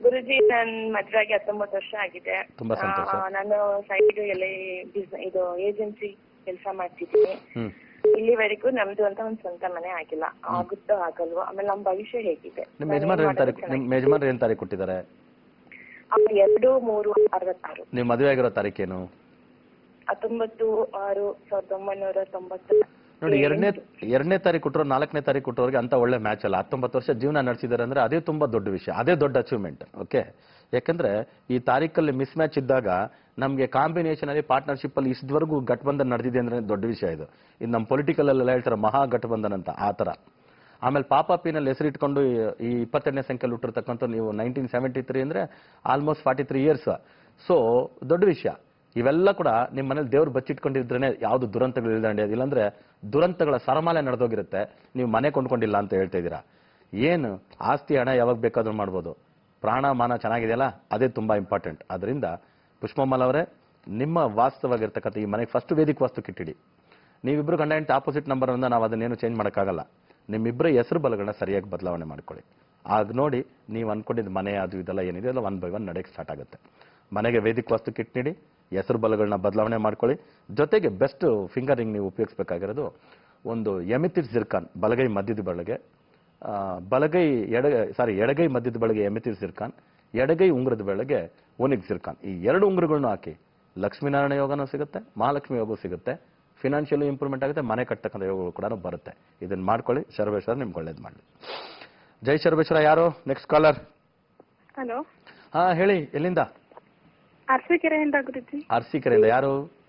Speaker 7: ಗುರುಜಿ ನನ್ ಮದ್ವೆ ಆಗಿ ಹತ್ತೊಂಬತ್ತು ವರ್ಷ ಆಗಿದೆ
Speaker 1: ತುಂಬಾ ಸಂತೋಷ.
Speaker 7: ಆ, ನಾನು ಸೈಡ್ ಎಲ್ಲಿ ಬಿಸ್ ಇದು ಏಜೆನ್ಸಿ ಕೆಲಸ ಮಾಡ್ತಿದ್ದೀನಿ
Speaker 1: ಹ್ಮ್
Speaker 7: ಇಲ್ಲಿವರೆಗೂ ನಮ್ದು ಅಂತ ಒಂದ್ ಸ್ವಂತ ಮನೆ ಆಗಿಲ್ಲ ಆಗುತ್ತೋ ಆಗಲ್ವೋ ಆಮೇಲೆ ನಮ್ ಭವಿಷ್ಯ ಹೇಗಿದೆ
Speaker 1: ನಿಮ್ಮ
Speaker 7: ನಾನ್
Speaker 1: ಯಜಮಾನ್ರು
Speaker 7: ಏನ್
Speaker 1: ಏನ್ ತಾರೀಕು
Speaker 7: ಮಾಡೋದು
Speaker 1: ನಿಮ್ಮ ಯಜಮಾನ್ರು ಏನ್ ತಾರೀಕು ಕೊಟ್ಟಿದ್ದಾರೆ
Speaker 7: ಅವ್ರು ಎರಡು ಮೂರು ಅರವತ್ತಾರು
Speaker 1: ನೀವು ಮದುವೆ ಆಗಿರೋ ತಾರೀಕೇನು
Speaker 7: ಹತ್ತೊಂಬತ್ತು ಆರು ಸಾವಿರದ ಒಂಬೈನೂರ ತೊಂಬತ್ತು
Speaker 1: ನೋಡಿ ಎರಡನೇ ಎರಡನೇ ತಾರೀಕು ಕೊಟ್ಟರು ನಾಲ್ಕನೇ ತಾರೀಕು ಕೊಟ್ಟವ್ರಿಗೆ ಅಂತ ಒಳ್ಳೆ ಮ್ಯಾಚ್ ಅಲ್ಲ ಹತ್ತೊಂಬತ್ತು ವರ್ಷ ಜೀವನ ನಡೆಸಿದ್ದಾರೆ ಅಂದ್ರೆ ಅದೇ ತುಂಬಾ ದೊಡ್ಡ ವಿಷಯ ಅದೇ ದೊಡ್ಡ ಅಚೀವ್ಮೆಂಟ್ ಓಕೆ ಯಾಕಂದ್ರೆ ಈ ತಾರೀಕಲ್ಲಿ ಮಿಸ್ ಮ್ಯಾಚ್ ಇದ್ದಾಗ ನಮಗೆ ಕಾಂಬಿನೇಷನ್ ಅಲ್ಲಿ ಪಾರ್ಟ್ನರ್ಶಿಪ್ ಅಲ್ಲಿ ಇಷ್ಟವರೆಗೂ ಗಠಬಂಧನ್ ನಡೆದಿದೆ ಅಂದ್ರೆ ದೊಡ್ಡ ವಿಷಯ ಇದು ಇದು ನಮ್ಮ ಪೊಲಿಟಿಕಲ್ ಅಲ್ಲೆಲ್ಲ ಹೇಳ್ತಾರೆ ಮಹಾ ಗಠಬಂಧನ್ ಅಂತ ಆ ತರ ಆಮೇಲೆ ಪಾಪ ಪಿನಲ್ಲಿ ಹೆಸರಿಟ್ಕೊಂಡು ಈ- ಈ ಇಪ್ಪತ್ತೆರಡನೇ ಸಂಖ್ಯೆಯಲ್ಲಿ ಹುಟ್ಟಿರ್ತಕ್ಕಂಥ ನೀವು ನೈನ್ಟೀನ್ ಸೆವೆಂಟಿ ತ್ರೀ ಅಂದ್ರೆ almost forty three years so ದೊಡ್ಡ ವಿಷಯ ಇವೆಲ್ಲ ಕೂಡ ನಿಮ್ಮ ಮನೇಲಿ ದೇವ್ರು ಬಚ್ಚಿಟ್ಕೊಂಡಿದ್ರೇನೆ ಯಾವ್ದು ದುರಂತಗಳು ಇಲ್ದಂಡೆ ಇಲ್ಲಾಂದ್ರೆ ದುರಂತಗಳ ಸರಮಾಲೆ ನಡೆದೋಗಿರುತ್ತೆ ನೀವು ಮನೆ ಕೊಂಡ್ಕೊಂಡಿಲ್ಲ ಅಂತ ಹೇಳ್ತಾ ಇದ್ದೀರಾ ಏನು ಆಸ್ತಿ ಹಣ ಯಾವಾಗ ಬೇಕಾದ್ರೂ ಮಾಡ್ಬೋದು ಪ್ರಾಣ ಮಾನ ಚೆನ್ನಾಗಿದೆಯಲ್ಲ ಅದೇ ತುಂಬಾ ಇಂಪಾರ್ಟೆಂಟ್ ಅದರಿಂದ ಪುಷ್ಪಮ್ಮಲ್ ಅವರೇ ನಿಮ್ಮ ವಾಸ್ತವಾಗಿರ್ತಕ್ಕಂಥ ಈ ಮನೆಗೆ ಫಸ್ಟ್ ವೇದಿಕ ವಾಸ್ತು ಕಿಟ್ಟಿಡಿ ನೀವಿಬ್ರು ಗಂಡ ಹೆಂಡತಿ ಆಪೋಸಿಟ್ ನಂಬರ್ ಇಂದ ನಾವು ಅದನ್ನೇನು ಚೇಂಜ್ ಮಾಡೋಕ್ಕಾಗಲ್ಲ ನಿಮ್ಮಿಬ್ಬರ ಹೆಸರು ಬಲಗಳನ್ನ ಸರಿಯಾಗಿ ಬದಲಾವಣೆ ಮಾಡ್ಕೊಳ್ಳಿ ಆಗ ನೋಡಿ ನೀವು ಅನ್ಕೊಂಡಿದ್ದ ಮನೆ ಅದು ಇದೆಲ್ಲ ಏನಿದೆ ಎಲ್ಲ ಒನ್ ಬೈ ಒನ್ ನಡೆಯಕ್ಕೆ ಸ್ಟಾರ್ಟ್ ಆಗುತ್ತೆ ಮನೆಗೆ ವೇದಿಕ ವಾಸ್ತು ಕಿಟ್ ನೀಡಿ ಹೆಸರು ಬಲಗಳನ್ನ ಬದಲಾವಣೆ ಮಾಡ್ಕೊಳ್ಳಿ ಜೊತೆಗೆ ಬೆಸ್ಟ್ ಫಿಂಗರಿಂಗ್ ನೀವು ಉಪಯೋಗಿಸ್ಬೇಕಾಗಿರೋದು ಒಂದು ಎಮಿತಿಸ್ ಜಿರ್ಕಾನ್ ಬಲಗೈ ಮಧ್ಯದ ಬಳಗೆ ಆ, ಬಲಗೈ ಎಡ ಸಾರಿ ಎಡಗೈ ಮಧ್ಯದ ಬೆಳಗ್ಗೆ ಎಮಿತಿರ್ ಸಿರ್ಕಾನ್ ಎಡಗೈ ಉಂಗುರದ ಬೆಳಗ್ಗೆ ಓನಿಗ್ ಸಿರ್ಕಾನ್ ಈ ಎರಡು ಉಂಗುರಗಳನ್ನು ಹಾಕಿ ಲಕ್ಷ್ಮೀನಾರಾಯಣ ಯೋಗನೂ ಸಿಗುತ್ತೆ ಮಹಾಲಕ್ಷ್ಮಿ ಯೋಗವೂ ಸಿಗುತ್ತೆ ಫಿನಾನ್ಷಿಯಲ್ ಇಂಪ್ರೂವ್ಮೆಂಟ್ ಆಗುತ್ತೆ ಮನೆ ಕಟ್ಟತಕ್ಕಂಥ ಯೋಗಗಳು ಕೂಡ ಬರುತ್ತೆ ಇದನ್ನ ಮಾಡ್ಕೊಳ್ಳಿ ಸರ್ವೇಶ್ವರ ನಿಮ್ಗೆ ಒಳ್ಳೇದು ಮಾಡಲಿ ಜೈ ಸರ್ವೇಶ್ವರ ಯಾರು ನೆಕ್ಸ್ಟ್ ಕಾಲರ್
Speaker 8: ಹಲೋ
Speaker 1: ಹಾ ಹೇಳಿ ಎಲ್ಲಿಂದ
Speaker 8: ಅರಸೀಕೆರೆಯಿಂದ ಗುರುಜಿ
Speaker 1: ಅರ್ಸಿಕೆರೆಯಿಂದ ಯಾರು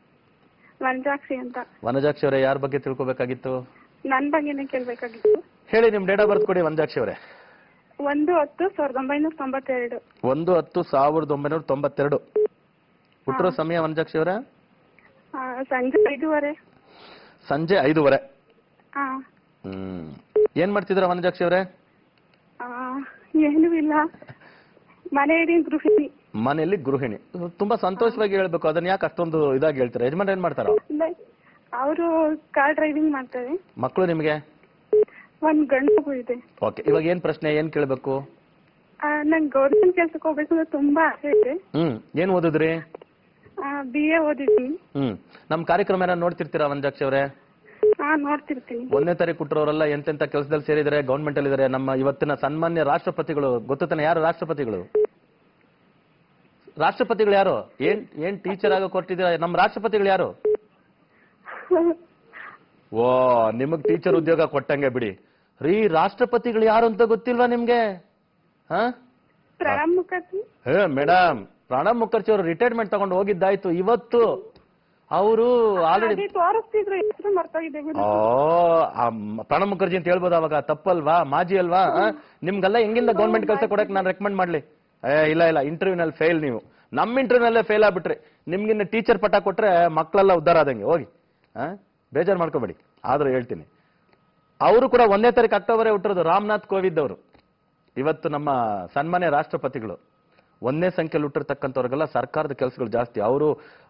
Speaker 8: ಮಂಜಾಕ್ಷಿ ಅಂತ
Speaker 1: ವನಜಾಕ್ಷಿ ಅವರೇ ಯಾರ ಬಗ್ಗೆ ತಿಳ್ಕೊಬೇಕಾಗಿತ್ತು
Speaker 8: ನನ್ ಬಗ್ಗೆನೇ ಕೇಳ್ಬೇಕಾಗಿತ್ತು
Speaker 1: ಹೇಳಿ ನಿಮ್ ಡೇಟ್ ಆಫ್ ಬರ್ತ್ ಕೊಡಿ ವನಜಾಕ್ಷಿ ಅವರೇ
Speaker 8: ಒಂದು ಹತ್ತು ಸಾವಿರದ ಒಂಬೈನೂರ ತೊಂಬತ್ತೆರಡು
Speaker 1: ಒಂದು ಹತ್ತು ಸಾವಿರದ ಒಂಬೈನೂರ ತೊಂಬತ್ತೆರಡು ಹುಟ್ಟಿರೋ ಸಮಯ ವನಜಾಕ್ಷಿ ಅವರೇ
Speaker 8: ಆ, ಸಂಜೆ ಐದೂವರೆ
Speaker 1: ಸಂಜೆ ಐದೂವರೆ
Speaker 8: ಹಾ
Speaker 1: ಹ್ಮ್ ಏನ್ ಮಾಡ್ತಿದ್ರ ವನಜಾಕ್ಷಿ ಅವರೇ
Speaker 8: ಆ, ಏನೂ ಇಲ್ಲ ಮನೆಯಲ್ಲಿ ಗೃಹಿಣಿ
Speaker 1: ಮನೆಯಲ್ಲಿ ಗೃಹಿಣಿ ತುಂಬಾ ಸಂತೋಷವಾಗಿ ಹೇಳ್ಬೇಕು ಅದನ್ನ ಯಾಕೆ ಅಷ್ಟೊಂದು ಇದಾಗಿ ಹೇಳ್ತಾರೆ ಯಜಮಾನ್ ಏನ್ ಮಾಡ್ತಾರ
Speaker 8: ಅವರು ಕಾರ್ ಡ್ರೈವಿಂಗ್ ಮಾಡ್ತಾರೆ
Speaker 1: ಮಕ್ಕಳು ನಿಮ್ಗೆ
Speaker 8: ಒಂದ್ ಗಂಡು ಮಗು ಇದೆ
Speaker 1: ಓಕೆ ಇವಾಗ ಏನ್ ಪ್ರಶ್ನೆ ಏನ್ ಕೇಳ್ಬೇಕು
Speaker 8: ಆ, ನಂಗ್ ಗೌರ್ಮೆಂಟ್ ಕೆಲ್ಸಕ್ಕೆ ಹೋಗ್ಬೇಕು ಅಂತ ತುಂಬಾ ಆಸೆ ಇದೆ
Speaker 1: ಹ್ಮ್ ಏನ್ ಓದಿದ್ರಿ
Speaker 8: ಬಿ ಎ ಓದಿದ್ದೀನಿ
Speaker 1: ಹ್ಮ್ ನಮ್ ಕಾರ್ಯಕ್ರಮ ಏನಾರ ನೋಡ್ತಿರ್ತೀರಾ ವನಜಾಕ್ಷಿ ಅವರೇ
Speaker 8: ಹಾ ನೋಡ್ತಿರ್ತೀನಿ
Speaker 1: ಒಂದನೇ ತಾರೀಕು ಕೊಟ್ಟರವರೆಲ್ಲ ಎಂತೆಂತ ಕೆಲಸದಲ್ಲಿ ಸೇರಿದರೆ ಗೌರ್ಮೆಂಟ್ ಅಲ್ಲಿ ಇದಾರೆ ನಮ್ಮ ಇವತ್ತಿನ ಸನ್ಮಾನ್ಯ ರಾಷ್ಟ್ರಪತಿಗಳು ಗೊತ್ತಾನೆ ಯಾರು ರಾಷ್ಟ್ರಪತಿಗಳು ರಾಷ್ಟ್ರಪತಿಗಳು ಯಾರು ಏನ್ ಏನ್ ಟೀಚರ್ ಆಗ ಕೊಟ್ಟಿದ್ದೀರಾ ನಮ್ಮ ರಾಷ್ಟ್ರಪತಿಗಳು ಯಾರು ಓ ನಿಮಗ್ ಟೀಚರ್ ಉದ್ಯೋಗ ಕೊಟ್ಟಂಗೆ ಬಿಡಿ ರೀ ರಾಷ್ಟ್ರಪತಿಗಳು ಯಾರು ಅಂತ ಗೊತ್ತಿಲ್ವಾ ನಿಮ್ಗೆ ಹಾ
Speaker 8: ಪ್ರಣಬ್ ಮುಖರ್ಜಿ
Speaker 1: ಹೇ ಮೇಡಮ್ ಪ್ರಣಬ್ ಮುಖರ್ಜಿ ಅವರು ರಿಟೈರ್ಮೆಂಟ್ ತಗೊಂಡು ಹೋಗಿದ್ದಾಯ್ತು ಇವತ್ತು ಅವರು ಆಲ್ರೆಡಿ
Speaker 8: ಅದೇ ತೋರಿಸ್ತಿದ್ರು ಹೆಸರು ಮರ್ತೋಗಿದೆ ಗುರು
Speaker 1: ಓ ಆ ಮ- ಪ್ರಣಬ್ ಮುಖರ್ಜಿ ಅಂತ ಹೇಳ್ಬೋದು ಅವಾಗ ತಪ್ಪಲ್ವಾ ಮಾಜಿ ಅಲ್ವಾ ಆ? ನಿಮ್ಗೆಲ್ಲ ಹೆಂಗಿಂದ ಗೌರ್ಮೆಂಟ್ ಕೆಲಸ ಕೊಡಕ್ ನಾನು ರೆಕಮೆಂಡ್ ಮಾಡ್ಲಿ ಏ ಇಲ್ಲ ಇಲ್ಲ ಇಂಟರ್ವ್ಯೂ ನಲ್ಲಿ ಫೇಲ್ ನೀವು ನಮ್ಮ ಇಂಟರ್ವ್ಯೂ ನಲ್ಲೇ ಫೇಲ್ ಆಗ್ಬಿಟ್ರಿ ನಿಮ್ಗಿನ್ನ ಟೀಚರ್ ಪಟ್ಟ ಕೊಟ್ರೆ ಮಕ್ಕಳೆಲ್ಲ ಉದ್ಧಾರ ಆದಂಗೆ ಹೋಗಿ ಆ ಬೇಜಾರ್ ಮಾಡ್ಕೋಬೇಡಿ ಆದ್ರೂ ಹೇಳ್ತೀನಿ ಅವರು ಕೂಡ ಒಂದನೇ ತಾರೀಕು ಅಕ್ಟೋಬರೇ ಹುಟ್ಟಿರೋದು ರಾಮನಾಥ್ ಕೋವಿಂದ್ ಅವರು ಇವತ್ತು ನಮ್ಮ ಸನ್ಮಾನ್ಯ ರಾಷ್ಟ್ರಪತಿಗಳು ಒಂದನೇ ಸಂಖ್ಯೆಯಲ್ಲಿ ಹುಟ್ಟಿರ್ತಕ್ಕಂಥವ್ರಿಗೆಲ್ಲ ಸರ್ಕಾರದ ಕೆಲಸಗಳು ಜಾಸ್ತಿ ಅವರು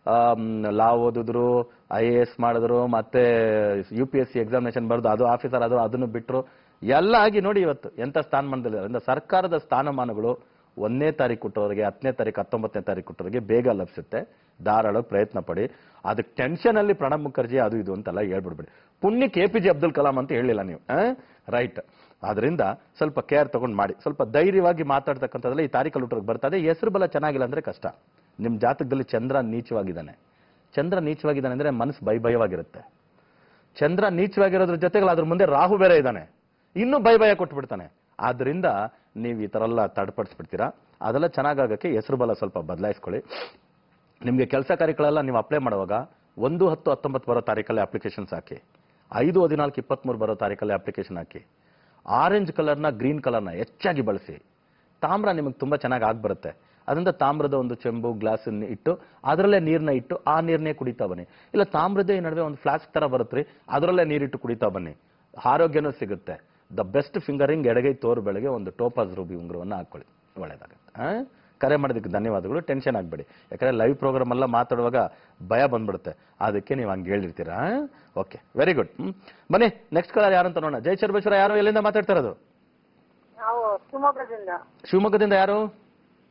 Speaker 1: ಲಾ ಓದಿದ್ರು ಐ ಎ ಎಸ್ ಮಾಡಿದ್ರು ಮತ್ತೆ U P S C examination ಬರೆದು ಅದು ಆಫೀಸರ್ ಆದ್ರು ಅದನ್ನು ಬಿಟ್ರು ಎಲ್ಲ ಆಗಿ ನೋಡಿ ಇವತ್ತು ಎಂತ ಸ್ಥಾನಮಾನದಲ್ಲಿ ಅದರಿಂದ ಸರ್ಕಾರದ ಸ್ಥಾನಮಾನಗಳು ಒಂದನೇ ತಾರೀಕು ಹುಟ್ಟೋರಿಗೆ ಹತ್ತನೇ ತಾರೀಕು ಹತ್ತೊಂಬತ್ತನೇ ತಾರೀಕು ಹುಟ್ಟೋರಿಗೆ ಬೇಗ ಲಭಿಸುತ್ತೆ ಧಾರಾಳ ಪ್ರಯತ್ನ ಪಡಿ ಅದಕ್ಕೆ ಟೆನ್ಷನ್ ಅಲ್ಲಿ ಪ್ರಣಬ್ ಮುಖರ್ಜಿ ಅದು ಇದು ಅಂತೆಲ್ಲ ಹೇಳ್ಬಿಡ್ಬೇಡಿ ಪುಣ್ಯಕ್ಕೆ A P J Abdul Kalam ಅಂತ ಹೇಳಿಲ್ಲ ನೀವು ರೈಟ್ ಆದ್ರಿಂದ ಸ್ವಲ್ಪ ಕೇರ್ ತಗೊಂಡು ಮಾಡಿ ಸ್ವಲ್ಪ ಧೈರ್ಯವಾಗಿ ಮಾತಾಡ್ತಕ್ಕಂಥದ್ರಲ್ಲಿ ಈ ತಾರೀಕಲ್ಲಿ ಹುಟ್ಟೋರ್ಗೆ ಬರ್ತದೆ ಹೆಸರು ಬಲ ಚೆನ್ನಾಗಿಲ್ಲ ಅಂದ್ರೆ ಕಷ್ಟ ನಿಮ್ ಜಾತಕದಲ್ಲಿ ಚಂದ್ರ ನೀಚವಾಗಿದ್ದಾನೆ ಚಂದ್ರ ನೀಚವಾಗಿದ್ದಾನೆ ಅಂದ್ರೆ ಮನಸ್ಸು ಭಯ ಭಯವಾಗಿರುತ್ತೆ ಚಂದ್ರ ನೀಚವಾಗಿರೋದ್ರ ಜೊತೆಗೆ ಅದ್ರ ಮುಂದೆ ರಾಹು ಬೇರೆ ಇದ್ದಾನೆ ಇನ್ನೂ ಭಯ ಭಯ ಕೊಟ್ಬಿಡ್ತಾನೆ ಆದ್ರಿಂದ ನೀವು ಈ ತರ ಎಲ್ಲ ತಡ್ಪಡಿಸ್ಬಿಡ್ತೀರಾ ಅದೆಲ್ಲ ಚೆನ್ನಾಗಾಗಕ್ಕೆ ಹೆಸರು ಬಲ ಸ್ವಲ್ಪ ಬದಲಾಯಿಸ್ಕೊಳ್ಳಿ ನಿಮಗೆ ಕೆಲಸ ಕಾರ್ಯಗಳೆಲ್ಲ ನೀವು ಅಪ್ಲೈ ಮಾಡುವಾಗ ಒಂದು ಹತ್ತು ಹತ್ತೊಂಬತ್ತು ಬರೋ ತಾರೀಕಲ್ಲಿ ಅಪ್ಲಿಕೇಶನ್ಸ್ ಹಾಕಿ ಐದು ಹದಿನಾಲ್ಕು ಇಪ್ಪತ್ಮೂರು ಬರೋ ತಾರೀಕಲ್ಲಿ ಅಪ್ಲಿಕೇಶನ್ ಹಾಕಿ ಆರೆಂಜ್ ಕಲರ್ನ ಗ್ರೀನ್ ಕಲರ್ನ ಹೆಚ್ಚಾಗಿ ಬಳಸಿ ತಾಮ್ರ ನಿಮಗೆ ತುಂಬಾ ಚೆನ್ನಾಗಿ ಆಗ್ಬರುತ್ತೆ ಅದರಿಂದ ತಾಮ್ರದ ಒಂದು ಚೆಂಬು ಗ್ಲಾಸ್ ಇಟ್ಟು ಅದರಲ್ಲೇ ನೀರ್ನ ಇಟ್ಟು ಆ ನೀರ್ನೇ ಕುಡಿತಾ ಬನ್ನಿ ಇಲ್ಲ ತಾಮ್ರದೇ ನಡುವೆ ಒಂದು ಫ್ಲಾಸ್ಕ್ ತರ ಬರುತ್ತೆ ರೀ ಅದರಲ್ಲೇ ನೀರಿಟ್ಟು ಕುಡಿತಾ ಬನ್ನಿ ಆರೋಗ್ಯನೂ ಸಿಗುತ್ತೆ ದ ಬೆಸ್ಟ್ ಫಿಂಗರಿಂಗ್ ಎಡಗೈ ತೋರು ಬೆಳಗ್ಗೆ ಒಂದು ಟೋಪಾಸ್ ರೂಬಿ ಉಂಗುರವನ್ನು ಹಾಕೊಳ್ಳಿ ಒಳ್ಳೇದಾಗುತ್ತೆ ಆ? ಕರೆ ಮಾಡೋದಕ್ಕೆ ಧನ್ಯವಾದಗಳು ಟೆನ್ಷನ್ ಆಗಬೇಡಿ ಯಾಕಂದ್ರೆ ಲೈವ್ ಪ್ರೋಗ್ರಾಮ್ ಎಲ್ಲ ಮಾತಾಡುವಾಗ ಭಯ ಬಂದ್ಬಿಡುತ್ತೆ ಅದಕ್ಕೆ ನೀವು ಹಂಗೆ ಹೇಳಿರ್ತೀರಾ ಓಕೆ ವೆರಿ ಗುಡ್ ಬನ್ನಿ ನೆಕ್ಸ್ಟ್ ಕಲರ್ ಯಾರು ಅಂತ ನೋಡೋಣ ಜೈ ಸರ್ಬೇಶ್ವರ ಯಾರು ಎಲ್ಲಿಂದ ಮಾತಾಡ್ತಾ ಇರೋದು
Speaker 4: ನಾವು ಶಿವಮೊಗ್ಗದಿಂದ
Speaker 1: ಶಿವಮೊಗ್ಗದಿಂದ ಯಾರು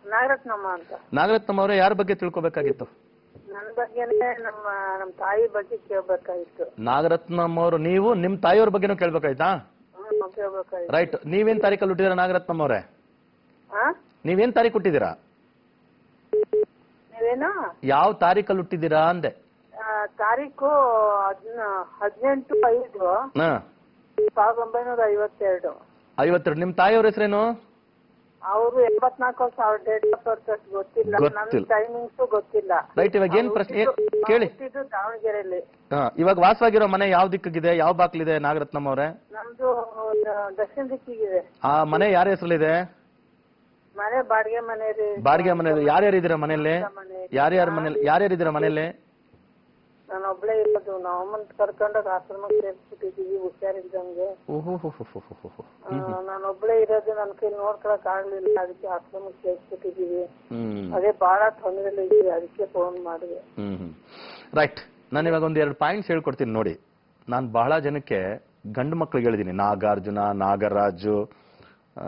Speaker 9: ನಾಗರತ್ನಮ್ಮ ಅಂತ
Speaker 1: ನಾಗರತ್ನಮ್ಮ ಅವರೇ ಯಾರ ಬಗ್ಗೆ ತಿಳ್ಕೊಬೇಕಾಗಿತ್ತು
Speaker 9: ನನ್ನ ಬಗ್ಗೆನೇ ನಮ್ಮ ನಮ್ಮ ತಾಯಿ ಬಗ್ಗೆ ಕೇಳ್ಬೇಕಾಗಿತ್ತು
Speaker 1: ನಾಗರತ್ನಮ್ಮ ಅವರು ನೀವು ನಿಮ್ ತಾಯಿಯವ್ರ ಬಗ್ಗೆನೂ ಕೇಳ್ಬೇಕಾಯ್ತಾ
Speaker 9: ಹ್ಮ್ ಕೇಳ್ಬೇಕಾಗಿತ್ತು
Speaker 1: ರೈಟ್ ನೀವೇನ್ ತಾರೀಕಲ್ಲಿ ಹುಟ್ಟಿದಿರಾ ನಾಗರತ್ನಮ್ಮ ಅವರೇ
Speaker 9: ಹಾ
Speaker 1: ನೀವೇನ್ ತಾರೀಕು ಹುಟ್ಟಿದ್ದೀರಾ
Speaker 9: ನೀವೇನು
Speaker 1: ಯಾವ ತಾರೀಕಲ್ಲಿ ಹುಟ್ಟಿದ್ದೀರಾ ಅಂದೆ
Speaker 9: ಆ, ತಾರೀಕು ಹದ್ನ ಹದಿನೆಂಟು ಐದು
Speaker 1: ಹಾ
Speaker 9: ಸಾವಿರದ ಒಂಬೈನೂರ ಐವತ್ತೆರಡು
Speaker 1: ಐವತ್ತೆರಡು ನಿಮ್ ತಾಯಿಯವ್ರ ಹೆಸರೇನು
Speaker 9: ಅವರು ಎಂಬತ್ನಾಲ್ಕು ವರ್ಷ ಅವ್ರ ಡೇಟ್ ಆಫ್ ಬರ್ತ್ ಅಷ್ಟು ಗೊತ್ತಿಲ್ಲ ನನ್ನ
Speaker 1: ಗೊತ್ತಿಲ್ಲ.
Speaker 9: ಟೈಮಿಂಗ್ಸ್ ಗೊತ್ತಿಲ್ಲ
Speaker 1: ರೈಟ್ ಇವಾಗ ಏನ್
Speaker 9: ಅವ್ರು
Speaker 1: ಪ್ರಶ್ನೆ
Speaker 9: ಹುಟ್ಟಿದ್ದು-
Speaker 1: ಏ- ಕೇಳಿ
Speaker 9: ಹುಟ್ಟಿದ್ದು ದಾವಣಗೆರೆಯಲ್ಲಿ
Speaker 1: ಹಾ ಇವಾಗ ವಾಸವಾಗಿರೋ ಮನೆ ಯಾವ ದಿಕ್ಕಿಗಿದೆ ಯಾವ ಬಾಕ್ಲಿದೆ ನಾಗರತ್ನಮ್ಮ ಅವರೇ
Speaker 9: ನಮ್ದು ಆ, ದಕ್ಷಿಣ ದಿಕ್ಕಿಗಿದೆ
Speaker 1: ಆ ಮನೆ ಯಾರ ಹೆಸರಲ್ಲಿದೆ
Speaker 9: ಮನೆ ಬಾಡಿಗೆ ಮನೆ ರೀ
Speaker 1: ಬಾಡಿಗೆ ಮನೆ ಯಾರ್ಯಾರು ಇದ್ದೀರಾ ಮನೆಯಲ್ಲಿ
Speaker 9: ಮನೆ.
Speaker 1: ಯಾರ್ಯಾರ ಮನೇಲಿ ಯಾರ್ಯಾರು ಇದ್ದೀರಾ ಮನೆಯಲ್ಲಿ
Speaker 9: ನಾನು ಒಬ್ಳೇ ಇರೋದು ನಾವು ಅಮ್ಮನ್ ಕರ್ಕೊಂಡೋಗ ಆಶ್ರಮಕ್ಕೆ ಸೇರ್ಸ್ಬಿಟ್ಟಿದೀವಿ ಹುಷಾರಿಲ್ದಂಗೆ
Speaker 1: ಓಹೋ ಹೋ ಹೋ ಹೋ ಹೋ ಹೋ ಹೋ.
Speaker 9: ನಾನು ಒಬ್ಳೇ ಇರೋದು ನನ್ನ ಕೈ ನೋಡ್ಕೊಳಕ್ ಆಗ್ಲಿಲ್ಲ ಅದಕ್ಕೆ ಆಶ್ರಮಕ್ಕೆ ಸೇರ್ಸ್ಬಿಟ್ಟಿದೀವಿ
Speaker 1: ಹ್ಮ್
Speaker 9: ಅದೇ ಬಹಳ ತೊಂದರೆಲಿ ಇದ್ದೀವಿ ಅದಕ್ಕೆ ಫೋನ್ ಮಾಡಿದೆ
Speaker 1: ಹ್ಮ್ ಹ್ಮ್ ರೈಟ್ ನಾನು ಇವಾಗ ಒಂದು ಎರಡು ಪಾಯಿಂಟ್ಸ್ ಹೇಳ್ಕೊಡ್ತೀನಿ ನೋಡಿ ನಾನು ಬಹಳ ಜನಕ್ಕೆ ಗಂಡು ಮಕ್ಳಿಗೆ ಹೇಳಿದ್ದೀನಿ ನಾಗಾರ್ಜುನ ನಾಗರಾಜು ಆ,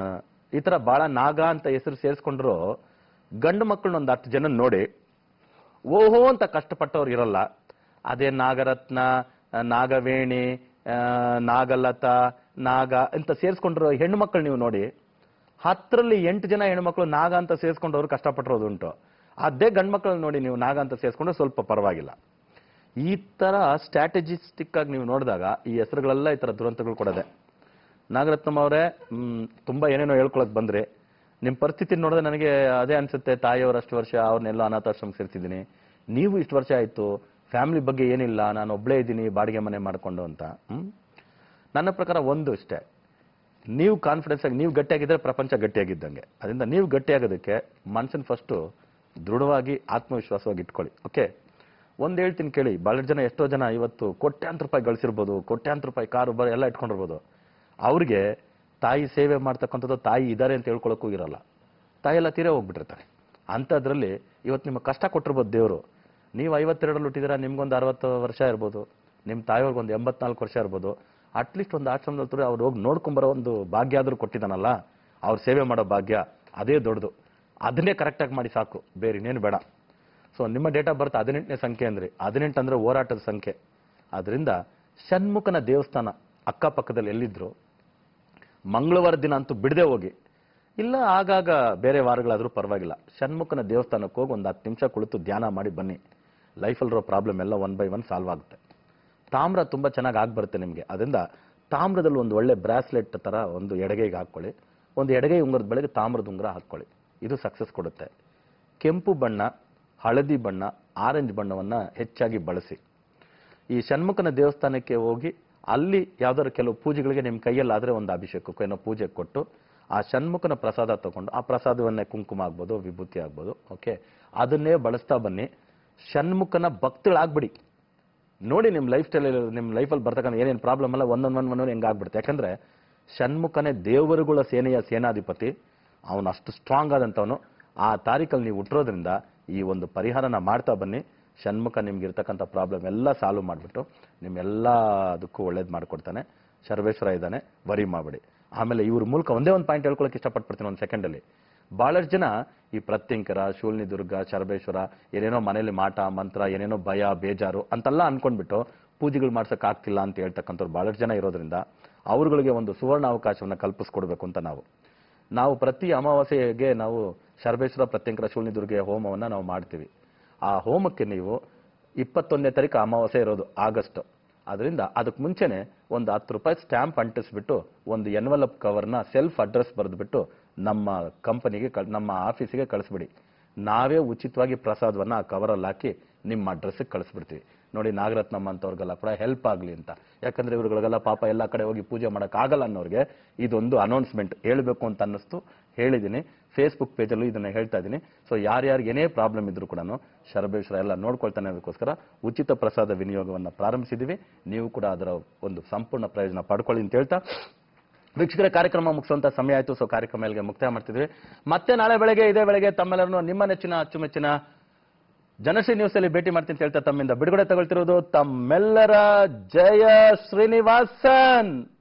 Speaker 1: ಈ ತರ ಬಹಳ ನಾಗ ಅಂತ ಹೆಸರು ಸೇರಿಸ್ಕೊಂಡ್ರು ಗಂಡು ಮಕ್ಕಳನ್ನ ಒಂದು ಹತ್ತು ಜನ ನೋಡಿ ಓಹೋ ಅಂತ ಕಷ್ಟಪಟ್ಟವ್ರು ಇರಲ್ಲ ಅದೇ ನಾಗರತ್ನ ಆ, ನಾಗವೇಣಿ ಆ, ನಾಗಲತಾ ನಾಗ ಅಂತ ಸೇರಿಸ್ಕೊಂಡ್ರು ಹೆಣ್ಣು ಮಕ್ಕಳು ನೀವು ನೋಡಿ ಹತ್ತರಲ್ಲಿ ಎಂಟು ಜನ ಹೆಣ್ಮಕ್ಳು ನಾಗ ಅಂತ ಸೇರಿಸ್ಕೊಂಡವ್ರು ಕಷ್ಟಪಟ್ಟಿರೋದು ಉಂಟು ಅದೇ ಗಂಡು ಮಕ್ಕಳನ್ನ ನೋಡಿ ನೀವು ನಾಗ ಅಂತ ಸೇರಿಸ್ಕೊಂಡ್ರೆ ಸ್ವಲ್ಪ ಪರವಾಗಿಲ್ಲ ಈ ತರ ಸ್ಟ್ರಾಟಜಿಸ್ಟಿಕ್ ಆಗಿ ನೀವು ನೋಡಿದಾಗ ಈ ಹೆಸರುಗಳೆಲ್ಲ ಈ ತರ ದುರಂತಗಳು ಕೊಡದೆ ನಾಗರತ್ನಮ್ಮ ಅವರೇ ಮ್, ತುಂಬಾ ಏನೇನೋ ಹೇಳ್ಕೊಳಕ್ ಬಂದ್ರಿ ನಿಮ್ ಪರಿಸ್ಥಿತಿ ನೋಡಿದ್ರೆ ನನಗೆ ಅದೇ ಅನ್ಸುತ್ತೆ ತಾಯಿಯವರು ಅಷ್ಟು ವರ್ಷ ಅವ್ರನ್ನೆಲ್ಲ ಅನಾಥಾಶ್ರಮ ಸೇರಿಸಿದ್ದೀನಿ ನೀವು ಇಷ್ಟು ವರ್ಷ ಆಯ್ತು ಫ್ಯಾಮಿಲಿ ಬಗ್ಗೆ ಏನಿಲ್ಲ ನಾನು ಒಬ್ಳೇ ಇದ್ದೀನಿ ಬಾಡಿಗೆ ಮನೆ ಮಾಡ್ಕೊಂಡು ಅಂತ ಹ್ಮ್ ನನ್ನ ಪ್ರಕಾರ ಒಂದು ಇಷ್ಟೇ ನೀವು ಕಾನ್ಫಿಡೆನ್ಸ್ ಆಗಿ ನೀವು ಗಟ್ಟಿಯಾಗಿದ್ರೆ ಪ್ರಪಂಚ ಗಟ್ಟಿಯಾಗಿದ್ದಂಗೆ ಅದರಿಂದ ನೀವು ಗಟ್ಟಿಯಾಗೋದಕ್ಕೆ ಮನಸ್ಸನ್ನ ಫಸ್ಟು ದೃಢವಾಗಿ ಆತ್ಮವಿಶ್ವಾಸವಾಗಿ ಇಟ್ಕೊಳ್ಳಿ ಓಕೆ ಒಂದ್ ಹೇಳ್ತೀನಿ ಕೇಳಿ ಬಹಳ ಜನ ಎಷ್ಟೋ ಜನ ಇವತ್ತು ಕೋಟ್ಯಾಂತರ ರೂಪಾಯಿ ಗಳಿಸಿರ್ಬೋದು ಕೋಟ್ಯಾಂತರ ರೂಪಾಯಿ ಕಾರು ಬರ ಎಲ್ಲ ಇಟ್ಕೊಂಡಿರ್ಬೋದು ಅವ್ರಿಗೆ ತಾಯಿ ಸೇವೆ ಮಾಡ್ತಕ್ಕಂಥದ್ದು ತಾಯಿ ಇದ್ದಾರೆ ಅಂತ ಹೇಳ್ಕೊಳಕ್ಕೂ ಇರಲ್ಲ ತಾಯಿ ಎಲ್ಲ ತೀರೇ ಹೋಗ್ಬಿಟ್ಟಿರ್ತಾರೆ ಅಂಥದ್ರಲ್ಲಿ ಇವತ್ತು ನಿಮಗೆ ಕಷ್ಟ ಕೊಟ್ಟಿರ್ಬೋದು ದೇವರು ನೀವು ಐವತ್ತೆರಡರಲ್ಲಿ ಹುಟ್ಟಿದಿರ ನಿಮ್ಗೊಂದು ಅರವತ್ತು ವರ್ಷ ಇರ್ಬೋದು ನಿಮ್ಮ ತಾಯಿಯವ್ರಿಗೆ ಒಂದು ಎಂಬತ್ನಾಲ್ಕು ವರ್ಷ ಇರ್ಬೋದು ಅಟ್ಲೀಸ್ಟ್ ಒಂದು ಆಶ್ರಮದಲ್ಲಿ ತೋರಿ ಅವ್ರು ಹೋಗಿ ನೋಡ್ಕೊಂಬರೋ ಒಂದು ಭಾಗ್ಯ ಆದ್ರೂ ಕೊಟ್ಟಿದ್ದಾನಲ್ಲ ಅವ್ರ ಸೇವೆ ಮಾಡೋ ಭಾಗ್ಯ ಅದೇ ದೊಡ್ಡದು ಅದನ್ನೇ ಕರೆಕ್ಟಾಗಿ ಮಾಡಿ ಸಾಕು ಬೇರೆ ಇನ್ನೇನು ಬೇಡ ಸೊ ನಿಮ್ಮ ಡೇಟ್ ಆಫ್ ಬರ್ತ್ ಹದಿನೆಂಟನೇ ಸಂಖ್ಯೆ ಅಂದ್ರೆ ಹದಿನೆಂಟು ಅಂದ್ರೆ ಹೋರಾಟದ ಸಂಖ್ಯೆ ಅದರಿಂದ ಷಣ್ಮುಖನ ದೇವಸ್ಥಾನ ಅಕ್ಕಪಕ್ಕದಲ್ಲಿ ಎಲ್ಲಿದ್ರು ಮಂಗಳವಾರ ದಿನ ಅಂತೂ ಬಿಡದೆ ಹೋಗಿ ಇಲ್ಲ ಆಗಾಗ ಬೇರೆ ವಾರಗಳಾದ್ರೂ ಪರವಾಗಿಲ್ಲ ಷಣ್ಮುಖನ ದೇವಸ್ಥಾನಕ್ಕೆ ಹೋಗಿ ಒಂದು ಹತ್ತು ನಿಮಿಷ ಕುಳಿತು ಧ್ಯಾನ ಮಾಡಿ ಬನ್ನಿ ಲೈಫಲ್ಲಿರೋ ಪ್ರಾಬ್ಲಮ್ ಎಲ್ಲ ಒನ್ ಬೈ ಒನ್ ಸಾಲ್ವ್ ಆಗುತ್ತೆ ತಾಮ್ರ ತುಂಬಾ ಚೆನ್ನಾಗಿ ಆಗ್ಬರುತ್ತೆ ನಿಮಗೆ ಅದರಿಂದ ತಾಮ್ರದಲ್ಲಿ ಒಂದು ಒಳ್ಳೆ ಬ್ರಾಸ್ಲೆಟ್ ತರ ಒಂದು ಎಡಗೈಗೆ ಹಾಕೊಳ್ಳಿ ಒಂದು ಎಡಗೈ ಉಂಗುರದ ಬೆಳಗ್ಗೆ ತಾಮ್ರದ ಉಂಗುರ ಹಾಕೊಳ್ಳಿ ಇದು ಸಕ್ಸಸ್ ಕೊಡುತ್ತೆ ಕೆಂಪು ಬಣ್ಣ ಹಳದಿ ಬಣ್ಣ ಆರೆಂಜ್ ಬಣ್ಣವನ್ನ ಹೆಚ್ಚಾಗಿ ಬಳಸಿ ಈ ಷಣ್ಮುಖನ ದೇವಸ್ಥಾನಕ್ಕೆ ಹೋಗಿ ಅಲ್ಲಿ ಯಾವ್ದಾದ್ರು ಕೆಲವು ಪೂಜೆಗಳಿಗೆ ನಿಮ್ಮ ಕೈಯಲ್ಲಾದ್ರೆ ಒಂದು ಅಭಿಷೇಕಕ್ಕೂ ಏನೋ ಪೂಜೆ ಕೊಟ್ಟು ಆ ಷಣ್ಮುಖನ ಪ್ರಸಾದ ತಗೊಂಡು ಆ ಪ್ರಸಾದವನ್ನೇ ಕುಂಕುಮ ಆಗ್ಬೋದು ವಿಭೂತಿ ಆಗ್ಬೋದು ಓಕೆ ಅದನ್ನೇ ಬಳಸ್ತಾ ಬನ್ನಿ ಷಣ್ಮುಖನ ಭಕ್ತಳಾಗ್ಬಿಡಿ ನೋಡಿ ನಿಮ್ಮ ಲೈಫ್ ಸ್ಟೈಲ್ ನಿಮ್ಮ ಲೈಫಲ್ಲಿ ಬರ್ತಕ್ಕಂಥ ಏನೇನು ಪ್ರಾಬ್ಲಮ್ ಎಲ್ಲ ಒಂದೊಂದು ಒಂದೊಂದು ಒಂದೊಂದು ಹೆಂಗಾಗ್ಬಿಡುತ್ತೆ ಯಾಕಂದ್ರೆ ಷಣ್ಮುಖನೇ ದೇವರುಗಳ ಸೇನೆಯ ಸೇನಾಧಿಪತಿ ಅವನು ಅಷ್ಟು ಸ್ಟ್ರಾಂಗ್ ಆದಂಥವನು ಆ ತಾರೀಕಲ್ಲಿ ನೀವು ಹುಟ್ಟಿರೋದ್ರಿಂದ ಈ ಒಂದು ಪರಿಹಾರನ ಮಾಡ್ತಾ ಬನ್ನಿ ಷಣ್ಮುಖ ನಿಮ್ಗೆ ಇರ್ತಕ್ಕಂಥ ಪ್ರಾಬ್ಲಮ್ ಎಲ್ಲ ಸಾಲ್ವ್ ಮಾಡಿಬಿಟ್ಟು ನಿಮ್ಮೆಲ್ಲದಕ್ಕೂ ಒಳ್ಳೇದು ಮಾಡ್ಕೊಡ್ತಾನೆ ಸರ್ವೇಶ್ವರ ಇದ್ದಾನೆ ವರಿ ಮಾಡಬೇಡಿ ಆಮೇಲೆ ಇವ್ರ ಮೂಲಕ ಒಂದೇ ಒಂದು ಪಾಯಿಂಟ್ ಹೇಳ್ಕೊಳಕ್ಕೆ ಇಷ್ಟಪಡ್ತೀನಿ ಒಂದು ಸೆಕೆಂಡಲ್ಲಿ ಬಹಳಷ್ಟು ಜನ ಈ ಪ್ರತ್ಯಂಕರ ಶೂಲ್ನಿ ದುರ್ಗ ಶರಬೇಶ್ವರ ಏನೇನೋ ಮನೇಲಿ ಮಾಟ ಮಂತ್ರ ಏನೇನೋ ಭಯ ಬೇಜಾರು ಅಂತೆಲ್ಲ ಅನ್ಕೊಂಡ್ಬಿಟ್ಟು ಪೂಜೆಗಳು ಮಾಡ್ಸಕ್ ಆಗ್ತಿಲ್ಲ ಅಂತ ಹೇಳ್ತಕ್ಕಂಥವ್ರು ಬಹಳಷ್ಟು ಜನ ಇರೋದ್ರಿಂದ ಅವ್ರುಗಳಿಗೆ ಒಂದು ಸುವರ್ಣ ಅವಕಾಶವನ್ನ ಕಲ್ಪಿಸ್ಕೊಡ್ಬೇಕು ಅಂತ ನಾವು ನಾವು ಪ್ರತಿ ಅಮಾವಾಸ್ಯೆಗೆ ನಾವು ಶರಬೇಶ್ವರ ಪ್ರತ್ಯಂಕರ ಶೂಲ್ನಿ ದುರ್ಗೆಯ ಹೋಮವನ್ನ ನಾವು ಮಾಡ್ತೀವಿ ಆ ಹೋಮಕ್ಕೆ ನೀವು ಇಪ್ಪತ್ತೊಂದನೇ ತಾರೀಕು ಅಮಾವಾಸ್ಯೆ ಇರೋದು ಆಗಸ್ಟ್ ಅದರಿಂದ ಅದಕ್ಕೆ ಮುಂಚೆನೆ ಒಂದು ಹತ್ತು ರೂಪಾಯಿ ಸ್ಟ್ಯಾಂಪ್ ಅಂಟಿಸ್ಬಿಟ್ಟು ಒಂದು ಎನ್ವಲಪ್ ಕವರ್ನ ಸೆಲ್ಫ್ ಅಡ್ರೆಸ್ ಬರೆದ್ಬಿಟ್ಟು ನಮ್ಮ ಕಂಪನಿಗೆ ನಮ್ಮ ಆಫೀಸಿಗೆ ಕಳಿಸ್ಬಿಡಿ ನಾವೇ ಉಚಿತವಾಗಿ ಪ್ರಸಾದವನ್ನ ಆ ಕವರಲ್ಲಿ ಹಾಕಿ ನಿಮ್ಮ ಅಡ್ರೆಸ್ಗೆ ಕಳಿಸ್ಬಿಡ್ತೀವಿ ನೋಡಿ ನಾಗರತ್ನಮ್ಮ ಅಂತವ್ರಿಗೆಲ್ಲ ಕೂಡ ಹೆಲ್ಪ್ ಆಗಲಿ ಅಂತ ಯಾಕಂದ್ರೆ ಇವ್ರುಗಳಿಗೆಲ್ಲ ಪಾಪ ಎಲ್ಲ ಕಡೆ ಹೋಗಿ ಪೂಜೆ ಮಾಡಕ್ ಆಗಲ್ಲ ಅನ್ನೋರಿಗೆ ಇದೊಂದು ಅನೌನ್ಸ್ಮೆಂಟ್ ಹೇಳಬೇಕು ಅಂತ ಅನ್ನಿಸ್ತು ಹೇಳಿದ್ದೀನಿ ಫೇಸ್ಬುಕ್ ಪೇಜಲ್ಲೂ ಇದನ್ನ ಹೇಳ್ತಾ ಇದ್ದೀನಿ ಸೊ ಯಾರ್ಯಾರಿಗೆ ಏನೇ ಪ್ರಾಬ್ಲಮ್ ಇದ್ರು ಕೂಡ ಶರಬೇಶ್ವರ ಎಲ್ಲ ನೋಡ್ಕೊಳ್ತಾನೆ ಅದಕ್ಕೋಸ್ಕರ ಉಚಿತ ಪ್ರಸಾದ ವಿನಿಯೋಗವನ್ನು ಪ್ರಾರಂಭಿಸಿದ್ದೀವಿ ನೀವು ಕೂಡ ಅದರ ಒಂದು ಸಂಪೂರ್ಣ ಪ್ರಯೋಜನ ಪಡ್ಕೊಳ್ಳಿ ಅಂತ ಹೇಳ್ತಾ ವೀಕ್ಷಕರ ಕಾರ್ಯಕ್ರಮ ಮುಗಿಸುವಂತ ಸಮಯ ಆಯ್ತು ಸೊ ಕಾರ್ಯಕ್ರಮ ಇಲ್ಲಿಗೆ ಮುಕ್ತಾಯ ಮಾಡ್ತಿದ್ವಿ ಮತ್ತೆ ನಾಳೆ ಬೆಳಗ್ಗೆ ಇದೇ ಬೆಳಗ್ಗೆ ತಮ್ಮೆಲ್ಲರನ್ನು ನಿಮ್ಮ ನೆಚ್ಚಿನ ಅಚ್ಚುಮೆಚ್ಚಿನ ಜನಶ್ರೀ ನ್ಯೂಸ್ ಅಲ್ಲಿ ಭೇಟಿ ಮಾಡ್ತೀನಿ ಅಂತ ಹೇಳ್ತಾ ತಮ್ಮಿಂದ ಬಿಡುಗಡೆ ತಗೊಳ್ತಿರೋದು ತಮ್ಮೆಲ್ಲರ ಜಯ ಶ್ರೀನಿವಾಸನ್